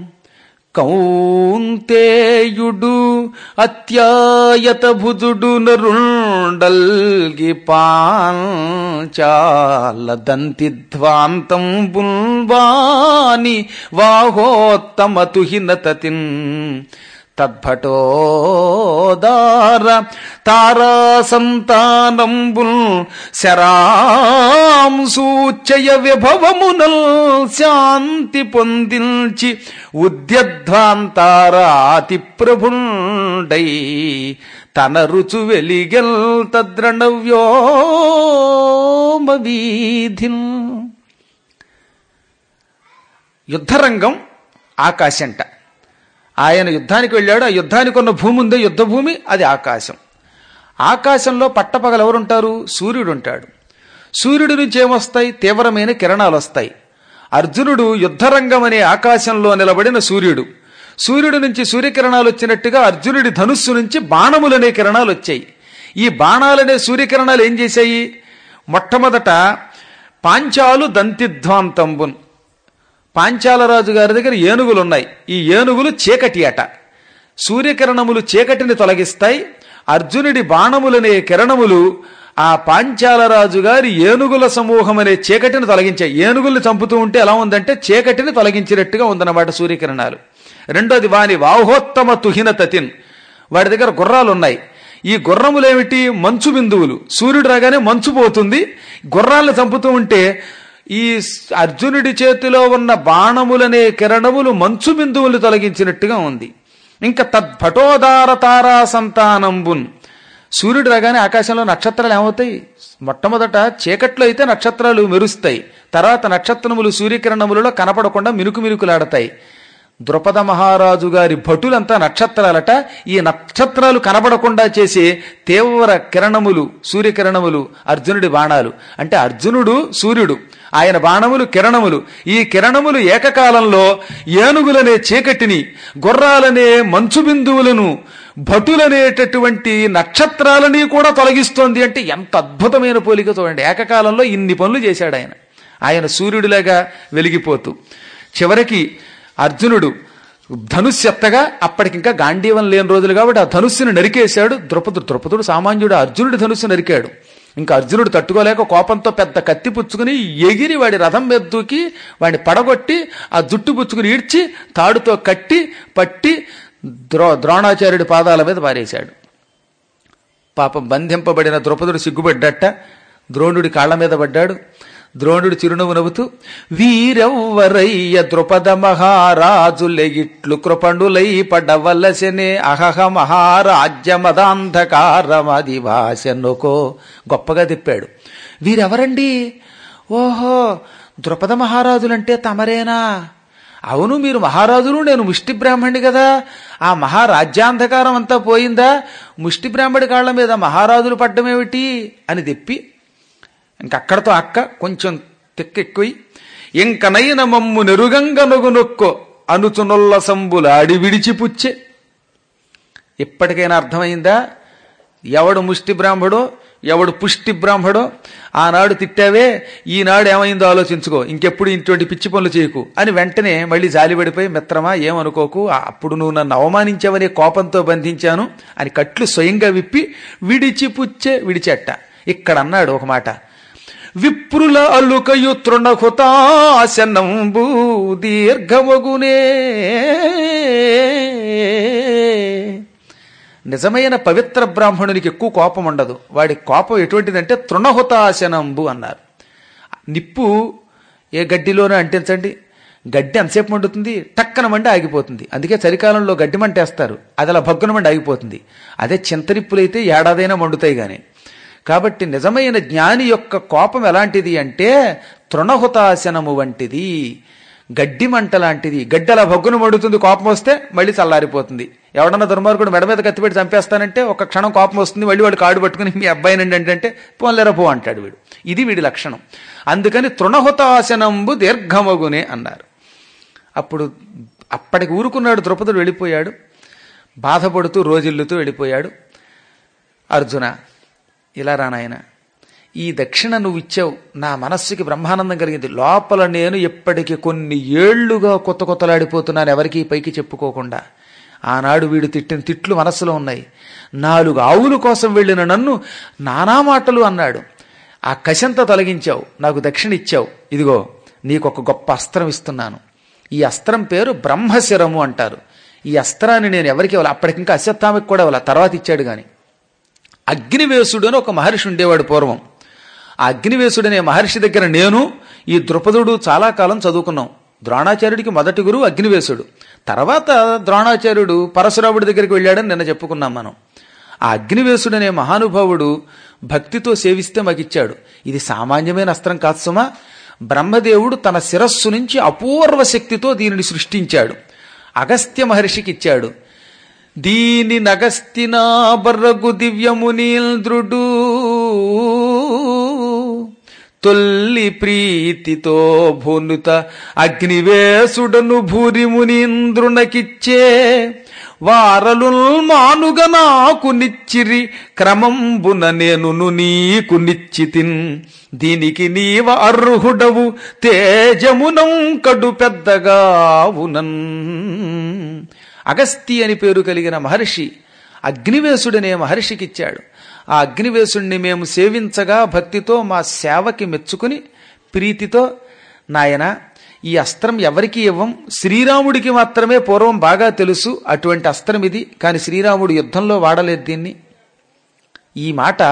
Speaker 2: కౌంతేయుడు అత్యాయత భుజుడు నరుండల్గి పాంచాల దంతిధ్వాంతం బుల్వాని వాహోత్తమ తుహినతతిన్ తద్భటోదార తారా సంతానంబుల్ శరాం సూచయ విభవమునల్ శాంతి పొందించి ఉద్యధ్వాంతారాతి ప్రభుండై తన రుచు వెలిగెల్ తద్రణవ్యోమ వీధిన్ యుద్ధరంగం ఆకాశంట ఆయన యుద్ధానికి వెళ్ళాడు ఆ యుద్ధానికి ఉన్న భూమి ఉందే యుద్ధ భూమి అది ఆకాశం ఆకాశంలో పట్టపగలు ఎవరుంటారు సూర్యుడు ఉంటాడు సూర్యుడి నుంచి ఏమొస్తాయి తీవ్రమైన కిరణాలు వస్తాయి అర్జునుడు యుద్ధరంగం అనే ఆకాశంలో నిలబడిన సూర్యుడు సూర్యుడి నుంచి సూర్యకిరణాలు వచ్చినట్టుగా అర్జునుడి ధనుస్సు నుంచి బాణములనే కిరణాలు వచ్చాయి ఈ బాణాలనే సూర్యకిరణాలు ఏం చేశాయి మొట్టమొదట పాంచాలు దంతిధ్వాంతంబున్ పాంచాలరాజు గారి దగ్గర ఏనుగులు ఉన్నాయి ఈ ఏనుగులు చీకటి అట సూర్యకిరణములు చీకటిని తొలగిస్తాయి అర్జునుడి బాణములనే కిరణములు ఆ పాంచాలరాజు గారి ఏనుగుల సమూహం అనే చీకటిని తొలగించాయి ఏనుగుల్ని చంపుతూ ఉంటే ఎలా ఉందంటే చీకటిని తొలగించినట్టుగా ఉందన్నమాట సూర్యకిరణాలు రెండోది వాని వాహోత్తమ తుహిన తతిన్ వాడి దగ్గర గుర్రాలు ఉన్నాయి ఈ గుర్రములేమిటి మంచు బిందువులు సూర్యుడు రాగానే మంచు పోతుంది గుర్రాలను చంపుతూ ఉంటే ఈ అర్జునుడి చేతిలో ఉన్న బాణములనే కిరణములు మంచు బిందువులు తొలగించినట్టుగా ఉంది ఇంకా తద్భటోదార తారా సంతానంబున్ సూర్యుడు రాగానే ఆకాశంలో నక్షత్రాలు ఏమవుతాయి మొట్టమొదట చీకట్లో అయితే నక్షత్రాలు మెరుస్తాయి తర్వాత నక్షత్రములు సూర్యకిరణములలో కనపడకుండా మినుకు మినుకులాడతాయి ద్రుపద మహారాజు గారి భటులంతా నక్షత్రాలట ఈ నక్షత్రాలు కనబడకుండా చేసే తీవ్ర కిరణములు సూర్యకిరణములు అర్జునుడి బాణాలు అంటే అర్జునుడు సూర్యుడు ఆయన బాణములు కిరణములు ఈ కిరణములు ఏకకాలంలో ఏనుగులనే చీకటిని గుర్రాలనే మంచు బిందువులను భటులనేటటువంటి నక్షత్రాలని కూడా తొలగిస్తోంది అంటే ఎంత అద్భుతమైన పోలిక చూడండి ఏకకాలంలో ఇన్ని పనులు చేశాడు ఆయన ఆయన సూర్యుడిలాగా వెలిగిపోతూ చివరికి అర్జునుడు ధనుస్సు ఎత్తగా అప్పటికింకా గాంధీవం లేని రోజులు కాబట్టి ఆ ధనుస్సును నరికేశాడు ద్రుపదుడు ద్రుపదుడు సామాన్యుడు అర్జునుడి ధనుస్సు నరికాడు ఇంకా అర్జునుడు తట్టుకోలేక కోపంతో పెద్ద కత్తి పుచ్చుకుని ఎగిరి వాడి రథం మీద దూకి వాడిని పడగొట్టి ఆ జుట్టు పుచ్చుకుని ఈడ్చి తాడుతో కట్టి పట్టి ద్రో ద్రోణాచార్యుడి పాదాల మీద పారేశాడు పాపం బంధింపబడిన ద్రౌపదుడు సిగ్గుపడ్డట ద్రోణుడి కాళ్ల మీద పడ్డాడు ద్రోణుడు చిరునవ్వు నవ్వుతూ వీరెవ్వరయ్య ద్రుపద మహారాజులే ఇట్లు కృపణులై పడవలసనే అహహ మహారాజ్యమదాంధకారమది భాషనుకో గొప్పగా తిప్పాడు వీరెవరండి ఓహో ద్రుపద మహారాజులంటే తమరేనా అవును మీరు మహారాజులు నేను ముష్టి బ్రాహ్మణి కదా ఆ మహారాజ్యాంధకారం అంతా పోయిందా ముష్టి బ్రాహ్మడి కాళ్ల మీద మహారాజులు పడ్డమేమిటి అని తెప్పి ఇంకక్కడతో అక్క కొంచెం తెక్కెక్కుయి ఇంకనైన మమ్ము నెరుగంగనుగు నొక్కో అనుచునొల్ల సంబులాడి విడిచిపుచ్చే ఇప్పటికైనా అర్థమైందా ఎవడు ముష్టి బ్రాహ్మడో ఎవడు పుష్టి బ్రాహ్మడో ఆనాడు తిట్టావే ఈనాడు ఏమైందో ఆలోచించుకో ఇంకెప్పుడు ఇటువంటి పిచ్చి పనులు చేయకు అని వెంటనే మళ్ళీ జాలిపడిపోయి మిత్రమా ఏమనుకోకు అప్పుడు నువ్వు నన్ను అవమానించావనే కోపంతో బంధించాను అని కట్లు స్వయంగా విప్పి విడిచిపుచ్చే విడిచెట్ట ఇక్కడ అన్నాడు ఒక మాట విప్రుల అల్లుకయు తృణహుతాశనంబు దీర్ఘమగునే నిజమైన పవిత్ర బ్రాహ్మణునికి ఎక్కువ కోపం ఉండదు వాడి కోపం ఎటువంటిదంటే తృణహుతాశనంబు అన్నారు నిప్పు ఏ గడ్డిలోనూ అంటించండి గడ్డి ఎంతసేపు మండుతుంది టక్కన మండి ఆగిపోతుంది అందుకే చలికాలంలో గడ్డి మంటేస్తారు అది అలా భగ్గున మండి ఆగిపోతుంది అదే చింతనిప్పులైతే ఏడాదైనా మండుతాయి గాని కాబట్టి నిజమైన జ్ఞాని యొక్క కోపం ఎలాంటిది అంటే తృణహుతాశనము వంటిది గడ్డి మంట లాంటిది గడ్డి అలా భగ్గున మండుతుంది కోపం వస్తే మళ్ళీ చల్లారిపోతుంది ఎవడన్నా దుర్మార్గుడు మెడ మీద కత్తిపెట్టి చంపేస్తానంటే ఒక క్షణం కోపం వస్తుంది మళ్ళీ వాడు కాడు పట్టుకుని మీ అబ్బాయినండి అంటే పోన్లేరా పో అంటాడు వీడు ఇది వీడి లక్షణం అందుకని తృణహుతాశనంబు దీర్ఘమగునే అన్నారు అప్పుడు అప్పటికి ఊరుకున్నాడు ద్రౌపదుడు వెళ్ళిపోయాడు బాధపడుతూ రోజిల్లుతూ వెళ్ళిపోయాడు అర్జున ఇలా రా నాయన ఈ దక్షిణ నువ్వు ఇచ్చావు నా మనస్సుకి బ్రహ్మానందం కలిగింది లోపల నేను ఇప్పటికి కొన్ని ఏళ్లుగా కొత్త కొత్తలాడిపోతున్నాను ఎవరికి పైకి చెప్పుకోకుండా ఆనాడు వీడు తిట్టిన తిట్లు మనస్సులో ఉన్నాయి నాలుగు ఆవుల కోసం వెళ్ళిన నన్ను నానా మాటలు అన్నాడు ఆ కశంత తొలగించావు నాకు దక్షిణ ఇచ్చావు ఇదిగో నీకొక గొప్ప అస్త్రం ఇస్తున్నాను ఈ అస్త్రం పేరు బ్రహ్మశిరము అంటారు ఈ అస్త్రాన్ని నేను ఎవరికి ఇవ్వాలి అప్పటికింకా అశ్వత్థామకి కూడా ఇవ్వాలి తర్వాత ఇచ్చాడు గాని అగ్నివేశుడు అని ఒక మహర్షి ఉండేవాడు పూర్వం ఆ అగ్నివేశుడు అనే మహర్షి దగ్గర నేను ఈ ద్రుపదుడు చాలా కాలం చదువుకున్నాం ద్రోణాచార్యుడికి మొదటి గురువు అగ్నివేశుడు తర్వాత ద్రోణాచార్యుడు పరశురాముడి దగ్గరికి వెళ్ళాడని నిన్న చెప్పుకున్నాం మనం ఆ అగ్నివేశుడు అనే మహానుభావుడు భక్తితో సేవిస్తే మాకిచ్చాడు ఇది సామాన్యమైన అస్త్రం కాదు సుమా బ్రహ్మదేవుడు తన శిరస్సు నుంచి అపూర్వ శక్తితో దీనిని సృష్టించాడు అగస్త్య మహర్షికి ఇచ్చాడు దీని నగస్తినా బర్రగు దివ్యమునీంద్రుడు తొల్లి ప్రీతితో భూనుత అగ్నివేశుడను భూరి మునీంద్రునకిచ్చే వారలు మానుగ నాకు నిచ్చిరి క్రమంబున నేనును నీకు నిచ్చితిన్ దీనికి నీవ అర్హుడవు తేజమునం కడు పెద్దగావునన్ అగస్తి అని పేరు కలిగిన మహర్షి అగ్నివేశుడనే మహర్షికిచ్చాడు ఆ అగ్నివేశుణ్ణి మేము సేవించగా భక్తితో మా సేవకి మెచ్చుకుని ప్రీతితో నాయన ఈ అస్త్రం ఎవరికి ఇవ్వం శ్రీరాముడికి మాత్రమే పూర్వం బాగా తెలుసు అటువంటి అస్త్రం ఇది కానీ శ్రీరాముడు యుద్ధంలో వాడలేదు దీన్ని ఈ మాట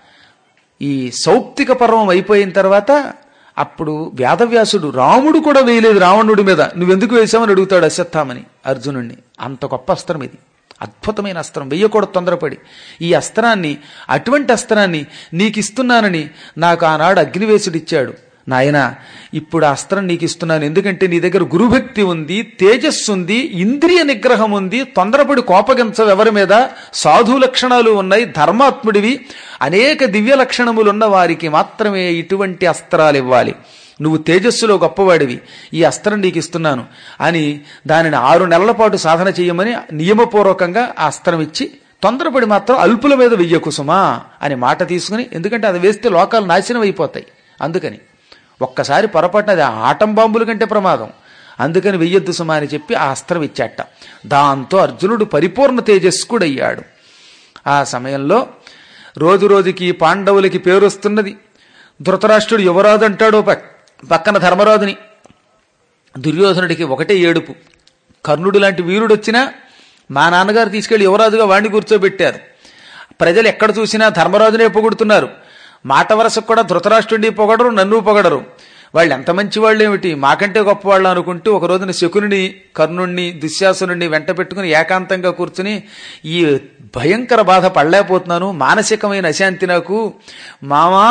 Speaker 2: ఈ సౌప్తిక పర్వం అయిపోయిన తర్వాత అప్పుడు వేదవ్యాసుడు రాముడు కూడా వేయలేదు రావణుడి మీద నువ్వెందుకు వేసావని అడుగుతాడు అశ్వత్థామని అర్జునుణ్ణి అంత గొప్ప అస్త్రం ఇది అద్భుతమైన అస్త్రం వెయ్యకూడదు తొందరపడి ఈ అస్త్రాన్ని అటువంటి అస్త్రాన్ని నీకు ఇస్తున్నానని నాకు ఆనాడు అగ్నివేశుడిచ్చాడు నాయన ఇప్పుడు ఆ అస్త్రం నీకు ఇస్తున్నాను ఎందుకంటే నీ దగ్గర గురుభక్తి ఉంది తేజస్సు ఉంది ఇంద్రియ నిగ్రహం ఉంది తొందరపడి కోపగించవు ఎవరి మీద సాధు లక్షణాలు ఉన్నాయి ధర్మాత్ముడివి అనేక దివ్య లక్షణములున్న వారికి మాత్రమే ఇటువంటి అస్త్రాలు ఇవ్వాలి నువ్వు తేజస్సులో గొప్పవాడివి ఈ అస్త్రం నీకు ఇస్తున్నాను అని దానిని ఆరు నెలల పాటు సాధన చేయమని నియమపూర్వకంగా ఆ అస్త్రం ఇచ్చి తొందరపడి మాత్రం అల్పుల మీద వెయ్య కుసుమా అని మాట తీసుకుని ఎందుకంటే అది వేస్తే లోకాలు నాశనం అయిపోతాయి అందుకని ఒక్కసారి పొరపాటున అది ఆటం బాంబుల కంటే ప్రమాదం అందుకని వెయ్యొద్దు సుమా అని చెప్పి ఆ అస్త్రం ఇచ్చాట దాంతో అర్జునుడు పరిపూర్ణ తేజస్కుడయ్యాడు ఆ సమయంలో రోజు రోజుకి పాండవులకి పేరు వస్తున్నది ధృతరాష్ట్రుడు యువరాజు అంటాడో పక్- పక్కన ధర్మరాజుని దుర్యోధనుడికి ఒకటే ఏడుపు కర్ణుడు లాంటి వీరుడు వచ్చినా మా నాన్నగారు తీసుకెళ్లి యువరాజుగా వాణ్ణి కూర్చోబెట్టారు ప్రజలు ఎక్కడ చూసినా ధర్మరాజునే పొగుడుతున్నారు మాట వరసకు కూడా ధృతరాష్ట్రుడిని పొగడరు నన్ను పొగడరు వాళ్ళు ఎంత మంచి వాళ్ళు ఏమిటి మాకంటే గొప్ప వాళ్ళు అనుకుంటూ ఒక రోజున శకుని కర్ణుణ్ణి దుశ్శాసునుడిని వెంట పెట్టుకుని ఏకాంతంగా కూర్చుని ఈ భయంకర బాధ పడలేకపోతున్నాను మానసికమైన అశాంతి నాకు మామా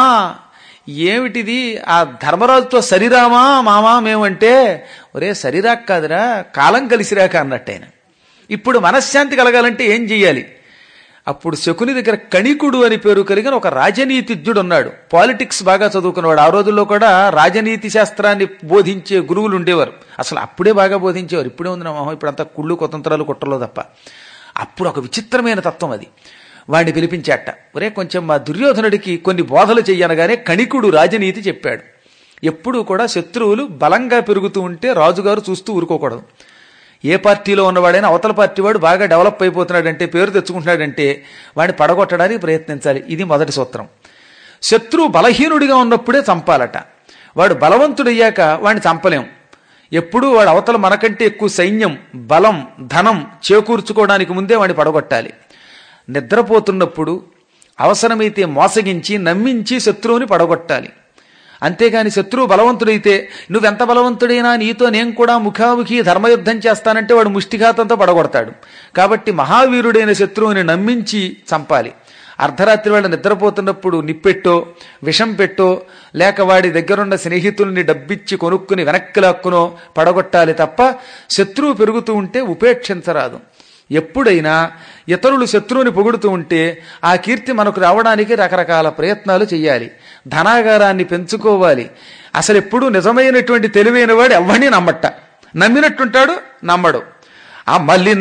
Speaker 2: ఏమిటిది ఆ ధర్మరాజుతో సరిరామా మామా మేమంటే ఒరే సరిరాక్ కాదురా కాలం కలిసిరాక అన్నట్టయిన ఇప్పుడు మనశ్శాంతి కలగాలంటే ఏం చెయ్యాలి అప్పుడు శకుని దగ్గర కణికుడు అని పేరు కలిగిన ఒక రాజనీతిజ్ఞుడు ఉన్నాడు పాలిటిక్స్ బాగా చదువుకున్నవాడు ఆ రోజుల్లో కూడా రాజనీతి శాస్త్రాన్ని బోధించే గురువులు ఉండేవారు అసలు అప్పుడే బాగా బోధించేవారు ఇప్పుడే ఉంది నా మొహం ఇప్పుడంతా కుళ్ళు కుతంత్రాలు కుట్రలో తప్ప అప్పుడు ఒక విచిత్రమైన తత్వం అది వాడిని పిలిపించాట ఒరే కొంచెం మా దుర్యోధనుడికి కొన్ని బోధలు చెయ్యనగానే కణికుడు రాజనీతి చెప్పాడు ఎప్పుడూ కూడా శత్రువులు బలంగా పెరుగుతూ ఉంటే రాజుగారు చూస్తూ ఊరుకోకూడదు ఏ పార్టీలో ఉన్నవాడైనా అవతల పార్టీ వాడు బాగా డెవలప్ అయిపోతున్నాడంటే పేరు తెచ్చుకుంటున్నాడంటే వాడిని పడగొట్టడానికి ప్రయత్నించాలి ఇది మొదటి సూత్రం శత్రువు బలహీనుడిగా ఉన్నప్పుడే చంపాలట వాడు బలవంతుడయ్యాక వాడిని చంపలేం ఎప్పుడూ వాడు అవతల మనకంటే ఎక్కువ సైన్యం బలం ధనం చేకూర్చుకోవడానికి ముందే వాడిని పడగొట్టాలి నిద్రపోతున్నప్పుడు అవసరమైతే మోసగించి నమ్మించి శత్రువుని పడగొట్టాలి అంతేగాని శత్రువు బలవంతుడైతే నువ్వెంత బలవంతుడైనా నీతో నేను కూడా ముఖాముఖి ధర్మయుద్ధం చేస్తానంటే వాడు ముష్టిఘాతంతో పడగొడతాడు కాబట్టి మహావీరుడైన శత్రువుని నమ్మించి చంపాలి అర్ధరాత్రి వాళ్ళు నిద్రపోతున్నప్పుడు నిప్పెట్టో విషం పెట్టో లేక వాడి దగ్గరున్న స్నేహితుల్ని డబ్బిచ్చి కొనుక్కుని వెనక్కి లాక్కునో పడగొట్టాలి తప్ప శత్రువు పెరుగుతూ ఉంటే ఉపేక్షించరాదు ఎప్పుడైనా ఇతరులు శత్రువుని పొగుడుతూ ఉంటే ఆ కీర్తి మనకు రావడానికి రకరకాల ప్రయత్నాలు చేయాలి ధనాగారాన్ని పెంచుకోవాలి అసలు ఎప్పుడు నిజమైనటువంటి తెలివైన వాడు ఎవరిని నమ్మట్ట నమ్మినట్టుంటాడు నమ్మడు ఆ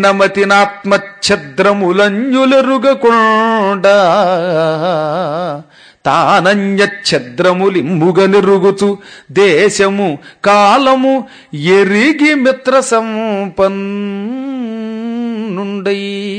Speaker 2: మలినమతినాత్మఛద్రములంజులెరుగకుండా తానంజఛద్రములింబుగ నిరుగుచు దేశము కాలము ఎరిగి మిత్ర సంపన్నుండై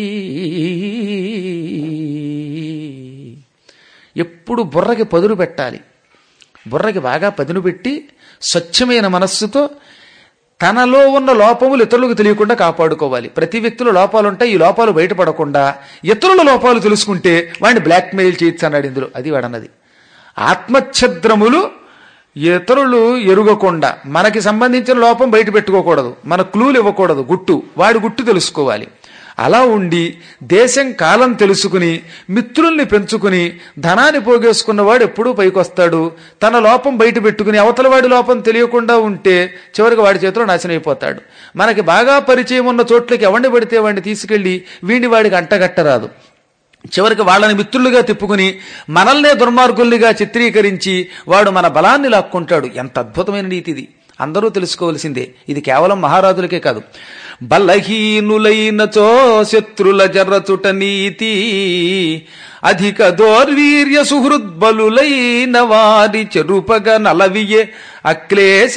Speaker 2: ఎప్పుడు బుర్రకి పదును పెట్టాలి బుర్రకి బాగా పదును పెట్టి స్వచ్ఛమైన మనస్సుతో తనలో ఉన్న లోపములు ఇతరులకు తెలియకుండా కాపాడుకోవాలి ప్రతి వ్యక్తిలో లోపాలు ఉంటాయి ఈ లోపాలు బయటపడకుండా ఇతరుల లోపాలు తెలుసుకుంటే వాడిని బ్లాక్మెయిల్ చేయొచ్చు అన్నాడు ఇందులో అది వాడన్నది ఆత్మఛద్రములు ఇతరులు ఎరుగకుండా మనకి సంబంధించిన లోపం బయట పెట్టుకోకూడదు మన క్లూలు ఇవ్వకూడదు గుట్టు వాడి గుట్టు తెలుసుకోవాలి అలా ఉండి దేశం కాలం తెలుసుకుని మిత్రుల్ని పెంచుకుని ధనాన్ని పోగేసుకున్నవాడు ఎప్పుడూ పైకొస్తాడు తన లోపం బయట పెట్టుకుని అవతల వాడి లోపం తెలియకుండా ఉంటే చివరికి వాడి చేతిలో నాశనం అయిపోతాడు మనకి బాగా పరిచయం ఉన్న చోట్లకి ఎవరిని పడితే వాడిని తీసుకెళ్లి వీడిని వాడికి అంటగట్టరాదు చివరికి వాళ్ళని మిత్రులుగా తిప్పుకుని మనల్నే దుర్మార్గుల్నిగా చిత్రీకరించి వాడు మన బలాన్ని లాక్కుంటాడు ఎంత అద్భుతమైన నీతి ఇది అందరూ తెలుసుకోవలసిందే ఇది కేవలం మహారాజులకే కాదు బలహీనులైనచో శత్రుల జర్రచుట నీతి అధిక దౌర్వీర్య సుహృద్బలులైన వారి చెరుపగ నలవియే అక్లేశ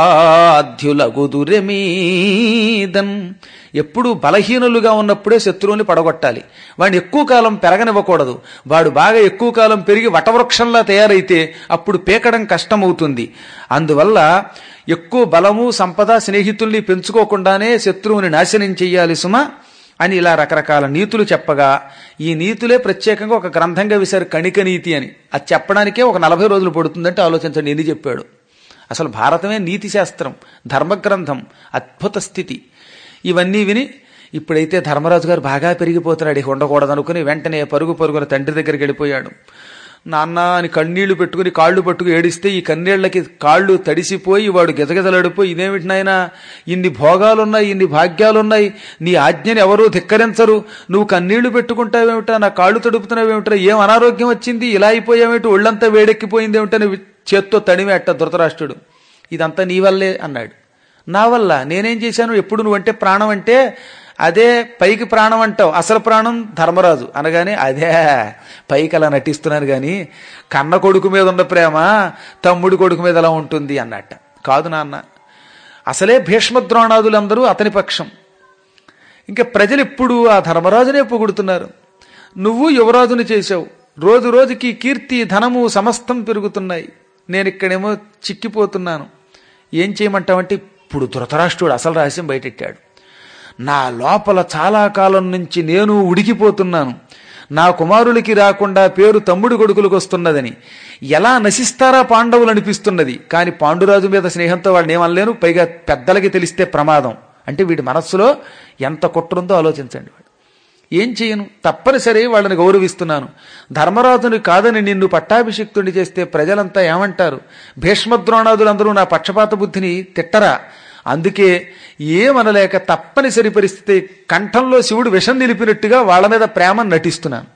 Speaker 2: సాధ్యులగుదురెమీదన్ ఎప్పుడు బలహీనులుగా ఉన్నప్పుడే శత్రువుని పడగొట్టాలి వాడిని ఎక్కువ కాలం పెరగనివ్వకూడదు వాడు బాగా ఎక్కువ కాలం పెరిగి వటవృక్షంలా తయారైతే అప్పుడు పీకడం కష్టమవుతుంది అందువల్ల ఎక్కువ బలము సంపద స్నేహితుల్ని పెంచుకోకుండానే శత్రువుని నాశనం చెయ్యాలి సుమా అని ఇలా రకరకాల నీతులు చెప్పగా ఈ నీతులే ప్రత్యేకంగా ఒక గ్రంథంగా విసారు కణిక నీతి అని అది చెప్పడానికే ఒక నలభై రోజులు పడుతుందంటే ఆలోచించండి ఎన్ని చెప్పాడు అసలు భారతమే నీతి శాస్త్రం ధర్మగ్రంథం అద్భుత స్థితి ఇవన్నీ విని ఇప్పుడైతే ధర్మరాజు గారు బాగా పెరిగిపోతున్నాడు ఇక ఉండకూడదు అనుకుని వెంటనే పరుగు పరుగున తండ్రి దగ్గరికి వెళ్ళిపోయాడు నాన్న అని కన్నీళ్లు పెట్టుకుని కాళ్ళు పట్టుకు ఏడిస్తే ఈ కన్నీళ్లకి కాళ్ళు తడిసిపోయి వాడు గిజగిజలాడిపోయి ఇదేమిటి నాయనా ఇన్ని భోగాలున్నాయి ఇన్ని భాగ్యాలున్నాయి నీ ఆజ్ఞని ఎవరూ ధిక్కరించరు నువ్వు కన్నీళ్లు పెట్టుకుంటావేమిటా నా కాళ్ళు తడుపుతున్నావేమిటా ఏం అనారోగ్యం వచ్చింది ఇలా అయిపోయావేమిటి ఒళ్ళంతా వేడెక్కిపోయింది ఏమిటని చేత్తో తడిమేట ధృతరాష్ట్రుడు ఇదంతా నీ వల్లే అన్నాడు నా వల్ల నేనేం చేశాను ఎప్పుడు నువ్వంటే ప్రాణం అంటే అదే పైకి ప్రాణం అంటావు అసలు ప్రాణం ధర్మరాజు అనగానే అదే పైకి అలా నటిస్తున్నాను గాని కన్న కొడుకు మీద ఉన్న ప్రేమ తమ్ముడి కొడుకు మీద ఎలా ఉంటుంది అన్నట్ట కాదు నాన్న అసలే భీష్మద్రోణాదులందరూ అతని పక్షం ఇంకా ప్రజలు ఎప్పుడు ఆ ధర్మరాజునే పొగుడుతున్నారు నువ్వు యువరాజుని చేశావు రోజు రోజుకి కీర్తి ధనము సమస్తం పెరుగుతున్నాయి నేను ఇక్కడేమో చిక్కిపోతున్నాను ఏం చేయమంటావంటే ఇప్పుడు ధృతరాష్ట్రుడు అసలు రహస్యం బయటెట్టాడు నా లోపల చాలా కాలం నుంచి నేను ఉడికిపోతున్నాను నా కుమారులకి రాకుండా పేరు తమ్ముడి కొడుకులకు వస్తున్నదని ఎలా నశిస్తారా పాండవులు అనిపిస్తున్నది కానీ పాండురాజు మీద స్నేహంతో వాళ్ళని ఏమనలేను పైగా పెద్దలకి తెలిస్తే ప్రమాదం అంటే వీడి మనస్సులో ఎంత కుట్రుందో ఆలోచించండి వాడు ఏం చేయను తప్పనిసరి వాళ్ళని గౌరవిస్తున్నాను ధర్మరాజుని కాదని నిన్ను పట్టాభిషిక్తుని చేస్తే ప్రజలంతా ఏమంటారు భీష్మద్రోణాదులందరూ నా పక్షపాత బుద్ధిని తిట్టరా అందుకే ఏమనలేక తప్పనిసరి పరిస్థితి కంఠంలో శివుడు విషం నిలిపినట్టుగా వాళ్ళ మీద ప్రేమను నటిస్తున్నాను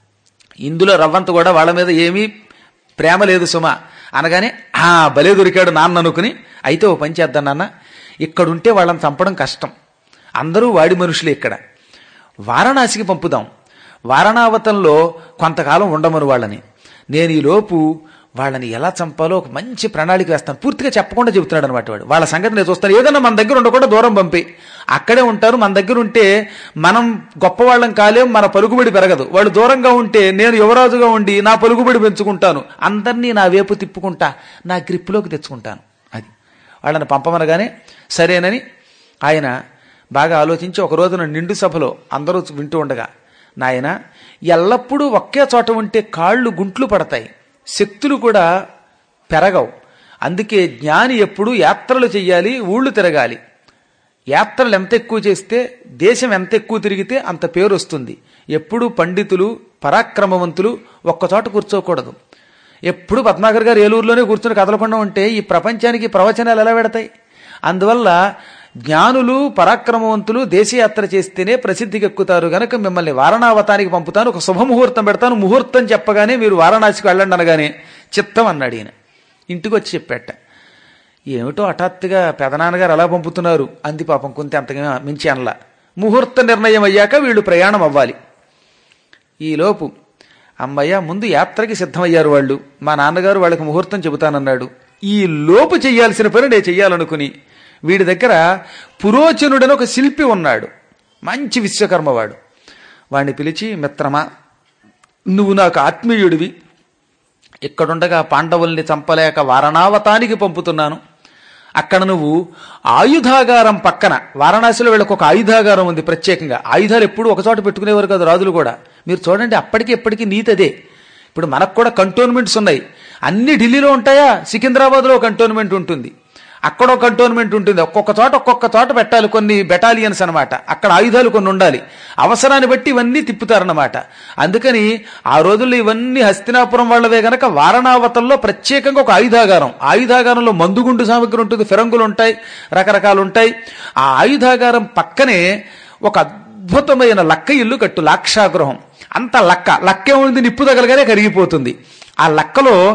Speaker 2: ఇందులో రవ్వంత కూడా వాళ్ళ మీద ఏమీ ప్రేమ లేదు సుమ అనగానే ఆ బలే దొరికాడు నాన్న అనుకుని అయితే ఓ పని చేద్దాం నాన్న ఇక్కడుంటే వాళ్ళని చంపడం కష్టం అందరూ వాడి మనుషులే ఇక్కడ వారణాసికి పంపుదాం వారణావతంలో కొంతకాలం ఉండమను వాళ్ళని నేను ఈ లోపు వాళ్ళని ఎలా చంపాలో ఒక మంచి ప్రణాళిక వేస్తాను పూర్తిగా చెప్పకుండా చెబుతున్నాడు అనమాట వాడు వాళ్ళ సంగతి నేను చూస్తాను ఏదన్నా మన దగ్గర ఉండకుండా దూరం పంపి అక్కడే ఉంటారు మన దగ్గర ఉంటే మనం గొప్పవాళ్ళం కాలేం మన పలుకుబడి పెరగదు వాళ్ళు దూరంగా ఉంటే నేను యువరాజుగా ఉండి నా పలుకుబడి పెంచుకుంటాను అందరినీ నా వైపు తిప్పుకుంటా నా గ్రిప్లోకి తెచ్చుకుంటాను అది వాళ్ళని పంపమనగానే సరేనని ఆయన బాగా ఆలోచించి ఒక రోజున నిండు సభలో అందరూ వింటూ ఉండగా నాయన ఎల్లప్పుడూ ఒకే చోట ఉంటే కాళ్ళు గుంట్లు పడతాయి శక్తులు కూడా పెరగవు అందుకే జ్ఞాని ఎప్పుడు యాత్రలు చెయ్యాలి ఊళ్ళు తిరగాలి యాత్రలు ఎంత ఎక్కువ చేస్తే దేశం ఎంత ఎక్కువ తిరిగితే అంత పేరు వస్తుంది ఎప్పుడు పండితులు పరాక్రమవంతులు ఒక్కచోట కూర్చోకూడదు ఎప్పుడు పద్మాకర్ గారు ఏలూరులోనే కూర్చొని కదలకుండా ఉంటే ఈ ప్రపంచానికి ప్రవచనాలు ఎలా పెడతాయి అందువల్ల జ్ఞానులు పరాక్రమవంతులు దేశయాత్ర చేస్తేనే ప్రసిద్ధికి ఎక్కుతారు గనక మిమ్మల్ని వారణావతానికి పంపుతాను ఒక శుభముహూర్తం పెడతాను ముహూర్తం చెప్పగానే మీరు వారణాసికి వెళ్ళండి అనగానే చిత్తం అన్నాడు ఈయన ఇంటికి వచ్చి చెప్పాట ఏమిటో హఠాత్తుగా పెదనాన్నగారు అలా పంపుతున్నారు అంది పాపం కొంత అంతగా మించి అనలా ముహూర్త నిర్ణయం అయ్యాక వీళ్ళు ప్రయాణం అవ్వాలి ఈలోపు అమ్మయ్య ముందు యాత్రకి సిద్ధమయ్యారు వాళ్ళు మా నాన్నగారు వాళ్ళకి ముహూర్తం చెబుతానన్నాడు ఈ లోపు చెయ్యాల్సిన పని నేను చెయ్యాలనుకుని వీడి దగ్గర పురోచనుడని ఒక శిల్పి ఉన్నాడు మంచి విశ్వకర్మవాడు వాడిని పిలిచి మిత్రమా నువ్వు నాకు ఆత్మీయుడివి ఇక్కడుండగా పాండవుల్ని చంపలేక వారణావతానికి పంపుతున్నాను అక్కడ నువ్వు ఆయుధాగారం పక్కన వారణాసిలో వీళ్ళకి ఒక ఆయుధాగారం ఉంది ప్రత్యేకంగా ఆయుధాలు ఎప్పుడు ఒకచోట పెట్టుకునేవారు కాదు రాజులు కూడా మీరు చూడండి అప్పటికి ఎప్పటికీ నీతి అదే ఇప్పుడు మనకు కూడా కంటోన్మెంట్స్ ఉన్నాయి అన్ని ఢిల్లీలో ఉంటాయా సికింద్రాబాద్లో కంటోన్మెంట్ ఉంటుంది అక్కడ ఒక కంటోన్మెంట్ ఉంటుంది ఒక్కొక్క చోట ఒక్కొక్క చోట పెట్టాలి కొన్ని బెటాలియన్స్ అనమాట అక్కడ ఆయుధాలు కొన్ని ఉండాలి అవసరాన్ని బట్టి ఇవన్నీ తిప్పుతారన్నమాట అందుకని ఆ రోజుల్లో ఇవన్నీ హస్తినాపురం వాళ్ళవే గనక వారణావతంలో ప్రత్యేకంగా ఒక ఆయుధాగారం ఆయుధాగారంలో మందుగుండు సామగ్రి ఉంటుంది ఫిరంగులు ఉంటాయి రకరకాలు ఉంటాయి ఆ ఆయుధాగారం పక్కనే ఒక అద్భుతమైన లక్క ఇల్లు కట్టు లాక్షాగృహం అంత లక్క లక్క ఏముంది నిప్పు తగలగానే కరిగిపోతుంది ఆ లక్కలో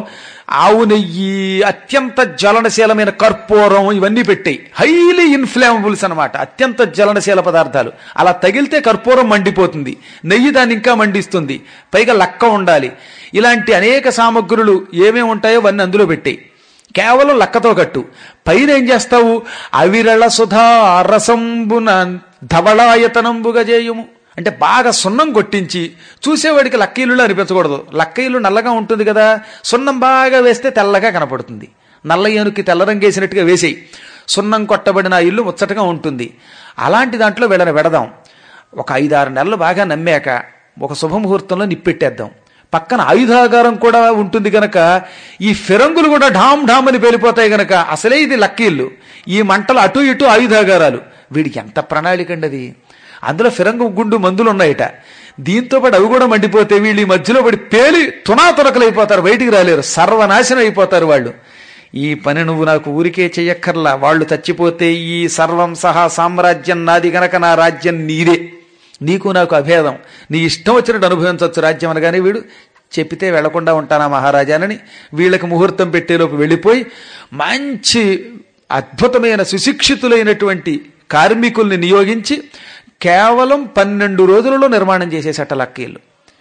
Speaker 3: ఆవు నెయ్యి అత్యంత జ్వలనశీలమైన కర్పూరం ఇవన్నీ పెట్టాయి హైలీ ఇన్ఫ్లేమబుల్స్ అన్నమాట అత్యంత జ్వలనశీల పదార్థాలు అలా తగిలితే కర్పూరం మండిపోతుంది నెయ్యి దాన్ని ఇంకా మండిస్తుంది పైగా లక్క ఉండాలి ఇలాంటి అనేక సామగ్రులు ఏమేమి ఉంటాయో అవన్నీ అందులో పెట్టాయి కేవలం లక్కతో కట్టు పైన ఏం చేస్తావు అవిరళ సుధా రసంబున ధవళాయతనంబుగా చేయుము అంటే బాగా సున్నం కొట్టించి చూసేవాడికి లక్కీలు అనిపించకూడదు లక్కీలు నల్లగా ఉంటుంది కదా సున్నం బాగా వేస్తే తెల్లగా కనపడుతుంది నల్ల ఏనుక్కి తెల్ల రంగేసినట్టుగా వేసేయి సున్నం కొట్టబడిన ఆ ఇల్లు ముచ్చటగా ఉంటుంది అలాంటి దాంట్లో వీళ్ళని పెడదాం ఒక ఐదారు నెలలు బాగా నమ్మాక ఒక శుభముహూర్తంలో నిప్పెట్టేద్దాం పక్కన ఆయుధాగారం కూడా ఉంటుంది గనక ఈ ఫిరంగులు కూడా ఢామ్ ఢామ్ అని పేలిపోతాయి గనక అసలే ఇది లక్కీళ్ళు ఈ మంటలు అటు ఇటు ఆయుధాగారాలు వీడికి ఎంత ప్రణాళిక అండి అది అందులో ఫిరంగు గుండు మందులు ఉన్నాయట దీంతో పాటు అవి కూడా మండిపోతే వీళ్ళు ఈ మధ్యలో పడి పేలి తునాతునకలైపోతారు బయటికి రాలేరు సర్వనాశనం అయిపోతారు వాళ్ళు ఈ పని నువ్వు నాకు ఊరికే చెయ్యక్కర్లా వాళ్ళు చచ్చిపోతే ఈ సర్వం సహా సామ్రాజ్యం నాది గనక నా రాజ్యం నీదే నీకు నాకు అభేదం నీ ఇష్టం వచ్చినట్టు అనుభవించవచ్చు రాజ్యం అనగానే వీడు చెప్పితే వెళ్లకుండా ఉంటానా మహారాజానని వీళ్ళకి ముహూర్తం పెట్టేలోపు వెళ్ళిపోయి మంచి అద్భుతమైన సుశిక్షితులైనటువంటి కార్మికుల్ని నియోగించి కేవలం పన్నెండు రోజులలో నిర్మాణం చేసేసట లక్కీళ్ళు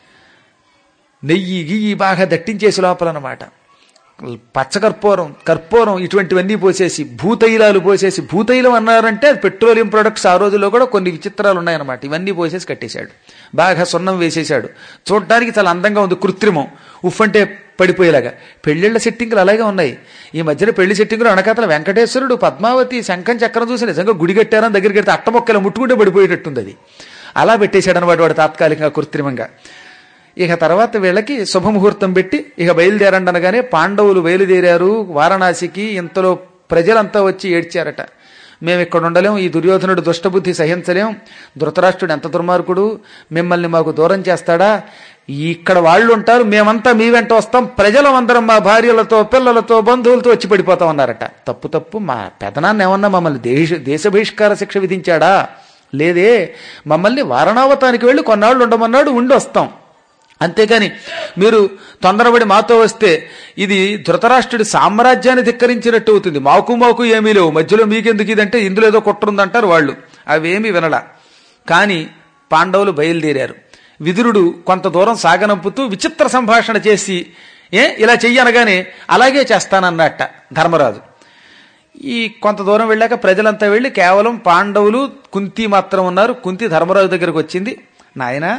Speaker 3: నెయ్యి గియ్యి బాగా దట్టించేసి లోపలనమాట పచ్చకర్పూరం కర్పూరం ఇటువంటివన్నీ పోసేసి భూతైలాలు పోసేసి భూతైలం అన్నారంటే అది పెట్రోలియం ప్రొడక్ట్స్ ఆ రోజుల్లో కూడా కొన్ని విచిత్రాలు ఉన్నాయన్నమాట ఇవన్నీ పోసేసి కట్టేశాడు బాగా సున్నం వేసేశాడు చూడడానికి చాలా అందంగా ఉంది కృత్రిమం ఉఫ్ అంటే పడిపోయేలాగా పెళ్లిళ్ల సెట్టింగ్లు అలాగే ఉన్నాయి ఈ మధ్యన పెళ్లి సెట్టింగ్లు అనకాతల వెంకటేశ్వరుడు పద్మావతి శంఖం చక్రం చూసి నిజంగా గుడి కట్టారని దగ్గరికి వెళ్తే అట్టమొక్కలు ముట్టుకుంటే పడిపోయేటట్టుంది అది అలా పెట్టేశాడు అనమాట వాడు తాత్కాలికంగా కృత్రిమంగా ఇక తర్వాత వీళ్ళకి శుభముహూర్తం పెట్టి ఇక బయలుదేరండి అనగానే పాండవులు బయలుదేరారు వారణాసికి ఇంతలో ప్రజలంతా వచ్చి ఏడ్చారట మేము ఇక్కడ ఉండలేం ఈ దుర్యోధనుడు దుష్టబుద్ధి సహించలేం ధృతరాష్ట్రుడు ఎంత దుర్మార్గుడు మిమ్మల్ని మాకు దూరం చేస్తాడా ఇక్కడ వాళ్ళు ఉంటారు మేమంతా మీ వెంట వస్తాం ప్రజలమందరం మా భార్యలతో పిల్లలతో బంధువులతో వచ్చి పడిపోతాం అన్నారట తప్పు తప్పు మా పెదనాన్న ఏమన్నా మమ్మల్ని దేశ దేశ బహిష్కార శిక్ష విధించాడా లేదే మమ్మల్ని వారణావతానికి వెళ్ళి కొన్నాళ్ళు ఉండమన్నాడు ఉండి వస్తాం అంతేకాని మీరు తొందరపడి మాతో వస్తే ఇది ధృతరాష్ట్రుడి సామ్రాజ్యాన్ని ధిక్కరించినట్టు అవుతుంది మాకు మాకు ఏమీ లేవు మధ్యలో మీకెందుకు ఇదంటే ఇందులో ఏదో కుట్రుందంటారు వాళ్ళు అవేమీ వినలా కానీ పాండవులు బయలుదేరారు విదురుడు కొంత దూరం సాగనంపుతూ విచిత్ర సంభాషణ చేసి ఏ ఇలా చెయ్యనగానే అలాగే చేస్తానన్నట్ట ధర్మరాజు ఈ కొంత దూరం వెళ్ళాక ప్రజలంతా వెళ్ళి కేవలం పాండవులు కుంతి మాత్రం ఉన్నారు కుంతి ధర్మరాజు దగ్గరకు వచ్చింది నాయనా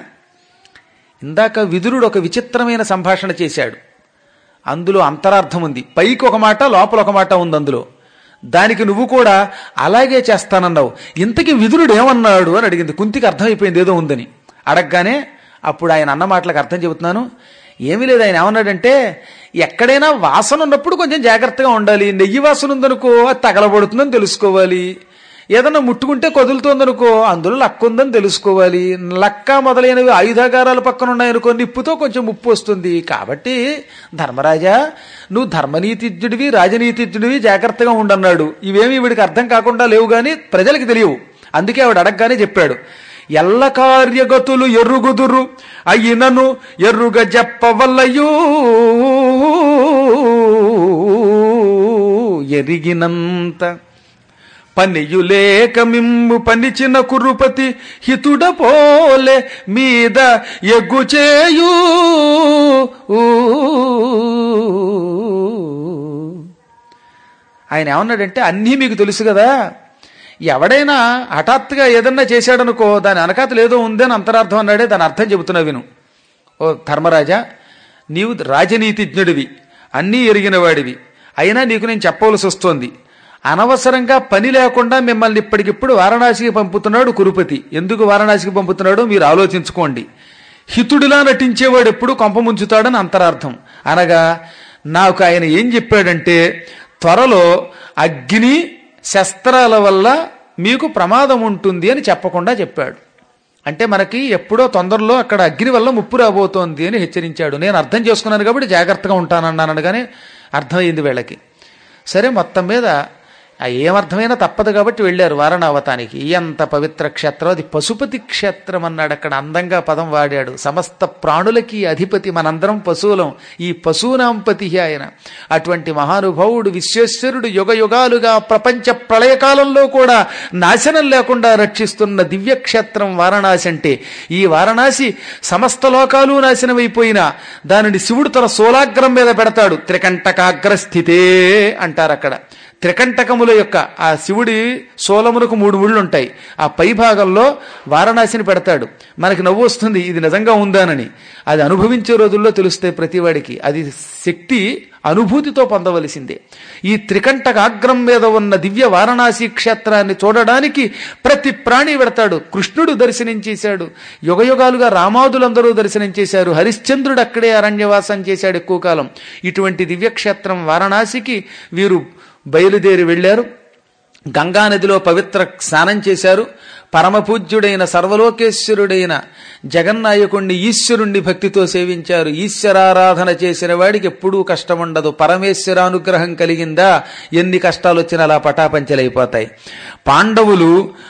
Speaker 3: ఇందాక విదురుడు ఒక విచిత్రమైన సంభాషణ చేశాడు అందులో అంతరార్థం ఉంది పైకి ఒక మాట లోపల ఒక మాట ఉంది అందులో దానికి నువ్వు కూడా అలాగే చేస్తానన్నావు ఇంతకీ విదురుడు ఏమన్నాడు అని అడిగింది కుంతికి అర్థమైపోయింది ఏదో ఉందని అడగగానే అప్పుడు ఆయన అన్న మాటలకు అర్థం చెబుతున్నాను ఏమీ లేదు ఆయన ఏమన్నాడంటే ఎక్కడైనా వాసన ఉన్నప్పుడు కొంచెం జాగ్రత్తగా ఉండాలి నెయ్యి వాసన ఉందనుకో అది తగలబడుతుందని తెలుసుకోవాలి ఏదన్నా ముట్టుకుంటే కదులుతోందనుకో అందులో లక్క ఉందని తెలుసుకోవాలి లక్క మొదలైనవి ఆయుధాగారాల పక్కన ఉన్నాయనుకో నిప్పుతో కొంచెం ముప్పు వస్తుంది కాబట్టి ధర్మరాజా నువ్వు ధర్మనీతిజ్ఞుడివి రాజనీతిజ్ఞుడివి జాగ్రత్తగా ఉండన్నాడు ఇవేమి వీడికి అర్థం కాకుండా లేవు గాని ప్రజలకు తెలియవు అందుకే ఆవిడ అడగగానే చెప్పాడు ఎల్ల కార్యగతులు ఎర్రుగుదురు అయ్యినను ఎర్రుగ చెప్పవల్లయూ ఎరిగినంత పనియులేక మిమ్ము పనిచిన కురుపతి హితుడ పోలే మీద ఎగ్గు చేయు ఆయన ఏమన్నాడంటే అన్నీ మీకు తెలుసు కదా ఎవడైనా హఠాత్తుగా ఏదన్నా చేశాడనుకో దాని అనకాతలు ఏదో ఉందని అంతరార్థం అన్నాడే దాని అర్థం చెబుతున్నా విను ఓ ధర్మరాజా నీవు రాజనీతిజ్ఞుడివి అన్నీ ఎరిగిన వాడివి అయినా నీకు నేను చెప్పవలసి వస్తోంది అనవసరంగా పని లేకుండా మిమ్మల్ని ఇప్పటికిప్పుడు వారణాసికి పంపుతున్నాడు కురుపతి ఎందుకు వారణాసికి పంపుతున్నాడో మీరు ఆలోచించుకోండి హితుడిలా నటించేవాడు ఎప్పుడు కొంప ముంచుతాడని అంతరార్థం అనగా నాకు ఆయన ఏం చెప్పాడంటే త్వరలో అగ్ని శస్త్రాల వల్ల మీకు ప్రమాదం ఉంటుంది అని చెప్పకుండా చెప్పాడు అంటే మనకి ఎప్పుడో తొందరలో అక్కడ అగ్ని వల్ల ముప్పు రాబోతోంది అని హెచ్చరించాడు నేను అర్థం చేసుకున్నాను కాబట్టి జాగ్రత్తగా ఉంటానన్నాను కానీ అర్థమైంది వీళ్ళకి సరే మొత్తం మీద ఆ ఏమర్థమైనా తప్పదు కాబట్టి వెళ్ళారు వారణావతానికి ఎంత పవిత్ర క్షేత్రం అది పశుపతి క్షేత్రం అన్నాడు అక్కడ అందంగా పదం వాడాడు సమస్త ప్రాణులకి అధిపతి మనందరం పశువులం ఈ పశువునాంపతి ఆయన అటువంటి మహానుభావుడు విశ్వేశ్వరుడు యుగ యుగాలుగా ప్రపంచ ప్రళయకాలంలో కూడా నాశనం లేకుండా రక్షిస్తున్న దివ్యక్షేత్రం వారణాసి అంటే ఈ వారణాసి సమస్త లోకాలు నాశనమైపోయినా దానిని శివుడు తన సోలాగ్రం మీద పెడతాడు త్రికంటకాగ్రస్థితే అంటారు అక్కడ త్రికంటకముల యొక్క ఆ శివుడి సోలమునకు మూడు ముళ్ళు ఉంటాయి ఆ పై భాగంలో వారణాసిని పెడతాడు మనకి నవ్వు వస్తుంది ఇది నిజంగా ఉందానని అది అనుభవించే రోజుల్లో తెలుస్తాయి ప్రతివాడికి అది శక్తి అనుభూతితో పొందవలసిందే ఈ త్రికంటకాగ్రం మీద ఉన్న దివ్య వారణాసి క్షేత్రాన్ని చూడడానికి ప్రతి ప్రాణి పెడతాడు కృష్ణుడు దర్శనం చేశాడు యుగయుగాలుగా రామాదులందరూ దర్శనం చేశారు హరిశ్చంద్రుడు అక్కడే అరణ్యవాసం చేశాడు ఎక్కువ కాలం ఇటువంటి దివ్యక్షేత్రం వారణాసికి వీరు బయలుదేరి వెళ్ళారు గంగానదిలో పవిత్ర స్నానం చేశారు పరమపూజ్యుడైన సర్వలోకేశ్వరుడైన జగన్నాయకుణ్ణి ఈశ్వరుణ్ణి భక్తితో సేవించారు ఈశ్వరారాధన చేసిన వాడికి ఎప్పుడూ కష్టం ఉండదు పరమేశ్వరానుగ్రహం కలిగిందా ఎన్ని కష్టాలు వచ్చినా అలా పటాపంచలైపోతాయి పాండవులు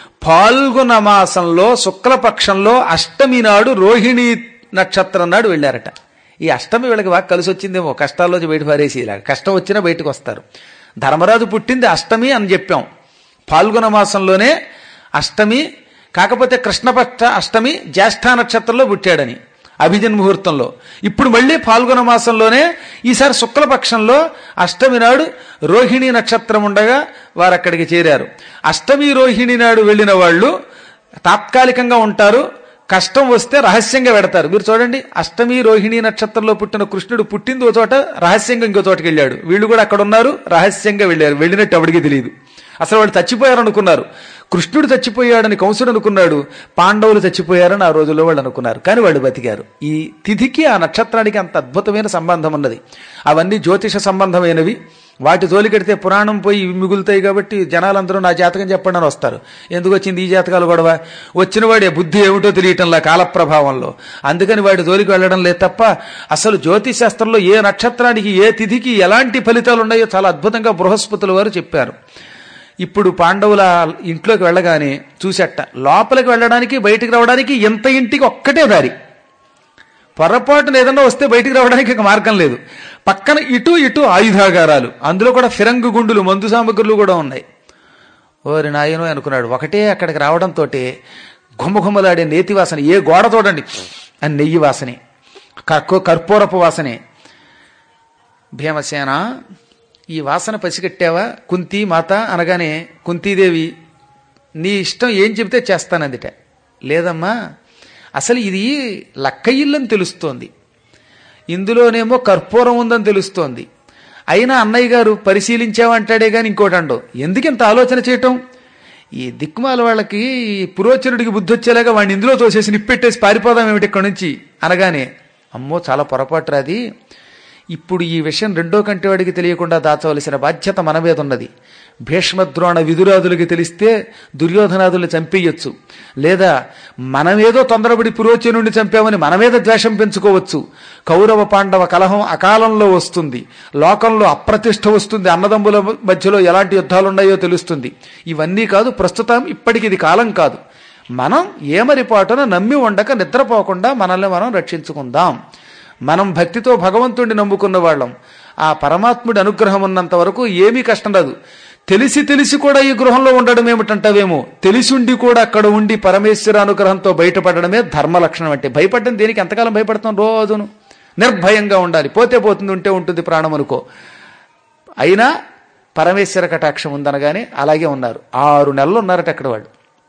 Speaker 3: పాల్గొన మాసంలో శుక్లపక్షంలో అష్టమి నాడు రోహిణీ నక్షత్రం నాడు వెళ్ళారట ఈ అష్టమి వీళ్ళకి బాగా కలిసి వచ్చిందేమో కష్టాల్లోంచి బయట పారేసి ఇలా కష్టం వచ్చినా బయటకు వస్తారు ధర్మరాజు పుట్టింది అష్టమి అని చెప్పాం పాల్గొన మాసంలోనే అష్టమి కాకపోతే కృష్ణపక్ష అష్టమి జ్యేష్ఠ నక్షత్రంలో పుట్టాడని అభిజన్ ముహూర్తంలో ఇప్పుడు మళ్ళీ పాల్గొన మాసంలోనే ఈసారి శుక్లపక్షంలో అష్టమి నాడు రోహిణి నక్షత్రం ఉండగా వారు అక్కడికి చేరారు అష్టమి రోహిణి నాడు వెళ్ళిన వాళ్ళు తాత్కాలికంగా ఉంటారు కష్టం వస్తే రహస్యంగా పెడతారు మీరు చూడండి అష్టమి రోహిణి నక్షత్రంలో పుట్టిన కృష్ణుడు పుట్టింది ఓ చోట రహస్యంగా ఇంకో చోటకి వెళ్ళాడు వీళ్ళు కూడా అక్కడ ఉన్నారు రహస్యంగా వెళ్ళారు వెళ్ళినట్టు ఎవడికి తెలియదు అసలు వాళ్ళు చచ్చిపోయారు అనుకున్నారు కృష్ణుడు చచ్చిపోయాడని కంసుడు అనుకున్నాడు పాండవులు చచ్చిపోయారని ఆ రోజుల్లో వాళ్ళు అనుకున్నారు కానీ వాళ్ళు బతికారు ఈ తిథికి ఆ నక్షత్రానికి అంత అద్భుతమైన సంబంధం ఉన్నది అవన్నీ జ్యోతిష సంబంధమైనవి వాటి తోలికెడితే పురాణం పోయి ఇవి మిగులుతాయి కాబట్టి జనాలందరూ నా జాతకం చెప్పండి అని వస్తారు ఎందుకు వచ్చింది ఈ జాతకాలు గొడవ వచ్చిన వాడే బుద్ధి ఏమిటో తెలియటంలా కాలప్రభావంలో అందుకని వాడి తోలికి వెళ్ళడం లేదు తప్ప అసలు జ్యోతిష్ శాస్త్రంలో ఏ నక్షత్రానికి ఏ తిథికి ఎలాంటి ఫలితాలు ఉన్నాయో చాలా అద్భుతంగా బృహస్పతుల వారు చెప్పారు ఇప్పుడు పాండవుల ఇంట్లోకి వెళ్ళగానే చూసెట్ట లోపలికి వెళ్ళడానికి బయటికి రావడానికి ఎంత ఇంటికి ఒక్కటే దారి పొరపాటున ఏదన్నా వస్తే బయటికి రావడానికి ఇక మార్గం లేదు పక్కన ఇటు ఇటు ఆయుధాగారాలు అందులో కూడా ఫిరంగు గుండులు మందు సామగ్రులు కూడా ఉన్నాయి ఓరి నాయనో అనుకున్నాడు ఒకటే అక్కడికి రావడంతో గుమ్మగుమ్మలాడే నేతి వాసన ఏ గోడ చూడండి అని నెయ్యి వాసనే కర్కో కర్పూరపు వాసనే భీమసేన ఈ వాసన పసిగట్టావా కుంతి మాత అనగానే కుంతీదేవి నీ ఇష్టం ఏం చెబితే చేస్తానందిట లేదమ్మా అసలు ఇది లక్క ఇల్లని తెలుస్తోంది ఇందులోనేమో కర్పూరం ఉందని తెలుస్తోంది అయినా అన్నయ్య గారు పరిశీలించావంటాడే గాని ఇంకోటి అండవు ఎందుకింత ఆలోచన చేయటం ఈ దిక్కుమాల వాళ్ళకి ఈ పురోచనుడికి బుద్ధి వచ్చేలాగా వాడిని ఇందులో తోసేసి నిప్పెట్టేసి పారిపోదాం ఏమిటి ఇక్కడి నుంచి అనగానే అమ్మో చాలా పొరపాటు రాది ఇప్పుడు ఈ విషయం రెండో కంటి వాడికి తెలియకుండా దాచవలసిన బాధ్యత మన మీద ఉన్నది భీష్మద్రోణ విదురాదులకి తెలిస్తే దుర్యోధనాదుల్ని చంపేయొచ్చు లేదా మనమేదో తొందరపడి పురోచనుడిని చంపామని మన మీద ద్వేషం పెంచుకోవచ్చు కౌరవ పాండవ కలహం అకాలంలో వస్తుంది లోకంలో అప్రతిష్ట వస్తుంది అన్నదమ్ముల మధ్యలో ఎలాంటి యుద్ధాలున్నాయో తెలుస్తుంది ఇవన్నీ కాదు ప్రస్తుతం ఇప్పటికి ఇది కాలం కాదు మనం ఏమరిపాటున నమ్మి ఉండక నిద్రపోకుండా మనల్ని మనం రక్షించుకుందాం మనం భక్తితో భగవంతుడిని నమ్ముకున్న వాళ్ళం ఆ పరమాత్ముడి అనుగ్రహం ఉన్నంత వరకు ఏమీ కష్టం రాదు తెలిసి తెలిసి కూడా ఈ గృహంలో ఉండడం ఏమిటంటావేమో తెలిసి ఉండి కూడా అక్కడ ఉండి పరమేశ్వర అనుగ్రహంతో బయటపడడమే ధర్మ లక్షణం అంటే భయపడడం దేనికి ఎంతకాలం భయపడతాం రోజును నిర్భయంగా ఉండాలి పోతే పోతుంది ఉంటే ఉంటుంది ప్రాణం అనుకో అయినా పరమేశ్వర కటాక్షం ఉందనగానే అలాగే ఉన్నారు ఆరు నెలలు ఉన్నారట అక్కడ వాళ్ళు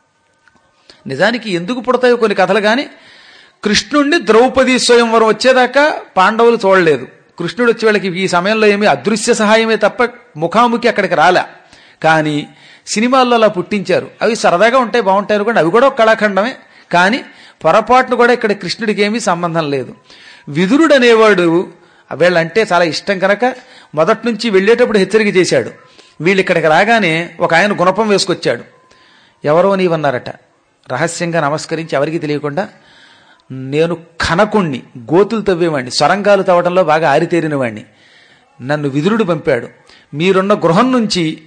Speaker 3: నిజానికి ఎందుకు పుడతాయో కొన్ని కథలు కానీ కృష్ణుణ్ణి ద్రౌపది స్వయంవరం వచ్చేదాకా పాండవులు చూడలేదు కృష్ణుడు వచ్చి వాళ్ళకి ఈ సమయంలో ఏమీ అదృశ్య సహాయమే తప్ప ముఖాముఖి అక్కడికి రాలే కానీ సినిమాల్లో అలా పుట్టించారు అవి సరదాగా ఉంటాయి బాగుంటాయి అనుకోండి అవి కూడా ఒక కళాఖండమే కానీ పొరపాటును కూడా ఇక్కడ కృష్ణుడికి ఏమీ సంబంధం లేదు విదురుడు అనేవాడు వీళ్ళంటే చాలా ఇష్టం కనుక మొదటి నుంచి వెళ్ళేటప్పుడు హెచ్చరిక చేశాడు వీళ్ళు ఇక్కడికి రాగానే ఒక ఆయన గుణపం వేసుకొచ్చాడు ఎవరో నీవన్నారట రహస్యంగా నమస్కరించి ఎవరికి తెలియకుండా నేను కనకుణ్ణి గోతులు తవ్వేవాణ్ణి సొరంగాలు తవ్వడంలో బాగా ఆరితేరిన వాణ్ణి నన్ను విదురుడు పంపాడు మీరున్న గృహం నుంచి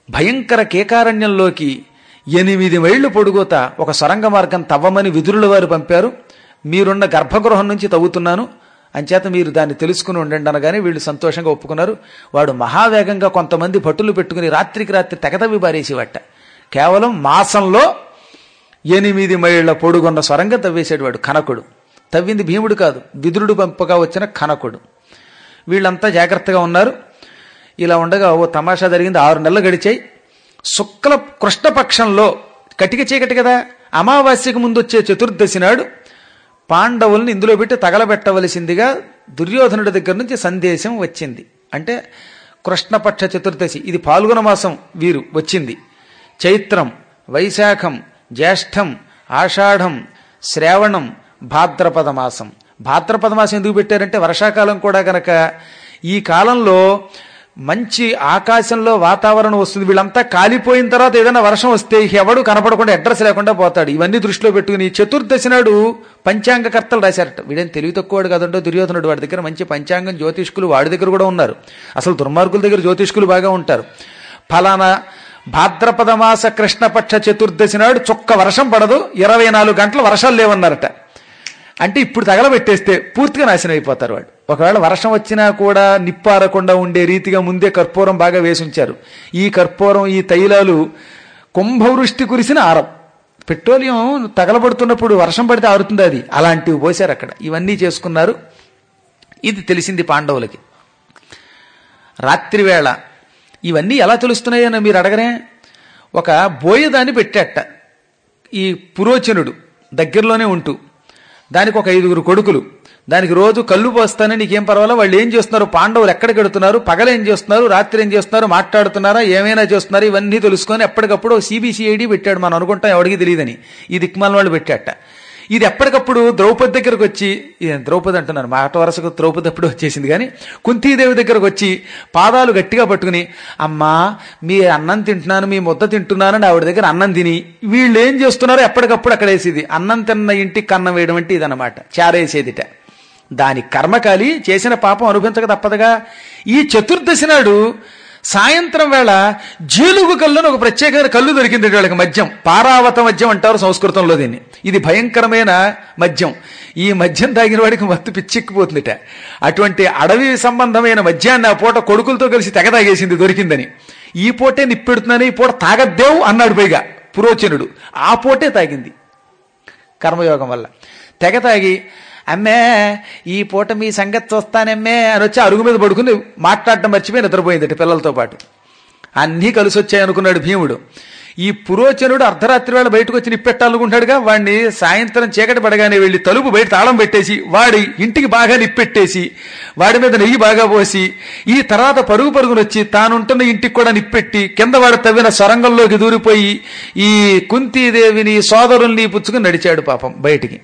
Speaker 3: భయంకర కేకారణ్యంలోకి ఎనిమిది మైళ్లు పొడుగుత ఒక సొరంగ మార్గం తవ్వమని విదురుల వారు పంపారు మీరున్న గర్భగృహం నుంచి తవ్వుతున్నాను అంచేత మీరు దాన్ని తెలుసుకుని ఉండండి అనగానే వీళ్ళు సంతోషంగా ఒప్పుకున్నారు వాడు మహావేగంగా కొంతమంది భటులు పెట్టుకుని రాత్రికి రాత్రి తెగతవి బారేసేవట కేవలం మాసంలో ఎనిమిది మైళ్ళ పొడుగున్న సొరంగం తవ్వేశాడు వాడు కనకుడు తవ్వింది భీముడు కాదు విదురుడు పంపగా వచ్చిన కనకుడు వీళ్ళంతా జాగ్రత్తగా ఉన్నారు ఇలా ఉండగా ఓ తమాషా జరిగింది ఆరు నెలలు గడిచాయి శుక్ల కృష్ణపక్షంలో కటిక చీకటి కదా అమావాస్యకు ముందు వచ్చే చతుర్దశి నాడు పాండవుల్ని ఇందులో పెట్టి తగలబెట్టవలసిందిగా దుర్యోధనుడి దగ్గర నుంచి సందేశం వచ్చింది అంటే కృష్ణపక్ష చతుర్దశి ఇది పాల్గొన మాసం వీరు వచ్చింది చైత్రం వైశాఖం జ్యేష్ఠం ఆషాఢం శ్రావణం భాద్రపద మాసం భాద్రపద మాసం ఎందుకు పెట్టారంటే వర్షాకాలం కూడా గనక ఈ కాలంలో మంచి ఆకాశంలో వాతావరణం వస్తుంది వీళ్ళంతా కాలిపోయిన తర్వాత ఏదైనా వర్షం వస్తే ఇక ఎవడు కనపడకుండా అడ్రస్ లేకుండా పోతాడు ఇవన్నీ దృష్టిలో పెట్టుకుని చతుర్దశి నాడు పంచాంగకర్తలు రాశారట వీడేం తెలివి తక్కువవాడు కదండో దుర్యోధనుడు వాడి దగ్గర మంచి పంచాంగం జ్యోతిష్కులు వాడి దగ్గర కూడా ఉన్నారు అసలు దుర్మార్గుల దగ్గర జ్యోతిష్కులు బాగా ఉంటారు ఫలానా భాద్రపద మాస కృష్ణపక్ష చతుర్దశి నాడు చుక్క వర్షం పడదు ఇరవై నాలుగు గంటలు వర్షాలు లేవన్నారట అంటే ఇప్పుడు తగలబెట్టేస్తే పూర్తిగా నాశనం అయిపోతారు వాడు ఒకవేళ వర్షం వచ్చినా కూడా నిప్పారకుండా ఉండే రీతిగా ముందే కర్పూరం బాగా వేసి ఉంచారు ఈ కర్పూరం ఈ తైలాలు కుంభవృష్టి కురిసిన ఆరం పెట్రోలియం తగలబడుతున్నప్పుడు వర్షం పడితే ఆరుతుంది అది అలాంటివి పోశారు అక్కడ ఇవన్నీ చేసుకున్నారు ఇది తెలిసింది పాండవులకి రాత్రివేళ ఇవన్నీ ఎలా తెలుస్తున్నాయని మీరు అడగరే ఒక బోయదాన్ని పెట్టాట ఈ పురోచనుడు దగ్గరలోనే ఉంటూ దానికి ఒక ఐదుగురు కొడుకులు దానికి రోజు కళ్ళు పోస్తానని నీకేం పర్వాలా వాళ్ళు ఏం చేస్తున్నారు పాండవులు ఎక్కడికి వెడుతున్నారు పగలేం చేస్తున్నారు రాత్రి ఏం చేస్తున్నారు మాట్లాడుతున్నారా ఏమైనా చేస్తున్నారు ఇవన్నీ తెలుసుకొని ఎప్పటికప్పుడు సిబిసిఐడి పెట్టాడు మనం అనుకుంటాం ఎవరికి తెలియదని ఈ దిక్మాల వాళ్ళు పెట్టాట ఇది ఎప్పటికప్పుడు ద్రౌపది దగ్గరకు వచ్చి ఏ, ద్రౌపది అంటున్నాను మాట వరుసకు ద్రౌపది అప్పుడు వచ్చేసింది కానీ కుంతీదేవి దగ్గరకు వచ్చి పాదాలు గట్టిగా పట్టుకుని అమ్మా మీ అన్నం తింటున్నాను మీ ముద్ద తింటున్నానని ఆవిడ దగ్గర అన్నం తిని వీళ్ళు ఏం చేస్తున్నారో ఎప్పటికప్పుడు అక్కడ వేసేది అన్నం తిన్న ఇంటికి కన్నం వేయడం అంటే ఇదన్నమాట చారేసేదిట దాని కర్మకాలి చేసిన పాపం అనుభవించక తప్పదుగా ఈ చతుర్దశి నాడు సాయంత్రం వేళ జీలుగు కళ్ళను ఒక ప్రత్యేకమైన కళ్ళు దొరికింది వాళ్ళకి మద్యం పారావత మద్యం అంటారు సంస్కృతంలో దీన్ని ఇది భయంకరమైన మద్యం ఈ మద్యం తాగిన వాడికి మత్తు పిచ్చెక్కిపోతుందిట అటువంటి అడవి సంబంధమైన మద్యాన్ని ఆ పూట కొడుకులతో కలిసి తెగ తాగేసింది దొరికిందని ఈ పూటే నిప్పెడుతున్నాను ఈ పూట తాగద్దేవు అన్నాడు పైగా పురోచనుడు ఆ పూటే తాగింది కర్మయోగం వల్ల తెగ తాగి అమ్మే ఈ పూట మీ సంగతి చూస్తానమ్మే అని వచ్చి అరుగు మీద పడుకుని మాట్లాడటం మర్చిపోయి నిద్రపోయిందట పిల్లలతో పాటు అన్నీ కలిసి వచ్చాయి అనుకున్నాడు భీముడు ఈ పురోచనుడు అర్ధరాత్రి వేళ బయటకు వచ్చి నిప్పెట్టాలనుకుంటాడుగా వాడిని సాయంత్రం చీకటి పడగానే వెళ్ళి తలుపు బయట తాళం పెట్టేసి వాడి ఇంటికి బాగా నిప్పెట్టేసి వాడి మీద నెయ్యి బాగా పోసి ఈ తర్వాత పరుగు పరుగును వచ్చి తానుంటున్న ఇంటికి కూడా నిప్పెట్టి కింద వాడు తవ్విన సొరంగంలోకి దూరిపోయి ఈ కుంతీదేవిని సోదరుల్ని పుచ్చుకుని నడిచాడు పాపం బయటికి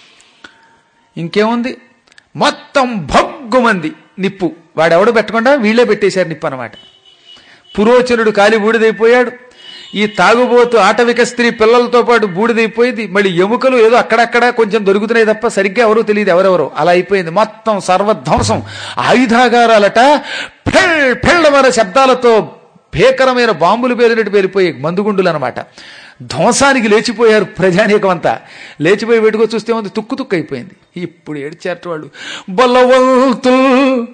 Speaker 3: ఇంకేముంది మొత్తం భగ్గుమంది నిప్పు వాడెవడు పెట్టకుండా వీళ్ళే పెట్టేశారు నిప్పు అనమాట పురోచనుడు కాలి బూడిదైపోయాడు ఈ తాగుబోతు ఆటవిక స్త్రీ పిల్లలతో పాటు బూడిదైపోయింది మళ్ళీ ఎముకలు ఏదో అక్కడక్కడ కొంచెం దొరుకుతున్నాయి తప్ప సరిగ్గా ఎవరో తెలియదు ఎవరెవరో అలా అయిపోయింది మొత్తం సర్వధ్వంసం ఆయుధాగారాలట ఫెళ్ ఫెళ్ళమైన శబ్దాలతో భీకరమైన బాంబులు పేలినట్టు పేలిపోయి మందుగుండులు అనమాట ధ్వంసానికి లేచిపోయారు ప్రజానీకం అంతా లేచిపోయి వెటుకో చూస్తే ఉంది తుక్కు తుక్కు అయిపోయింది ఇప్పుడు ఏడ్చారట వాళ్ళు బలవంతుల్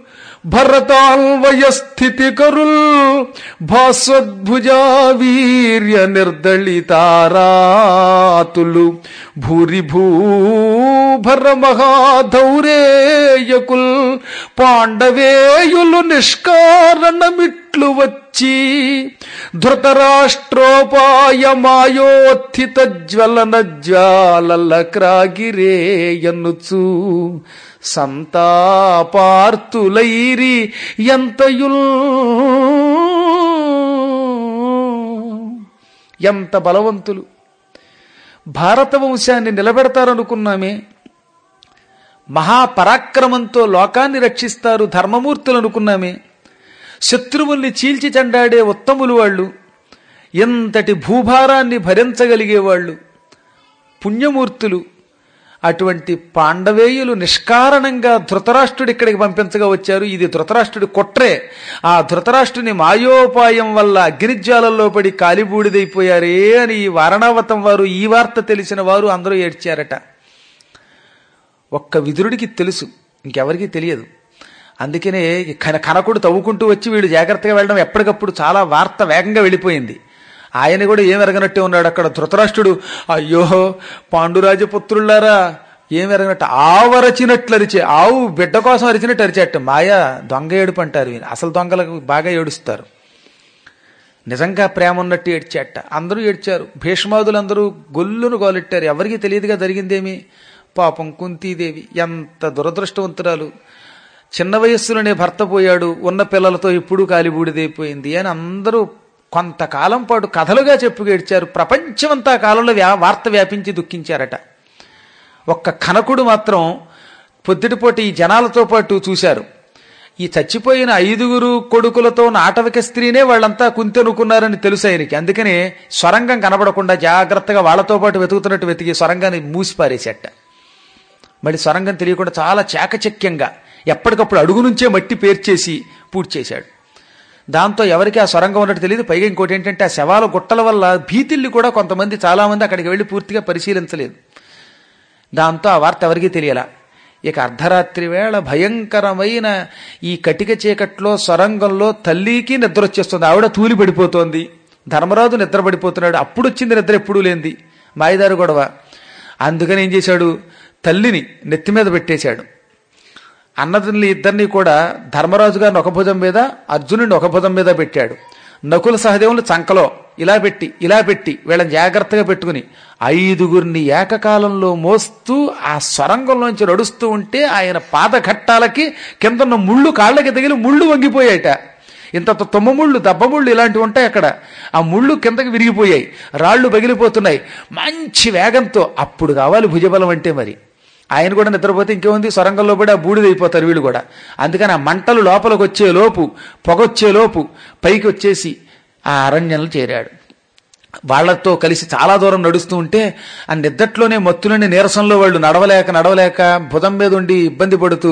Speaker 3: భరతాల్వయ స్థితి కరుల్ భాస్వద్భుజా వీర్య నిర్దళితారాతులు భూరి భూభర మహాధౌరేయకుల్ పాండవేయులు నిష్కారణమిట్లు వచ్చి ధృతరాష్ట్రోపాయమాయోత్థిత జ్వలన జ్వాలల క్రాగిరేయనుచు సంతాపార్తులైరి ఎంతయుల్ ఎంత బలవంతులు భారత వంశాన్ని నిలబెడతారనుకున్నామే మహాపరాక్రమంతో లోకాన్ని రక్షిస్తారు ధర్మమూర్తులు అనుకున్నామే శత్రువుల్ని చీల్చి చెండాడే ఉత్తములు వాళ్ళు ఎంతటి భూభారాన్ని భరించగలిగేవాళ్ళు పుణ్యమూర్తులు అటువంటి పాండవేయులు నిష్కారణంగా ధృతరాష్ట్రుడు ఇక్కడికి పంపించగా వచ్చారు ఇది ధృతరాష్ట్రుడి కుట్రే ఆ ధృతరాష్ట్రుని మాయోపాయం వల్ల అగ్నిజ్వాలల్లో పడి కాలిబూడిదైపోయారే అని ఈ వారణావతం వారు ఈ వార్త తెలిసిన వారు అందరూ ఏడ్చారట ఒక్క విదురుడికి తెలుసు ఇంకెవరికీ తెలియదు అందుకనే ఈ కన కనకుడు తవ్వుకుంటూ వచ్చి వీళ్ళు జాగ్రత్తగా వెళ్ళడం ఎప్పటికప్పుడు చాలా వార్త వేగంగా వెళ్ళిపోయింది ఆయన కూడా ఏం ఎరగనట్టే ఉన్నాడు అక్కడ ధృతరాష్ట్రుడు అయ్యో పాండురాజపుత్రులారా ఏం ఎరగనట్టు ఆవు అరచినట్లు అరిచే ఆవు బిడ్డ కోసం అరిచినట్టు అరిచేట మాయా దొంగ ఏడుపు అంటారు వీళ్ళు. అసలు దొంగలకు బాగా ఏడుస్తారు నిజంగా ప్రేమ ఉన్నట్టు ఏడ్చాట అందరూ ఏడ్చారు భీష్మాదులందరూ గొల్లును గోలెట్టారు ఎవరికీ తెలియదుగా జరిగిందేమి పాపం కుంతీదేవి ఎంత దురదృష్టవంతురాలు చిన్న వయస్సులోనే భర్త పోయాడు ఉన్న పిల్లలతో ఇప్పుడు కాలిబూడిదైపోయింది అని అందరూ కొంతకాలం పాటు కథలుగా చెప్పుకు ఏడ్చారు ప్రపంచమంతా ఆ కాలంలో వ్యా వార్త వ్యాపించి దుఃఖించారట ఒక్క కనకుడు మాత్రం పొద్దుటిపూట ఈ జనాలతో పాటు చూశారు ఈ చచ్చిపోయిన ఐదుగురు కొడుకులతో నాటవిక స్త్రీనే వాళ్ళంతా కుంతెనుకున్నారని తెలుసు ఆయనకి అందుకని స్వరంగం కనబడకుండా జాగ్రత్తగా వాళ్ళతో పాటు వెతుకుతున్నట్టు వెతికి స్వరంగాన్ని మూసిపారేసేట మళ్ళీ సొరంగం తెలియకుండా చాలా చాకచక్యంగా ఎప్పటికప్పుడు అడుగు నుంచే మట్టి పేర్చేసి పూర్తి చేశాడు దాంతో ఎవరికి ఆ సొరంగం ఉన్నట్టు తెలియదు పైగా ఇంకోటి ఏంటంటే ఆ శవాల గుట్టల వల్ల భీతిల్ని కూడా కొంతమంది చాలామంది అక్కడికి వెళ్ళి పూర్తిగా పరిశీలించలేదు దాంతో ఆ వార్త ఎవరికీ తెలియలా ఇక అర్ధరాత్రి వేళ భయంకరమైన ఈ కటిక చీకట్లో సొరంగంలో తల్లికి నిద్ర వచ్చేస్తుంది ఆవిడ తూలి పడిపోతోంది ధర్మరాజు నిద్ర పడిపోతున్నాడు అప్పుడు వచ్చింది నిద్ర ఎప్పుడూ లేనిది మాయదారు గొడవ అందుకని ఏం చేశాడు తల్లిని నెత్తి మీద పెట్టేశాడు అన్నదుల్ని ఇద్దరిని కూడా ధర్మరాజు గారిని ఒక భుజం మీద అర్జునుడిని ఒక భుజం మీద పెట్టాడు నకుల సహదేవుని చంకలో ఇలా పెట్టి ఇలా పెట్టి వీళ్ళని జాగ్రత్తగా పెట్టుకుని ఐదుగురిని ఏకకాలంలో మోస్తూ ఆ స్వరంగంలోంచి నడుస్తూ ఉంటే ఆయన పాదఘట్టాలకి కిందన్న ముళ్ళు కాళ్ళకి తగిలి ముళ్ళు వంగిపోయాయట ఇంత తుమ్మ ముళ్ళు దెబ్బ ముళ్ళు ఇలాంటివి ఉంటాయి అక్కడ ఆ ముళ్ళు కిందకి విరిగిపోయాయి రాళ్ళు పగిలిపోతున్నాయి మంచి వేగంతో అప్పుడు కావాలి భుజబలం అంటే మరి ఆయన కూడా నిద్రపోతే ఇంకేముంది సొరంగంలో పడి ఆ బూడిదైపోతారు వీళ్ళు కూడా అందుకని ఆ మంటలు లోపలికి వచ్చే లోపు పొగొచ్చే లోపు పైకి వచ్చేసి ఆ అరణ్యంలో చేరాడు వాళ్లతో కలిసి చాలా దూరం నడుస్తూ ఉంటే ఆ నిద్దట్లోనే మత్తులని నీరసంలో వాళ్ళు నడవలేక నడవలేక భుజం మీద ఉండి ఇబ్బంది పడుతూ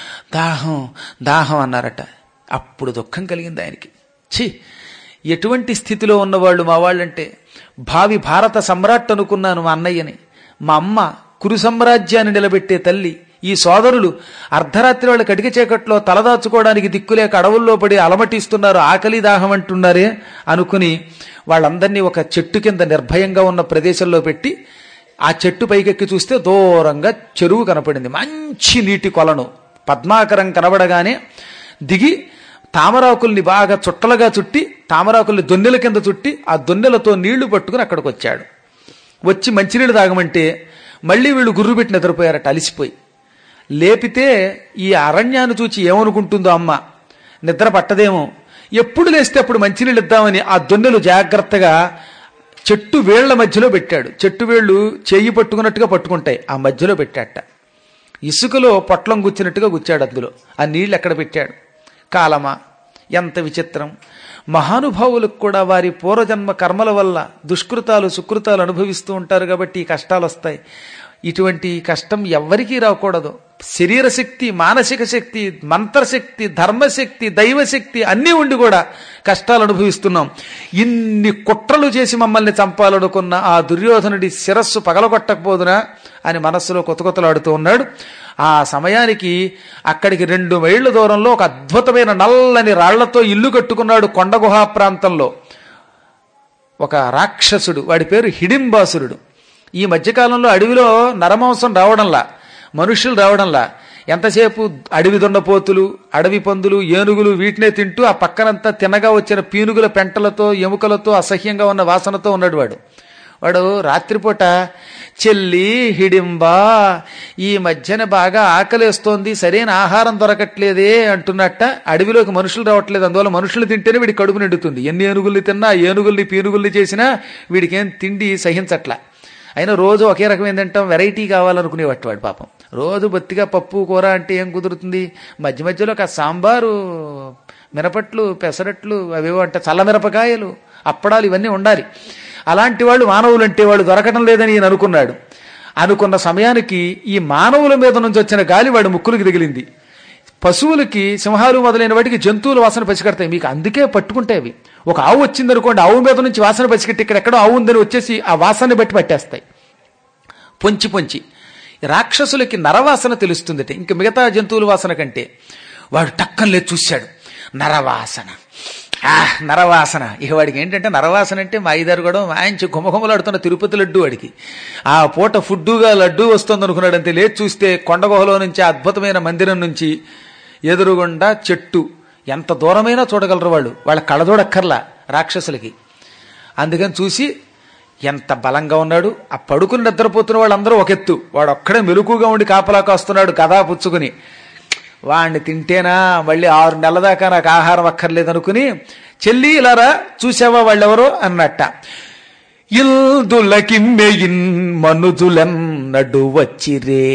Speaker 3: దాహం దాహం అన్నారట అప్పుడు దుఃఖం కలిగింది ఆయనకి ఛీ ఎటువంటి స్థితిలో ఉన్నవాళ్ళు మా వాళ్ళంటే భావి భారత సమ్రాట్ అనుకున్నాను మా అన్నయ్యని మా అమ్మ కురు సామ్రాజ్యాన్ని నిలబెట్టే తల్లి ఈ సోదరులు అర్ధరాత్రి వాళ్ళ కటిక చీకట్లో తలదాచుకోవడానికి దిక్కులేక అడవుల్లో పడి అలమటిస్తున్నారు ఆకలి దాహం అంటున్నారే అనుకుని వాళ్ళందరినీ ఒక చెట్టు కింద నిర్భయంగా ఉన్న ప్రదేశంలో పెట్టి ఆ చెట్టు పైకెక్కి చూస్తే దూరంగా చెరువు కనపడింది మంచి నీటి కొలను పద్మాకరం కనబడగానే దిగి తామరాకుల్ని బాగా చుట్టలుగా చుట్టి తామరాకుల్ని దొన్నెల కింద చుట్టి ఆ దొన్నెలతో నీళ్లు పట్టుకుని అక్కడికి వచ్చాడు వచ్చి మంచినీళ్ళు తాగమంటే మళ్ళీ వీళ్ళు గుర్రు పెట్టి నిద్రపోయారట అలిసిపోయి లేపితే ఈ అరణ్యాన్ని చూచి ఏమనుకుంటుందో అమ్మ నిద్ర పట్టదేమో ఎప్పుడు లేస్తే అప్పుడు మంచినీళ్ళు ఇద్దామని ఆ దొన్నెలు జాగ్రత్తగా చెట్టు వేళ్ల మధ్యలో పెట్టాడు చెట్టు వేళ్ళు చెయ్యి పట్టుకున్నట్టుగా పట్టుకుంటాయి ఆ మధ్యలో పెట్టాట ఇసుకలో పొట్లం గుచ్చినట్టుగా గుచ్చాడు అందులో ఆ నీళ్లు ఎక్కడ పెట్టాడు కాలమా ఎంత విచిత్రం మహానుభావులకు కూడా వారి పూర్వజన్మ కర్మల వల్ల దుష్కృతాలు సుకృతాలు అనుభవిస్తూ ఉంటారు కాబట్టి ఈ కష్టాలు వస్తాయి ఇటువంటి కష్టం ఎవ్వరికీ రాకూడదు శరీర శక్తి మానసిక శక్తి మంత్రశక్తి ధర్మశక్తి దైవశక్తి అన్నీ ఉండి కూడా కష్టాలు అనుభవిస్తున్నాం ఇన్ని కుట్రలు చేసి మమ్మల్ని చంపాలనుకున్న ఆ దుర్యోధనుడి శిరస్సు పగలగొట్టకపోదునా అని మనస్సులో కొత్త కొత్తలాడుతూ ఉన్నాడు ఆ సమయానికి అక్కడికి రెండు మైళ్ళ దూరంలో ఒక అద్భుతమైన నల్లని రాళ్లతో ఇల్లు కట్టుకున్నాడు కొండ గుహా ప్రాంతంలో ఒక రాక్షసుడు వాడి పేరు హిడింబాసురుడు ఈ మధ్యకాలంలో అడవిలో నరమాంసం రావడంలా మనుషులు రావడంలా ఎంతసేపు అడవి దున్నపోతులు అడవి పందులు ఏనుగులు వీటినే తింటూ ఆ పక్కనంతా తినగా వచ్చిన పీనుగుల పెంటలతో ఎముకలతో అసహ్యంగా ఉన్న వాసనతో ఉన్నాడు వాడు వాడు రాత్రిపూట చెల్లి హిడింబా ఈ మధ్యన బాగా ఆకలేస్తోంది సరైన ఆహారం దొరకట్లేదే అంటున్నట్ట అడవిలోకి మనుషులు రావట్లేదు అందువల్ల మనుషులు తింటేనే వీడి కడుపు నిండుతుంది ఎన్ని ఏనుగుల్ని తిన్నా ఏనుగుల్ని పీనుగుల్ని చేసినా వీడికి ఏం తిండి సహించట్లా అయినా రోజు ఒకే రకమైన తింటాం వెరైటీ కావాలనుకునేవాడు వాడు పాపం రోజు బొత్తిగా పప్పు కూర అంటే ఏం కుదురుతుంది మధ్య మధ్యలో ఒక సాంబారు మినపట్లు పెసరట్లు అవేవో అంటే చల్లమిరపకాయలు అప్పడాలు ఇవన్నీ ఉండాలి అలాంటి వాళ్ళు మానవులు అంటే వాళ్ళు దొరకడం లేదని ఈయన అనుకున్నాడు అనుకున్న సమయానికి ఈ మానవుల మీద నుంచి వచ్చిన గాలి వాడి ముక్కులకి తగిలింది పశువులకి సింహాలు మొదలైన వాటికి జంతువుల వాసన పసిగడతాయి మీకు అందుకే పట్టుకుంటాయి అవి ఒక ఆవు వచ్చిందనుకోండి ఆవు మీద నుంచి వాసన పసిగట్టి ఇక్కడ ఎక్కడో ఆవు ఉందని వచ్చేసి ఆ వాసనని బట్టి పట్టేస్తాయి పొంచి పొంచి రాక్షసులకి నరవాసన తెలుస్తుందట ఇంక మిగతా జంతువుల వాసన కంటే వాడు టక్కన లేదు చూశాడు నరవాసన ఆ నరవాసన ఇక వాడికి ఏంటంటే నరవాసన అంటే మా ఐదారు కూడా మాయించి గుమగుమలాడుతున్న తిరుపతి లడ్డు వాడికి ఆ పూట ఫుడ్డుగా లడ్డు వస్తుంది అనుకున్నాడు అంతే లేచి చూస్తే కొండగుహలో నుంచి ఆ అద్భుతమైన మందిరం నుంచి ఎదురుగుండా చెట్టు ఎంత దూరమైనా చూడగలరు వాళ్ళు వాళ్ళ కళ్ళదోడక్కర్లా రాక్షసులకి అందుకని చూసి ఎంత బలంగా ఉన్నాడు ఆ పడుకుని నిద్రపోతున్న వాళ్ళందరూ ఒక ఎత్తు వాడు ఒక్కడే మెలుకుగా ఉండి కాపలా కాస్తున్నాడు గదా పుచ్చుకుని వాణ్ణి తింటేనా మళ్ళీ ఆరు నెలల దాకా నాకు ఆహారం అక్కర్లేదనుకుని చెల్లి ఇలారా చూసావా వాళ్ళెవరో అన్నట్ట ఇల్దులకిమ్మెయిన్ మనుజులెన్నడు వచ్చిరే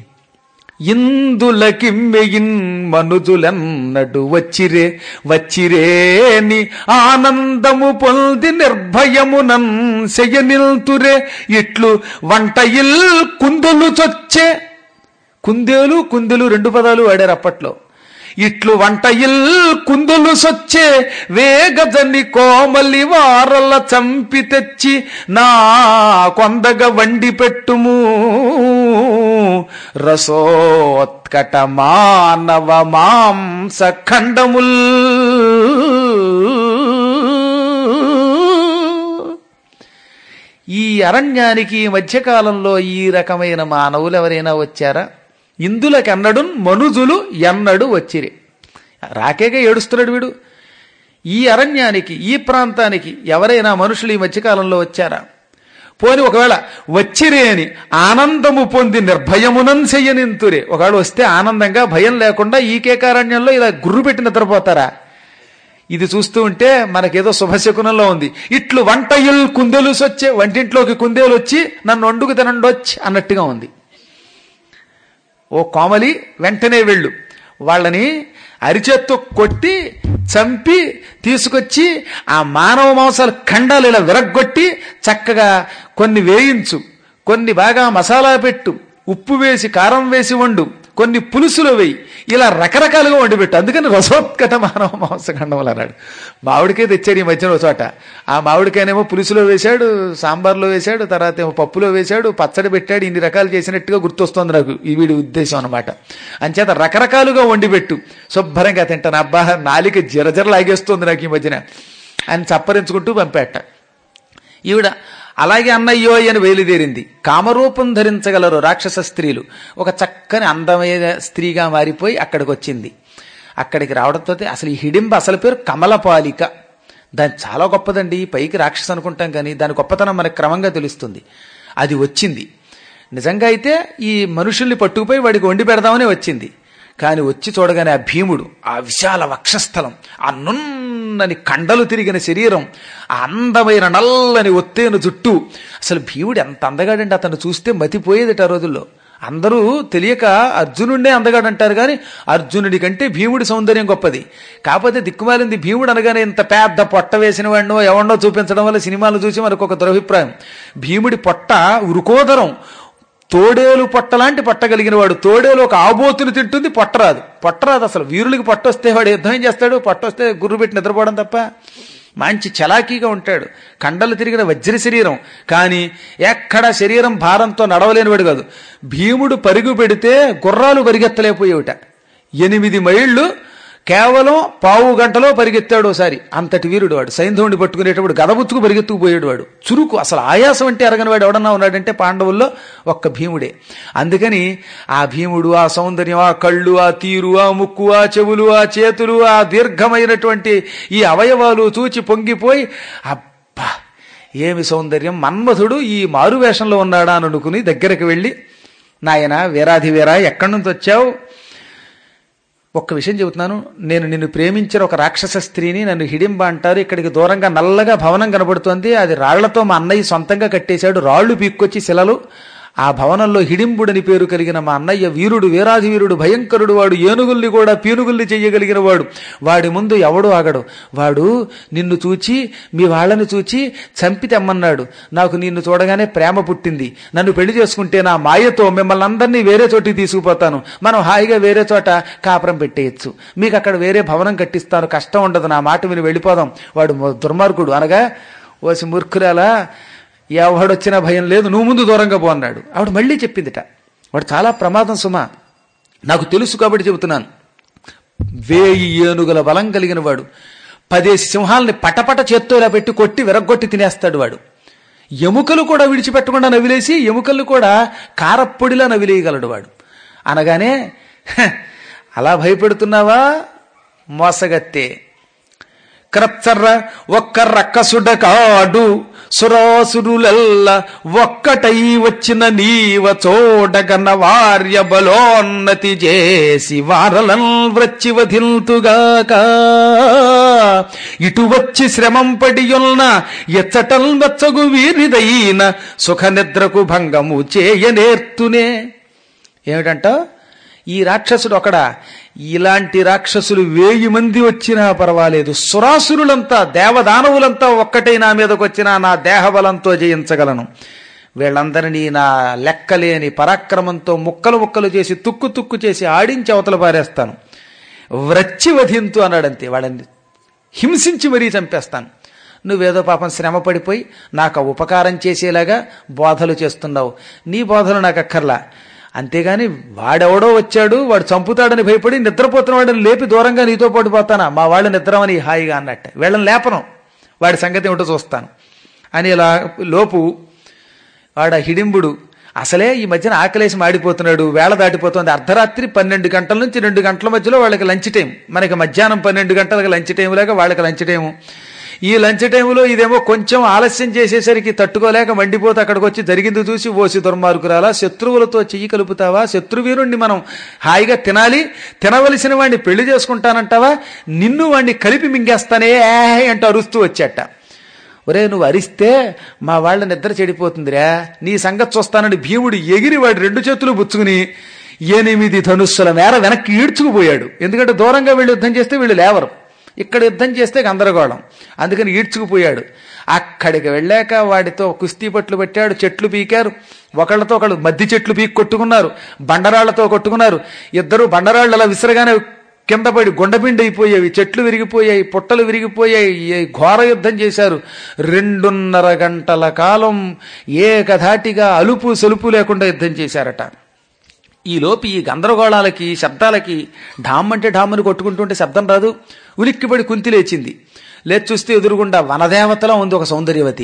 Speaker 3: ఇందులకిమ్మెయిన్ మనుజులెన్నడు వచ్చిరే వచ్చిరేని ఆనందము పొంది నిర్భయమునన్ శయనిల్తురే ఇట్లు వంటయిల్ కుందులు చొచ్చే కుందేలు కుందులు రెండు పదాలు వాడారు అప్పట్లో ఇట్లు వంటయిల్ కుందులు సొచ్చే వేగజని కోమలి వారల చంపి తెచ్చి నా కొందగ వండి పెట్టుము రసోత్కట మానవ మాంస ఖండముల్ ఈ అరణ్యానికి ఈ మధ్యకాలంలో ఈ రకమైన మానవులు ఎవరైనా వచ్చారా ఇందులకెన్నడు మనుజులు ఎన్నడు వచ్చిరి రాకేగా ఏడుస్తున్నాడు వీడు ఈ అరణ్యానికి ఈ ప్రాంతానికి ఎవరైనా మనుషులు ఈ మధ్యకాలంలో వచ్చారా పోని ఒకవేళ వచ్చిరే అని ఆనందము పొంది నిర్భయమునం చెయ్యనింతురే ఒకవేళ వస్తే ఆనందంగా భయం లేకుండా ఈ కేకారణ్యంలో ఇలా గుర్రు పెట్టి నిద్రపోతారా ఇది చూస్తూ ఉంటే మనకేదో శుభశకునంలో ఉంది ఇట్లు వంటయుల్ కుందేలు వచ్చే వంటింట్లోకి కుందేలు వచ్చి నన్ను వండుకు తినండొచ్చి అన్నట్టుగా ఉంది ఓ కోమలి వెంటనే వెళ్ళు వాళ్ళని అరిచేత్తో కొట్టి చంపి తీసుకొచ్చి ఆ మానవ మాంసాలు ఖండాలు ఇలా విరగ్గొట్టి చక్కగా కొన్ని వేయించు కొన్ని బాగా మసాలా పెట్టు ఉప్పు వేసి కారం వేసి వండు కొన్ని పులుసులు వేయి ఇలా రకరకాలుగా వండిపెట్టు అందుకని రసోత్కట మానవ మాంసఖండములు అన్నాడు మామిడికాయ తెచ్చాడు ఈ మధ్యన ఒక చోట ఆ మామిడికాయనేమో పులుసులో వేశాడు సాంబార్లో వేశాడు తర్వాత ఏమో పప్పులో వేశాడు పచ్చడి పెట్టాడు ఇన్ని రకాలు చేసినట్టుగా గుర్తొస్తోంది నాకు ఈ వీడి ఉద్దేశం అనమాట అంచేత రకరకాలుగా వండిపెట్టు శుభ్రంగా తింటాను అబ్బా నాలిక జరజర లాగేస్తోంది నాకు ఈ మధ్యన అని చప్పరించుకుంటూ పంపేట ఈవిడ అలాగే అన్నయ్యో అని వేలుదేరింది కామరూపం ధరించగలరు రాక్షస స్త్రీలు ఒక చక్కని అందమైన స్త్రీగా మారిపోయి అక్కడికి వచ్చింది అక్కడికి రావడంతో అసలు ఈ హిడింబ అసలు పేరు కమలపాలిక దాని చాలా గొప్పదండి పైకి రాక్షసు అనుకుంటాం కానీ దాని గొప్పతనం మనకు క్రమంగా తెలుస్తుంది అది వచ్చింది నిజంగా అయితే ఈ మనుషుల్ని పట్టుకుపోయి వాడికి వండి పెడదామని వచ్చింది కానీ వచ్చి చూడగానే ఆ భీముడు ఆ విశాల వక్షస్థలం ఆ నున్నని కండలు తిరిగిన శరీరం ఆ అందమైన నల్లని ఒత్తేను జుట్టు అసలు భీముడు ఎంత అందగాడండి అతను చూస్తే మతిపోయేదట ఆ రోజుల్లో అందరూ తెలియక అర్జునుడే అందగాడు అంటారు కానీ అర్జునుడి కంటే భీముడి సౌందర్యం గొప్పది కాకపోతే దిక్కుమాలింది భీముడు అనగానే ఇంత పెద్ద పొట్ట వేసిన వాడినో ఎవరినో చూపించడం వల్ల సినిమాలు చూసి మనకు ఒక దురభిప్రాయం భీముడి పొట్ట ఉరుకోదరం తోడేలు పొట్టలాంటి పొట్ట కలిగిన వాడు తోడేలు ఒక ఆబోతుని తింటుంది పొట్టరాదు పొట్టరాదు అసలు వీరులకి పొట్టొస్తే వాడు యుద్ధం ఏం చేస్తాడు పొట్టొస్తే గుర్రు పెట్టి నిద్రపోవడం తప్ప మంచి చలాకీగా ఉంటాడు కండలు తిరిగిన వజ్ర శరీరం కానీ ఎక్కడ శరీరం భారంతో నడవలేనివాడు కాదు భీముడు పరుగు పెడితే గుర్రాలు పరిగెత్తలేకపోయేవిట ఎనిమిది మైళ్ళు కేవలం పావు గంటలో పరిగెత్తాడు ఒకసారి అంతటి వీరుడు వాడు సైంధవుని పట్టుకునేటప్పుడు గదబుచ్చుకు పరిగెత్తుకుపోయాడు వాడు చురుకు అసలు ఆయాసం అంటే అరగని వాడు ఎవడన్నా ఉన్నాడంటే పాండవుల్లో ఒక్క భీముడే అందుకని ఆ భీముడు ఆ సౌందర్యం ఆ కళ్ళు ఆ తీరు ఆ ముక్కు ఆ చెవులు ఆ చేతులు ఆ దీర్ఘమైనటువంటి ఈ అవయవాలు చూచి పొంగిపోయి అబ్బా ఏమి సౌందర్యం మన్మథుడు ఈ మారు వేషంలో ఉన్నాడా అని అనుకుని దగ్గరికి వెళ్ళి నాయన వీరాధి వీరా ఎక్కడి నుంచి వచ్చావు ఒక్క విషయం చెబుతున్నాను నేను నిన్ను ప్రేమించిన ఒక రాక్షస స్త్రీని నన్ను హిడింబ అంటారు ఇక్కడికి దూరంగా నల్లగా భవనం కనబడుతోంది అది రాళ్లతో మా అన్నయ్య సొంతంగా కట్టేశాడు రాళ్లు పీక్కొచ్చి శిలలు ఆ భవనంలో హిడింబుడని పేరు కలిగిన మా అన్నయ్య వీరుడు వీరాధి వీరుడు భయంకరుడు వాడు ఏనుగుల్ని కూడా పీనుగుల్ని చెయ్యగలిగిన వాడు వాడి ముందు ఎవడు ఆగడు వాడు నిన్ను చూచి మీ వాళ్ళని చూచి చంపి తెమ్మన్నాడు నాకు నిన్ను చూడగానే ప్రేమ పుట్టింది నన్ను పెళ్లి చేసుకుంటే నా మాయతో మిమ్మల్ని అందరినీ వేరే చోటికి తీసుకుపోతాను మనం హాయిగా వేరే చోట కాపురం పెట్టేయచ్చు మీకు అక్కడ వేరే భవనం కట్టిస్తాను కష్టం ఉండదు నా మాట విని వెళ్ళిపోదాం వాడు ము- దుర్మార్గుడు అనగా ఓసి మూర్ఖురాలా ఎవడొచ్చినా భయం లేదు నువ్వు ముందు దూరంగా పో అన్నాడు ఆవిడ మళ్ళీ చెప్పిందిట వాడు చాలా ప్రమాదం సుమా నాకు తెలుసు కాబట్టి చెబుతున్నాను వేయి ఏనుగుల బలం కలిగిన వాడు పదేసి సింహాలని పటపట చేత్తో ఇలా పెట్టి కొట్టి విరగ్గొట్టి తినేస్తాడు వాడు ఎముకలు కూడా విడిచిపెట్టకుండా నవిలేసి ఎముకలు కూడా కారప్పొడిలా నవిలేయగలడు వాడు అనగానే "హ, అలా భయపెడుతున్నావా మోసగత్తే క్రప్చర్ర ఒక్క రక్కసుడ కాడు సురాసురులెల్ల ఒక్కటై వచ్చిన నీవ చూడగన్న వార్య బలోన్నతి చేసి వారలం వ్రచ్చి వధిల్తుగాక ఇటు వచ్చి శ్రమం పడియున్న ఎచ్చటం వచ్చగు వీరిదైన సుఖ నిద్రకు భంగము చేయనేర్తునే ఏమిటంటావు ఈ రాక్షసుడు ఒకడా ఇలాంటి రాక్షసులు వేయి మంది వచ్చినా పర్వాలేదు సురాసురులంతా దేవదానవులంతా ఒక్కటే నా మీదకి వచ్చినా నా దేహబలంతో జయించగలను వీళ్ళందరినీ నా లెక్కలేని పరాక్రమంతో ముక్కలు ముక్కలు చేసి తుక్కు తుక్కు చేసి ఆడించి అవతల పారేస్తాను వ్రచ్చి వధింతు అన్నాడంతే వాళ్ళని హింసించి మరీ చంపేస్తాను నువ్వేదో పాపం శ్రమ పడిపోయి నాకు ఆ ఉపకారం చేసేలాగా బోధలు చేస్తున్నావు నీ బోధలు నాకు అక్కర్లా అంతేగాని వాడెవడో వచ్చాడు వాడు చంపుతాడని భయపడి నిద్రపోతున్న వాడిని లేపి దూరంగా నీతో పాటు పోతానా మా వాళ్ళు నిద్రమని హాయిగా అన్నట్ట వీళ్ళని లేపను వాడి సంగతి ఏమిటో చూస్తాను అని ఇలా లోపు వాడు ఆ హిడింబుడు అసలే ఈ మధ్యన ఆకలేసి మాడిపోతున్నాడు వేళ దాటిపోతుంది అర్ధరాత్రి పన్నెండు గంటల నుంచి రెండు గంటల మధ్యలో వాళ్ళకి లంచ్ టైం మనకి మధ్యాహ్నం పన్నెండు గంటలకు లంచ్ టైం లాగా వాళ్ళకి లంచ్ టైము ఈ లంచ్ టైంలో ఇదేమో కొంచెం ఆలస్యం చేసేసరికి తట్టుకోలేక మండిపోతే అక్కడికి వచ్చి జరిగింది చూసి ఓసి దుర్మార్గురాలా శత్రువులతో చెయ్యి కలుపుతావా శత్రువీరుణ్ణి మనం హాయిగా తినాలి తినవలసిన వాడిని పెళ్లి చేసుకుంటానంటావా నిన్ను వాడిని కలిపి మింగేస్తానే ఏ అంటూ అరుస్తూ వచ్చాట ఒరే నువ్వు అరిస్తే మా వాళ్ళ నిద్ర చెడిపోతుందిరా నీ సంగతి చూస్తానని భీముడు ఎగిరి వాడి రెండు చేతులు బుచ్చుకుని ఎనిమిది ధనుస్సుల మేర వెనక్కి ఈడ్చుకుపోయాడు ఎందుకంటే దూరంగా వీళ్ళు యుద్ధం చేస్తే వీళ్ళు లేవరు ఇక్కడ యుద్ధం చేస్తే గందరగోళం అందుకని ఈడ్చుకుపోయాడు అక్కడికి వెళ్ళాక వాడితో కుస్తీ పట్లు పెట్టాడు చెట్లు పీకారు ఒకళ్ళతో ఒకళ్ళు మద్ది చెట్లు పీకి కొట్టుకున్నారు బండరాళ్లతో కొట్టుకున్నారు ఇద్దరు బండరాళ్ళు అలా విసరగానే కింద పడి గుండపిండి అయిపోయేవి చెట్లు విరిగిపోయాయి పుట్టలు విరిగిపోయాయి ఏ ఘోర యుద్ధం చేశారు రెండున్నర గంటల కాలం ఏకధాటిగా అలుపు సలుపు లేకుండా యుద్ధం చేశారట ఈ లోపు ఈ గందరగోళాలకి శబ్దాలకి ఢామ్ అంటే ఢామ్ అని కొట్టుకుంటుంటే శబ్దం రాదు ఉలిక్కిపడి కుంతి లేచింది లేచి చూస్తే ఎదురుగుండా వనదేవతలో ఉంది ఒక సౌందర్యవతి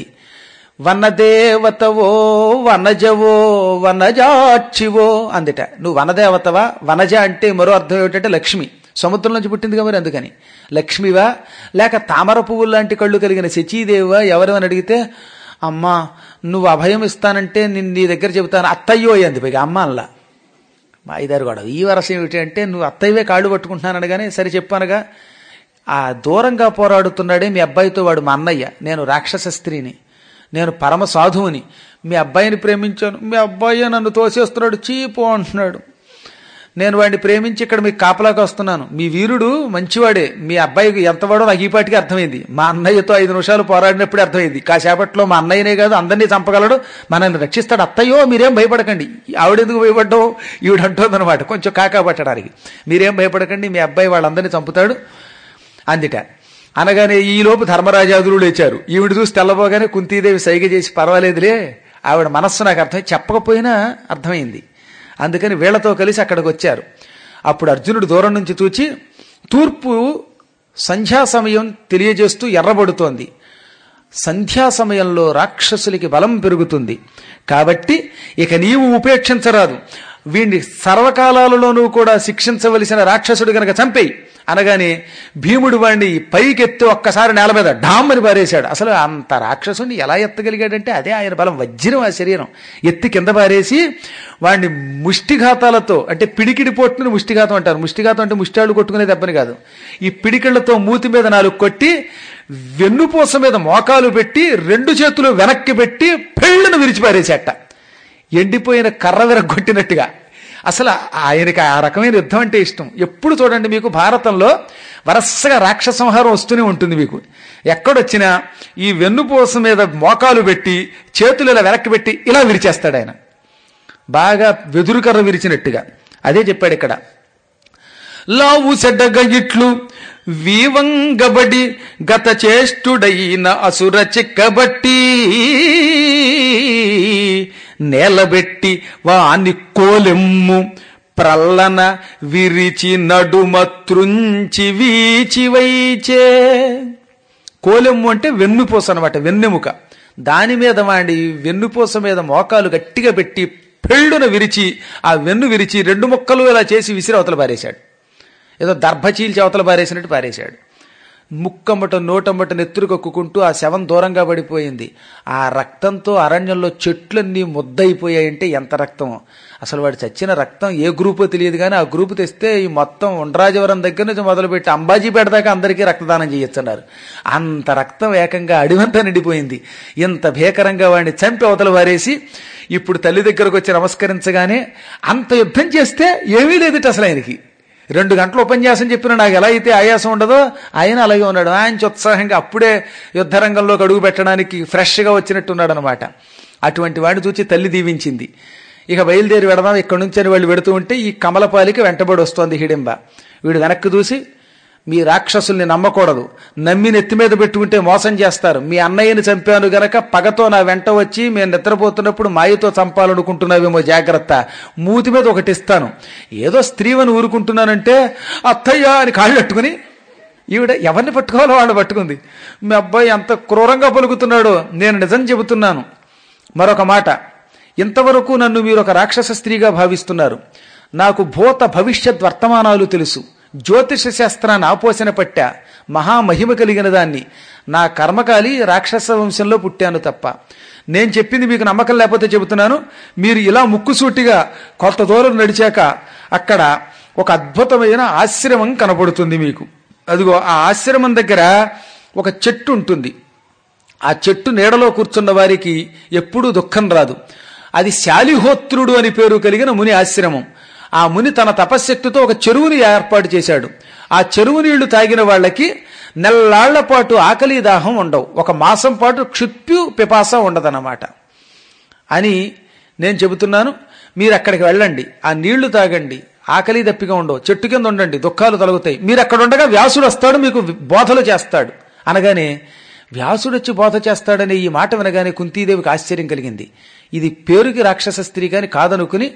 Speaker 3: వనదేవతవో వనజవో వనజాక్షివో అందిట నువ్వు వనదేవతవా వనజ అంటే మరో అర్థం ఏమిటంటే లక్ష్మి సముద్రం నుంచి పుట్టిందిగా మరి అందుకని లక్ష్మివా లేక తామర పువ్వులు లాంటి కళ్ళు కలిగిన శచీదేవా ఎవరెవని అడిగితే అమ్మా నువ్వు అభయం ఇస్తానంటే నేను నీ దగ్గర చెబుతాను అత్తయ్యో అంది పైగా అమ్మ అల్లా మా ఐదారు గొడవ ఈ వరస ఏమిటి అంటే నువ్వు అత్తయ్యవే కాళ్ళు పట్టుకుంటున్నాను అనగానే సరే చెప్పానుగా ఆ దూరంగా పోరాడుతున్నాడే మీ అబ్బాయితో వాడు మా అన్నయ్య నేను రాక్షస స్త్రీని నేను పరమ సాధువుని మీ అబ్బాయిని ప్రేమించాను మీ అబ్బాయి నన్ను తోసేస్తున్నాడు చీపో అంటున్నాడు నేను వాడిని ప్రేమించి ఇక్కడ మీకు కాపలాకి వస్తున్నాను మీ వీరుడు మంచివాడే మీ అబ్బాయికి ఎంతవాడో నాకు ఈ పాటికి అర్థమైంది మా అన్నయ్యతో ఐదు నిమిషాలు పోరాడినప్పుడే అర్థమైంది కాసేపట్లో మా అన్నయ్యనే కాదు అందరినీ చంపగలడు మనల్ని రక్షిస్తాడు అత్తయ్యో మీరేం భయపడకండి ఆవిడెందుకు భయపడ్డావు ఈవిడంటోంది అనమాట కొంచెం కాకా పట్టడానికి మీరేం భయపడకండి మీ అబ్బాయి వాళ్ళందరినీ చంపుతాడు అందుట అనగానే ఈ లోపు ధర్మరాజాదులు లేచారు ఈవిడ చూసి తెల్లబోగానే కుంతీదేవి సైగ చేసి పర్వాలేదులే ఆవిడ మనస్సు నాకు అర్థం చెప్పకపోయినా అర్థమైంది అందుకని వీళ్లతో కలిసి అక్కడికి వచ్చారు అప్పుడు అర్జునుడు దూరం నుంచి చూచి తూర్పు సంధ్యా సమయం తెలియజేస్తూ ఎర్రబడుతోంది సంధ్యా సమయంలో రాక్షసులకి బలం పెరుగుతుంది కాబట్టి ఇక నీవు ఉపేక్షించరాదు వీడిని సర్వకాలాలలోనూ కూడా శిక్షించవలసిన రాక్షసుడు గనక చంపేయి అనగానే భీముడు వాడిని పైకెత్తి ఒక్కసారి నేల మీద డామ్ అని పారేశాడు అసలు అంత రాక్షసుని ఎలా ఎత్తగలిగాడంటే అదే ఆయన బలం వజ్రం ఆ శరీరం ఎత్తి కింద పారేసి వాడిని ముష్టిఘాతాలతో అంటే పిడికిడి పొట్టుని ముష్టిఘాతం అంటారు ముష్టిఘాతం అంటే ముష్టాళ్ళు కొట్టుకునే దెబ్బని కాదు ఈ పిడికిళ్లతో మూతి మీద నాలుగు కొట్టి వెన్నుపూస మీద మోకాలు పెట్టి రెండు చేతులు వెనక్కి పెట్టి పెళ్ళను విరిచిపారేసేట ఎండిపోయిన కర్ర విరగొట్టినట్టుగా అసలు ఆయనకి ఆ రకమైన యుద్ధం అంటే ఇష్టం ఎప్పుడు చూడండి మీకు భారతంలో వరసగా రాక్షస సంహారం వస్తూనే ఉంటుంది మీకు ఎక్కడొచ్చినా ఈ వెన్నుపూస మీద మోకాలు పెట్టి చేతులు ఇలా వెనక్కి పెట్టి ఇలా విరిచేస్తాడు ఆయన బాగా వెదురు కర్ర విరిచినట్టుగా అదే చెప్పాడు ఇక్కడ లావు సెడ్డగ ఇట్లు వీవంగబడి గత చేష్టుడైన అసుర చిక్కబట్టి నేలబెట్టి వాని కోలెమ్ము ప్రల్లన విరిచి నడుమ త్రుంచి వీచి వైచే కోలెమ్ము అంటే వెన్నుపూస అనమాట వెన్నెముక దాని మీద వాడి వెన్నుపూస మీద మోకాలు గట్టిగా పెట్టి పెళ్ళున విరిచి ఆ వెన్ను విరిచి రెండు ముక్కలు ఇలా చేసి విసిరి అవతల పారేశాడు ఏదో దర్భ చీల్చి అవతల పారేసినట్టు పారేశాడు ముక్కమ్మట నోటమ్మట నెత్తురు కక్కుకుంటూ ఆ శవం దూరంగా పడిపోయింది ఆ రక్తంతో అరణ్యంలో చెట్లన్నీ ముద్దయిపోయాయంటే ఎంత రక్తమో అసలు వాడు చచ్చిన రక్తం ఏ గ్రూపో తెలియదు కానీ ఆ గ్రూపు తెస్తే ఈ మొత్తం ఉండ్రాజవరం దగ్గర నుంచి మొదలుపెట్టి అంబాజీపేట దాకా అందరికీ రక్తదానం చేయొచ్చన్నారు అంత రక్తం ఏకంగా అడివంతా నిండిపోయింది ఇంత భీకరంగా వాడిని చంపి అవతల వారేసి ఇప్పుడు తల్లి దగ్గరకు వచ్చి నమస్కరించగానే అంత యుద్ధం చేస్తే ఏమీ లేదుట అసలు ఆయనకి రెండు గంటల ఉపన్యాసం చెప్పిన నాకు ఎలా అయితే ఆయాసం ఉండదో ఆయన అలాగే ఉన్నాడు ఆయన ఉత్సాహంగా అప్పుడే యుద్ధరంగంలోకి అడుగు పెట్టడానికి ఫ్రెష్గా వచ్చినట్టున్నాడు అనమాట అటువంటి వాడిని చూచి తల్లి దీవించింది ఇక బయలుదేరి వెడదాం ఇక్కడి నుంచి అని వాళ్ళు వెడుతూ ఉంటే ఈ కమలపాలికి వెంటబడి వస్తోంది హిడింబ వీడు వెనక్కి చూసి మీ రాక్షసుల్ని నమ్మకూడదు నమ్మి నెత్తి మీద పెట్టుకుంటే మోసం చేస్తారు మీ అన్నయ్యని చంపాను గనక పగతో నా వెంట వచ్చి మేము నిద్రపోతున్నప్పుడు మాయతో చంపాలనుకుంటున్నావేమో జాగ్రత్త మూతి మీద ఒకటి ఇస్తాను ఏదో స్త్రీవని ఊరుకుంటున్నానంటే అత్తయ్య అని కాళ్ళు పట్టుకుని ఈవిడ ఎవరిని పట్టుకోవాలో వాళ్ళు పట్టుకుంది మీ అబ్బాయి ఎంత క్రూరంగా పలుకుతున్నాడో నేను నిజం చెబుతున్నాను మరొక మాట ఇంతవరకు నన్ను మీరు ఒక రాక్షస స్త్రీగా భావిస్తున్నారు నాకు భూత భవిష్యత్ వర్తమానాలు తెలుసు జ్యోతిష శాస్త్రాన్ని ఆపోసన పట్టా మహామహిమ కలిగిన దాన్ని నా కర్మకాలి రాక్షస వంశంలో పుట్టాను తప్ప నేను చెప్పింది మీకు నమ్మకం లేకపోతే చెబుతున్నాను మీరు ఇలా ముక్కుసూటిగా కొంత దూరం నడిచాక అక్కడ ఒక అద్భుతమైన ఆశ్రమం కనపడుతుంది మీకు అదిగో ఆ ఆశ్రమం దగ్గర ఒక చెట్టు ఉంటుంది ఆ చెట్టు నీడలో కూర్చున్న వారికి ఎప్పుడూ దుఃఖం రాదు అది శాలిహోత్రుడు అని పేరు కలిగిన ముని ఆశ్రమం ఆ ముని తన తపశ్శక్తితో ఒక చెరువుని ఏర్పాటు చేశాడు ఆ చెరువు నీళ్లు తాగిన వాళ్ళకి నెల్లాళ్ల పాటు ఆకలి దాహం ఉండవు ఒక మాసం పాటు క్షిప్యు పిపాస ఉండదన్నమాట అని నేను చెబుతున్నాను మీరు అక్కడికి వెళ్ళండి ఆ నీళ్లు తాగండి ఆకలి దప్పిగా ఉండవు చెట్టు కింద ఉండండి దుఃఖాలు తొలగుతాయి మీరు అక్కడ ఉండగా వ్యాసుడు వస్తాడు మీకు బోధలు చేస్తాడు అనగానే వ్యాసుడు వచ్చి బోధ చేస్తాడనే ఈ మాట వినగానే కుంతీదేవికి ఆశ్చర్యం కలిగింది ఇది పేరుకి రాక్షస స్త్రీ కాని కాదనుకుని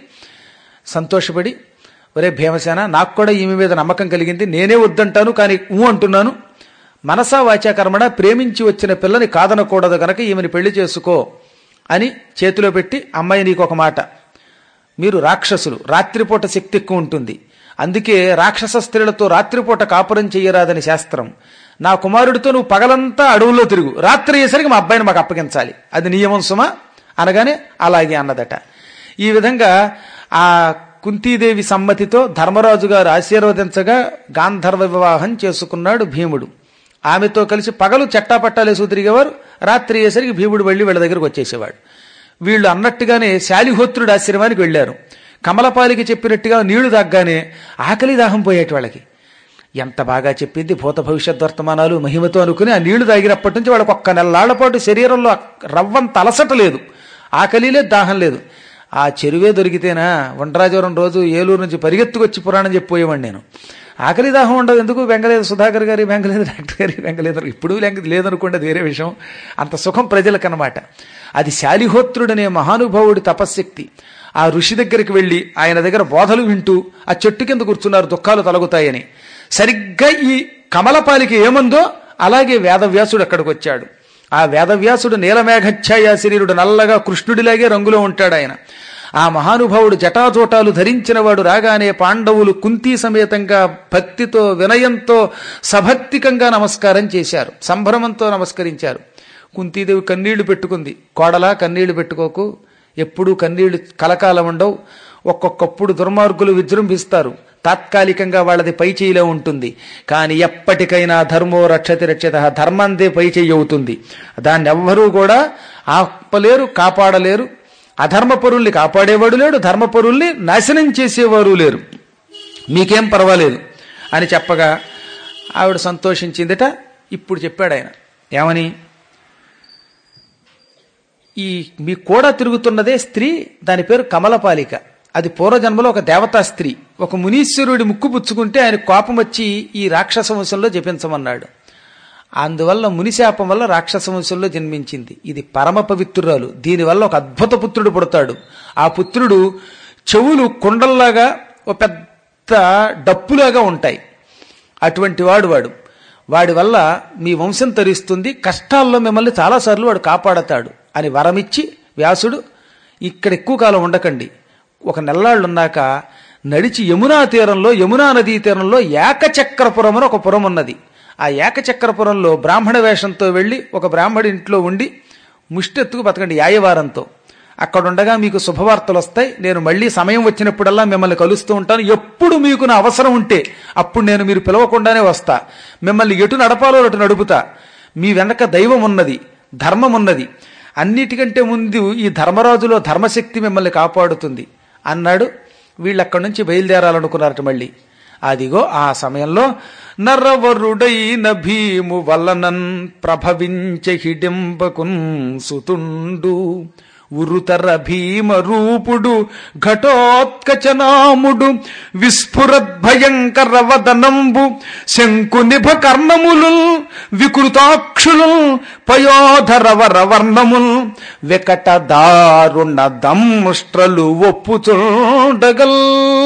Speaker 3: సంతోషపడి ఒరే భీమసేన నాకు కూడా ఈమె మీద నమ్మకం కలిగింది నేనే వద్దంటాను కానీ ఊ అంటున్నాను మనసా వాచా కర్మణ ప్రేమించి వచ్చిన పిల్లని కాదనకూడదు గనక ఈమెని పెళ్లి చేసుకో అని చేతిలో పెట్టి అమ్మాయి నీకు ఒక మాట మీరు రాక్షసులు రాత్రిపూట శక్తి ఎక్కువ ఉంటుంది అందుకే రాక్షస స్త్రీలతో రాత్రిపూట కాపురం చెయ్యరాదని శాస్త్రం నా కుమారుడితో నువ్వు పగలంతా అడవుల్లో తిరుగు రాత్రి అయ్యేసరికి మా అబ్బాయిని మాకు అప్పగించాలి అది నియమం సుమా అనగానే అలాగే అన్నదట ఈ విధంగా ఆ కుంతీదేవి సమ్మతితో ధర్మరాజు గారు ఆశీర్వదించగా గాంధర్వ వివాహం చేసుకున్నాడు భీముడు ఆమెతో కలిసి పగలు చట్టాపట్టాలేసు తిరిగేవారు రాత్రి అయ్యేసరికి భీముడు వెళ్ళి వీళ్ళ దగ్గరకు వచ్చేసేవాడు వీళ్ళు అన్నట్టుగానే శాలిహోత్రుడు ఆశ్రమానికి వెళ్ళారు కమలపాలికి చెప్పినట్టుగా నీళ్లు తగ్గానే ఆకలి దాహం పోయేటి వాళ్ళకి ఎంత బాగా చెప్పింది భూత భవిష్యత్ వర్తమానాలు మహిమతో అనుకుని ఆ నీళ్లు తాగినప్పటి నుంచి వాళ్ళకి ఒక్క నెలలాళ్ల పాటు శరీరంలో రవ్వంత అలసట లేదు ఆకలి లేదు దాహం లేదు ఆ చెరువే దొరికితేనా వంటరాజవరం రోజు ఏలూరు నుంచి పరిగెత్తుకొచ్చి పురాణం చెప్పిపోయేవాడిని నేను ఆకలి దాహం ఉండదు ఎందుకు వెంగలేదు సుధాకర్ గారి వెంగలేదు డాక్టర్ గారి వెంగలేదు ఇప్పుడు లేక లేదనుకోండి అది వేరే విషయం అంత సుఖం ప్రజలకనమాట అది శాలిహోత్రుడనే మహానుభావుడి తపశ్శక్తి ఆ ఋషి దగ్గరికి వెళ్ళి ఆయన దగ్గర బోధలు వింటూ ఆ చెట్టు కింద కూర్చున్నారు దుఃఖాలు తొలగుతాయని సరిగ్గా ఈ కమలపాలికి ఏముందో అలాగే వేదవ్యాసుడు అక్కడికి వచ్చాడు ఆ వేదవ్యాసుడు నీలమేఘఛాయ శరీరుడు నల్లగా కృష్ణుడిలాగే రంగులో ఉంటాడు ఆయన ఆ మహానుభావుడు జటాజోటాలు ధరించిన వాడు రాగానే పాండవులు కుంతీ సమేతంగా భక్తితో వినయంతో సభక్తికంగా నమస్కారం చేశారు సంభ్రమంతో నమస్కరించారు కుంతీదేవి కన్నీళ్లు పెట్టుకుంది కోడలా కన్నీళ్లు పెట్టుకోకు ఎప్పుడూ కన్నీళ్లు కలకాలం ఉండవు ఒక్కొక్కప్పుడు దుర్మార్గులు విజృంభిస్తారు తాత్కాలికంగా వాళ్ళది పై చేయిలో ఉంటుంది కానీ ఎప్పటికైనా ధర్మో రక్షతి రక్షత ధర్మందే పై చెయ్యి అవుతుంది దాన్ని ఎవ్వరూ కూడా ఆపలేరు కాపాడలేరు అధర్మపరుల్ని కాపాడేవాడు లేడు ధర్మపరుల్ని నాశనం చేసేవారు లేరు మీకేం పర్వాలేదు అని చెప్పగా ఆవిడ సంతోషించిందిట ఇప్పుడు చెప్పాడు ఆయన ఏమని ఈ మీ కూడా తిరుగుతున్నదే స్త్రీ దాని పేరు కమలపాలిక అది పూర్వజన్మలో ఒక దేవతా స్త్రీ ఒక మునీశ్వరుడి ముక్కు పుచ్చుకుంటే ఆయన కోపం వచ్చి ఈ రాక్షస వంశంలో జపించమన్నాడు అందువల్ల మునిశాపం వల్ల రాక్షస వంశంలో జన్మించింది ఇది పరమ పవిత్రురాలు దీనివల్ల ఒక అద్భుత పుత్రుడు పుడతాడు ఆ పుత్రుడు చెవులు కుండల్లాగా ఒక పెద్ద డప్పులాగా ఉంటాయి అటువంటి వాడు వాడు వాడి వల్ల మీ వంశం తరిస్తుంది కష్టాల్లో మిమ్మల్ని చాలాసార్లు వాడు కాపాడతాడు అని వరమిచ్చి వ్యాసుడు ఇక్కడ ఎక్కువ కాలం ఉండకండి ఒక నెల్లాళ్ళు ఉన్నాక నడిచి యమునా తీరంలో యమునా నదీ తీరంలో ఏకచక్రపురం అని ఒక పురం ఉన్నది ఆ ఏకచక్రపురంలో బ్రాహ్మణ వేషంతో వెళ్ళి ఒక బ్రాహ్మడి ఇంట్లో ఉండి ముష్టెత్తుకు బతకండి యాయవారంతో అక్కడ ఉండగా మీకు శుభవార్తలు వస్తాయి నేను మళ్ళీ సమయం వచ్చినప్పుడల్లా మిమ్మల్ని కలుస్తూ ఉంటాను ఎప్పుడు మీకు నా అవసరం ఉంటే అప్పుడు నేను మీరు పిలవకుండానే వస్తా మిమ్మల్ని ఎటు నడపాలో అటు నడుపుతా మీ వెనక దైవం ఉన్నది ధర్మం ఉన్నది అన్నిటికంటే ముందు ఈ ధర్మరాజులో ధర్మశక్తి మిమ్మల్ని కాపాడుతుంది అన్నాడు వీళ్ళు అక్కడి నుంచి బయలుదేరాలనుకున్నారట మళ్ళీ అదిగో ఆ సమయంలో నరవరుడైన భీము వలనన్ ప్రభవించ హిడింబకున్ సుతుండు ఉరుతర భీమ రూపుడు ఘటోత్కచనాముడు విస్ఫురద్భయంకర వదనంబు శంకునిభ కర్ణములు వికృతాక్షులు పయోధరవర వర్ణముల్ వికట దారుణ దంష్ట్రలు ఒప్పుచుండగల్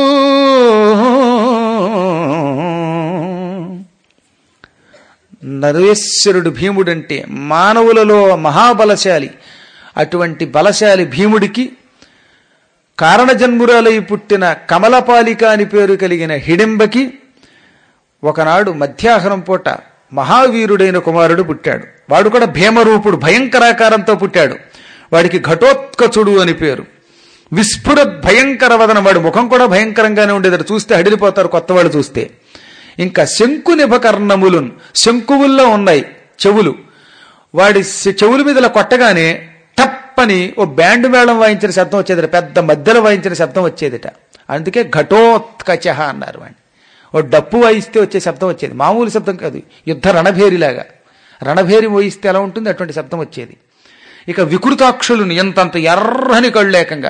Speaker 3: నరేశ్వరుడు భీముడంటే మానవులలో మహాబలశాలి అటువంటి బలశాలి భీముడికి కారణజన్మురాలై పుట్టిన కమలపాలిక అని పేరు కలిగిన హిడింబకి ఒకనాడు మధ్యాహ్నం పూట మహావీరుడైన కుమారుడు పుట్టాడు వాడు కూడా భీమరూపుడు భయంకరాకారంతో పుట్టాడు వాడికి ఘటోత్కచుడు అని పేరు విస్ఫురత్ భయంకర వదన వాడి ముఖం కూడా భయంకరంగానే ఉండేది చూస్తే హడిలిపోతారు కొత్తవాడు చూస్తే ఇంకా శంకునిభకర్ణములున్ శంకువుల్లో ఉన్నాయి చెవులు వాడి చె- చెవుల మీద ఇలా కొట్టగానే టప్పని ఓ బ్యాండ్ మేళం వాయించిన శబ్దం వచ్చేదిట పెద్ద మధ్యలో వాయించిన శబ్దం వచ్చేదిట అందుకే ఘటోత్కచ అన్నారు వాడిని ఓ డప్పు వాయిస్తే వచ్చే శబ్దం వచ్చేది మామూలు శబ్దం కాదు యుద్ధ రణభేరిలాగా రణభేరి మోయిస్తే ఎలా ఉంటుంది అటువంటి శబ్దం వచ్చేది ఇక వికృతాక్షులను ఎంతంత ఎర్రని కళ్ళేకంగా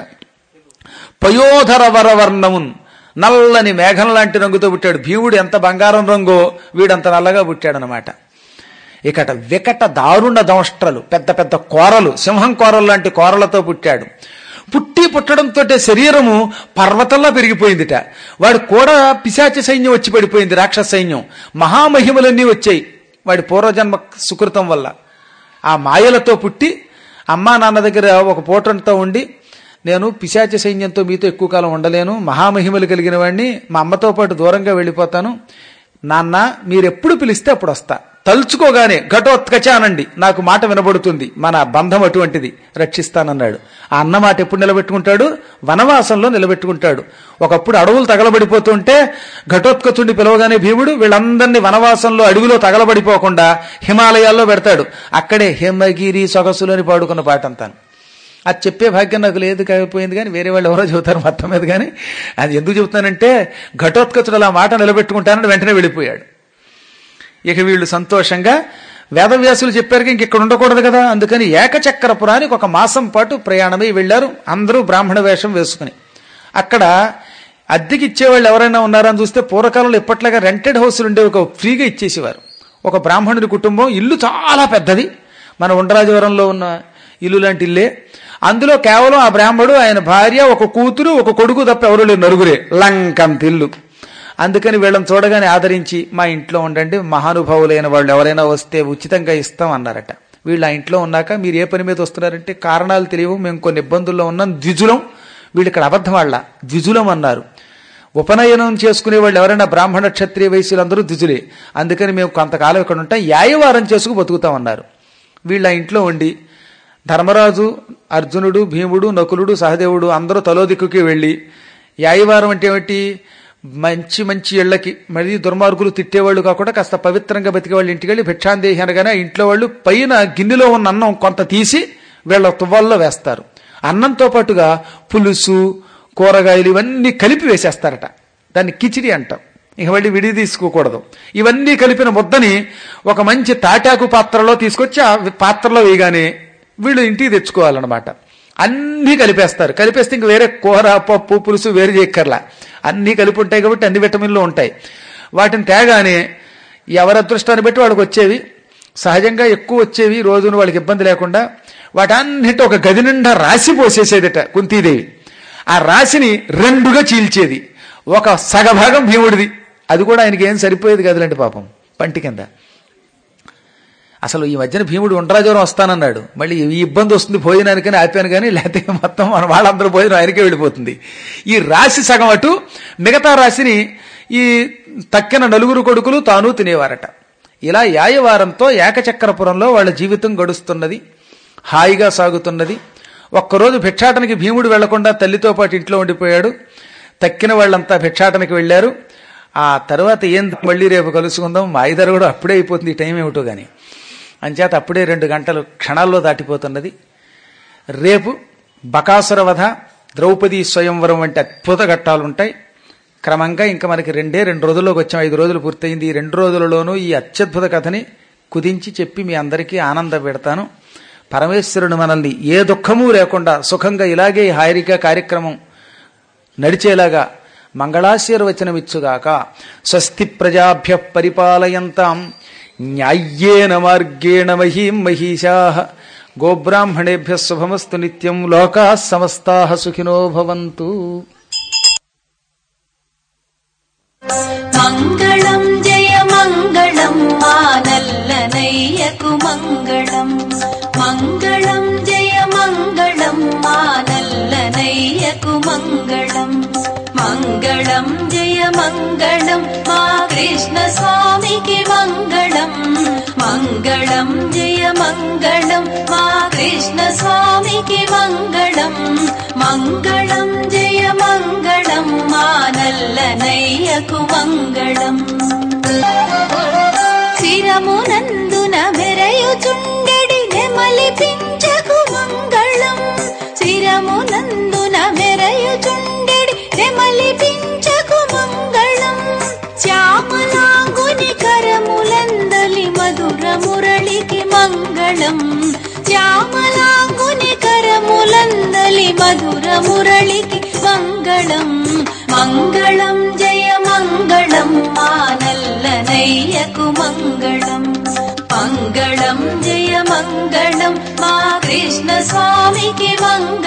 Speaker 3: పయోధర వరవర్ణమున్ నల్లని మేఘం లాంటి రంగుతో పుట్టాడు భీముడు ఎంత బంగారం రంగో వీడంత నల్లగా పుట్టాడనమాట ఇకట వికట దారుణ దంష్ట్రలు పెద్ద పెద్ద కోరలు సింహం కోరలు లాంటి కోరలతో పుట్టాడు పుట్టి పుట్టడంతో శరీరము పర్వతంలా పెరిగిపోయిందిట వాడు కూడా పిశాచ సైన్యం వచ్చి పడిపోయింది రాక్షస సైన్యం మహామహిమలన్నీ వచ్చాయి వాడి పూర్వజన్మ సుకృతం వల్ల ఆ మాయలతో పుట్టి అమ్మా నాన్న దగ్గర ఒక పూటంతో ఉండి నేను పిశాచ సైన్యంతో మీతో ఎక్కువ కాలం ఉండలేను మహామహిమలు కలిగిన వాడిని మా అమ్మతో పాటు దూరంగా వెళ్ళిపోతాను నాన్న మీరెప్పుడు పిలిస్తే అప్పుడు వస్తా తలుచుకోగానే ఘటోత్కచ అనండి నాకు మాట వినబడుతుంది మన బంధం అటువంటిది రక్షిస్తానన్నాడు ఆ అన్న మాట ఎప్పుడు నిలబెట్టుకుంటాడు వనవాసంలో నిలబెట్టుకుంటాడు ఒకప్పుడు అడవులు తగలబడిపోతుంటే ఘటోత్కచుడిని పిలవగానే భీముడు వీళ్ళందరినీ వనవాసంలో అడవిలో తగలబడిపోకుండా హిమాలయాల్లో పెడతాడు అక్కడే హిమగిరి సొగసులు అని పాడుకున్న పాట అంతాను అది చెప్పే భాగ్యం నాకు లేదు కాకపోయింది కానీ వేరే వాళ్ళు ఎవరో చెబుతారు మొత్తం మీద కానీ అది ఎందుకు చెబుతానంటే ఘటోత్కచుడు అలా మాట నిలబెట్టుకుంటానని వెంటనే వెళ్ళిపోయాడు ఇక వీళ్ళు సంతోషంగా వేదవ్యాసులు చెప్పారు ఇంక ఇక్కడ ఉండకూడదు కదా అందుకని ఏకచక్రపురానికి ఒక మాసం పాటు ప్రయాణమై వెళ్ళారు అందరూ బ్రాహ్మణ వేషం వేసుకుని అక్కడ అద్దెకి ఇచ్చేవాళ్ళు ఎవరైనా ఉన్నారని చూస్తే పూర్వకాలంలో ఎప్పట్లాగా రెంటెడ్ హౌస్లు ఉండేవి ఒక ఫ్రీగా ఇచ్చేసేవారు ఒక బ్రాహ్మణుడి కుటుంబం ఇల్లు చాలా పెద్దది మన ఉండరాజవరంలో ఉన్న ఇల్లు లాంటి ఇల్లే అందులో కేవలం ఆ బ్రాహ్మడు ఆయన భార్య ఒక కూతురు ఒక కొడుకు తప్ప ఎవరు లేరు నలుగురే లంకంత ఇల్లు అందుకని వీళ్ళని చూడగానే ఆదరించి మా ఇంట్లో ఉండండి మహానుభావులైన వాళ్ళు ఎవరైనా వస్తే ఉచితంగా ఇస్తాం అన్నారట వీళ్ళు ఆ ఇంట్లో ఉన్నాక మీరు ఏ పని మీద వస్తున్నారంటే కారణాలు తెలియవు మేము కొన్ని ఇబ్బందుల్లో ఉన్నాం ద్విజులం వీళ్ళు ఇక్కడ అబద్ధం వాళ్ళ ద్విజులం అన్నారు ఉపనయనం చేసుకునే వాళ్ళు ఎవరైనా బ్రాహ్మణ క్షత్రియ వయసులందరూ ద్విజులే అందుకని మేము కొంతకాలం ఇక్కడ ఉంటాం యాయవారం చేసుకు బతుకుతామన్నారు వీళ్ళ ఆ ఇంట్లో ఉండి ధర్మరాజు అర్జునుడు భీముడు నకులుడు సహదేవుడు అందరూ తలో దిక్కుకి వెళ్ళి యాయవారం అంటే ఏమిటి మంచి మంచి ఇళ్లకి మరి దుర్మార్గులు తిట్టేవాళ్ళు కాకుండా కాస్త పవిత్రంగా బతికే వాళ్ళ ఇంటికి వెళ్ళి భిక్షాందేహి అనగానే ఆ ఇంట్లో వాళ్ళు పైన గిన్నెలో ఉన్న అన్నం కొంత తీసి వీళ్ళ తువ్వాల్లో వేస్తారు అన్నంతో పాటుగా పులుసు కూరగాయలు ఇవన్నీ కలిపి వేసేస్తారట దాన్ని కిచిడి అంటాం ఇక మళ్ళీ విడి తీసుకోకూడదు ఇవన్నీ కలిపిన ముద్దని ఒక మంచి తాటాకు పాత్రలో తీసుకొచ్చి ఆ పాత్రలో వేయగానే వీళ్ళు ఇంటికి తెచ్చుకోవాలన్నమాట అన్నీ కలిపేస్తారు కలిపేస్తే ఇంక వేరే కూర పప్పు పులుసు వేరు చేయక్కర్లా అన్నీ కలిపి ఉంటాయి కాబట్టి అన్ని విటమిన్లు ఉంటాయి వాటిని తేగానే ఎవరి అదృష్టాన్ని బట్టి వాళ్ళకి వచ్చేవి సహజంగా ఎక్కువ వచ్చేవి రోజును వాళ్ళకి ఇబ్బంది లేకుండా వాటన్నిటి ఒక గది నిండా రాసి పోసేసేదట కుంతీదేవి ఆ రాశిని రెండుగా చీల్చేది ఒక సగభాగం భీముడిది అది కూడా ఆయనకి ఏం సరిపోయేది కదలండి పాపం పంటి కింద అసలు ఈ మధ్యన భీముడు ఉండ్రాజ్వరం వస్తానన్నాడు మళ్ళీ ఈ ఇబ్బంది వస్తుంది భోజనానికని ఆపాను కానీ లేకపోతే మొత్తం మన వాళ్ళందరూ భోజనం ఆయనకే వెళ్ళిపోతుంది ఈ రాశి సగం అటు మిగతా రాశిని ఈ తక్కిన నలుగురు కొడుకులు తాను తినేవారట ఇలా యాయవారంతో ఏకచక్రపురంలో వాళ్ళ జీవితం గడుస్తున్నది హాయిగా సాగుతున్నది ఒక్కరోజు భిక్షాటనకి భీముడు వెళ్లకుండా తల్లితో పాటు ఇంట్లో ఉండిపోయాడు తక్కిన వాళ్ళంతా భిక్షాటనకి వెళ్ళారు ఆ తర్వాత ఏం మళ్ళీ రేపు కలుసుకుందాం మా ఇద్దరు కూడా అప్పుడే అయిపోతుంది ఈ టైం ఏమిటో గాని అంచేత అప్పుడే రెండు గంటలు క్షణాల్లో దాటిపోతున్నది రేపు బకాసుర వధ ద్రౌపది స్వయంవరం వంటి అద్భుత ఘట్టాలు ఉంటాయి క్రమంగా ఇంకా మనకి రెండే రెండు రోజుల్లోకి వచ్చాం ఐదు రోజులు పూర్తయింది ఈ రెండు రోజులలోనూ ఈ అత్యద్భుత కథని కుదించి చెప్పి మీ అందరికీ ఆనంద పెడతాను పరమేశ్వరుడు మనల్ని ఏ దుఃఖము లేకుండా సుఖంగా ఇలాగే హాయిగా కార్యక్రమం నడిచేలాగా మంగళాశీర్వచనమిచ్చుగాక స్వస్తి ప్రజాభ్య పరిపాలయంతాం న్యాయ్యేన మార్గేణ మహీం మహిషా గోబ్రాహ్మణేభ్య శుభమస్తు నిత్యం లోకా సమస్తా సుఖినో భవంతు
Speaker 4: மங்களம் ஜெய மங்களம் மாநல்லனையகு மங்களம் மங்களம் ஜெய மங்களம் மாநல்லனையகு மங்களம் மங்களம் ஜெய மங்களம் மா கிருஷ்ண சுவாமிக்கு மங்களம் மங்களம் ஜெய மங்களம் மா கிருஷ்ண சுவாமிக்கு மங்களம் மங்களம் ஜெய மங்களம் మానల్లనయ్యకు మంగళం శిరమునందున మెరయుచుండెడి నెమలి పించకు మంగళం శిరమునందున మెరయుచుండెడి నెమలి పించకు మంగళం శ్యామలాంగుని కరములందలి మధుర మురళికి మంగళం శ్యామలాంగుని కరములందలి మధుర మురళికి మంగళం మంగళం జయ మంగళం మానల్లనయ్యకు మంగళం మంగళం జయ మంగళం మా కృష్ణ స్వామికి మంగళం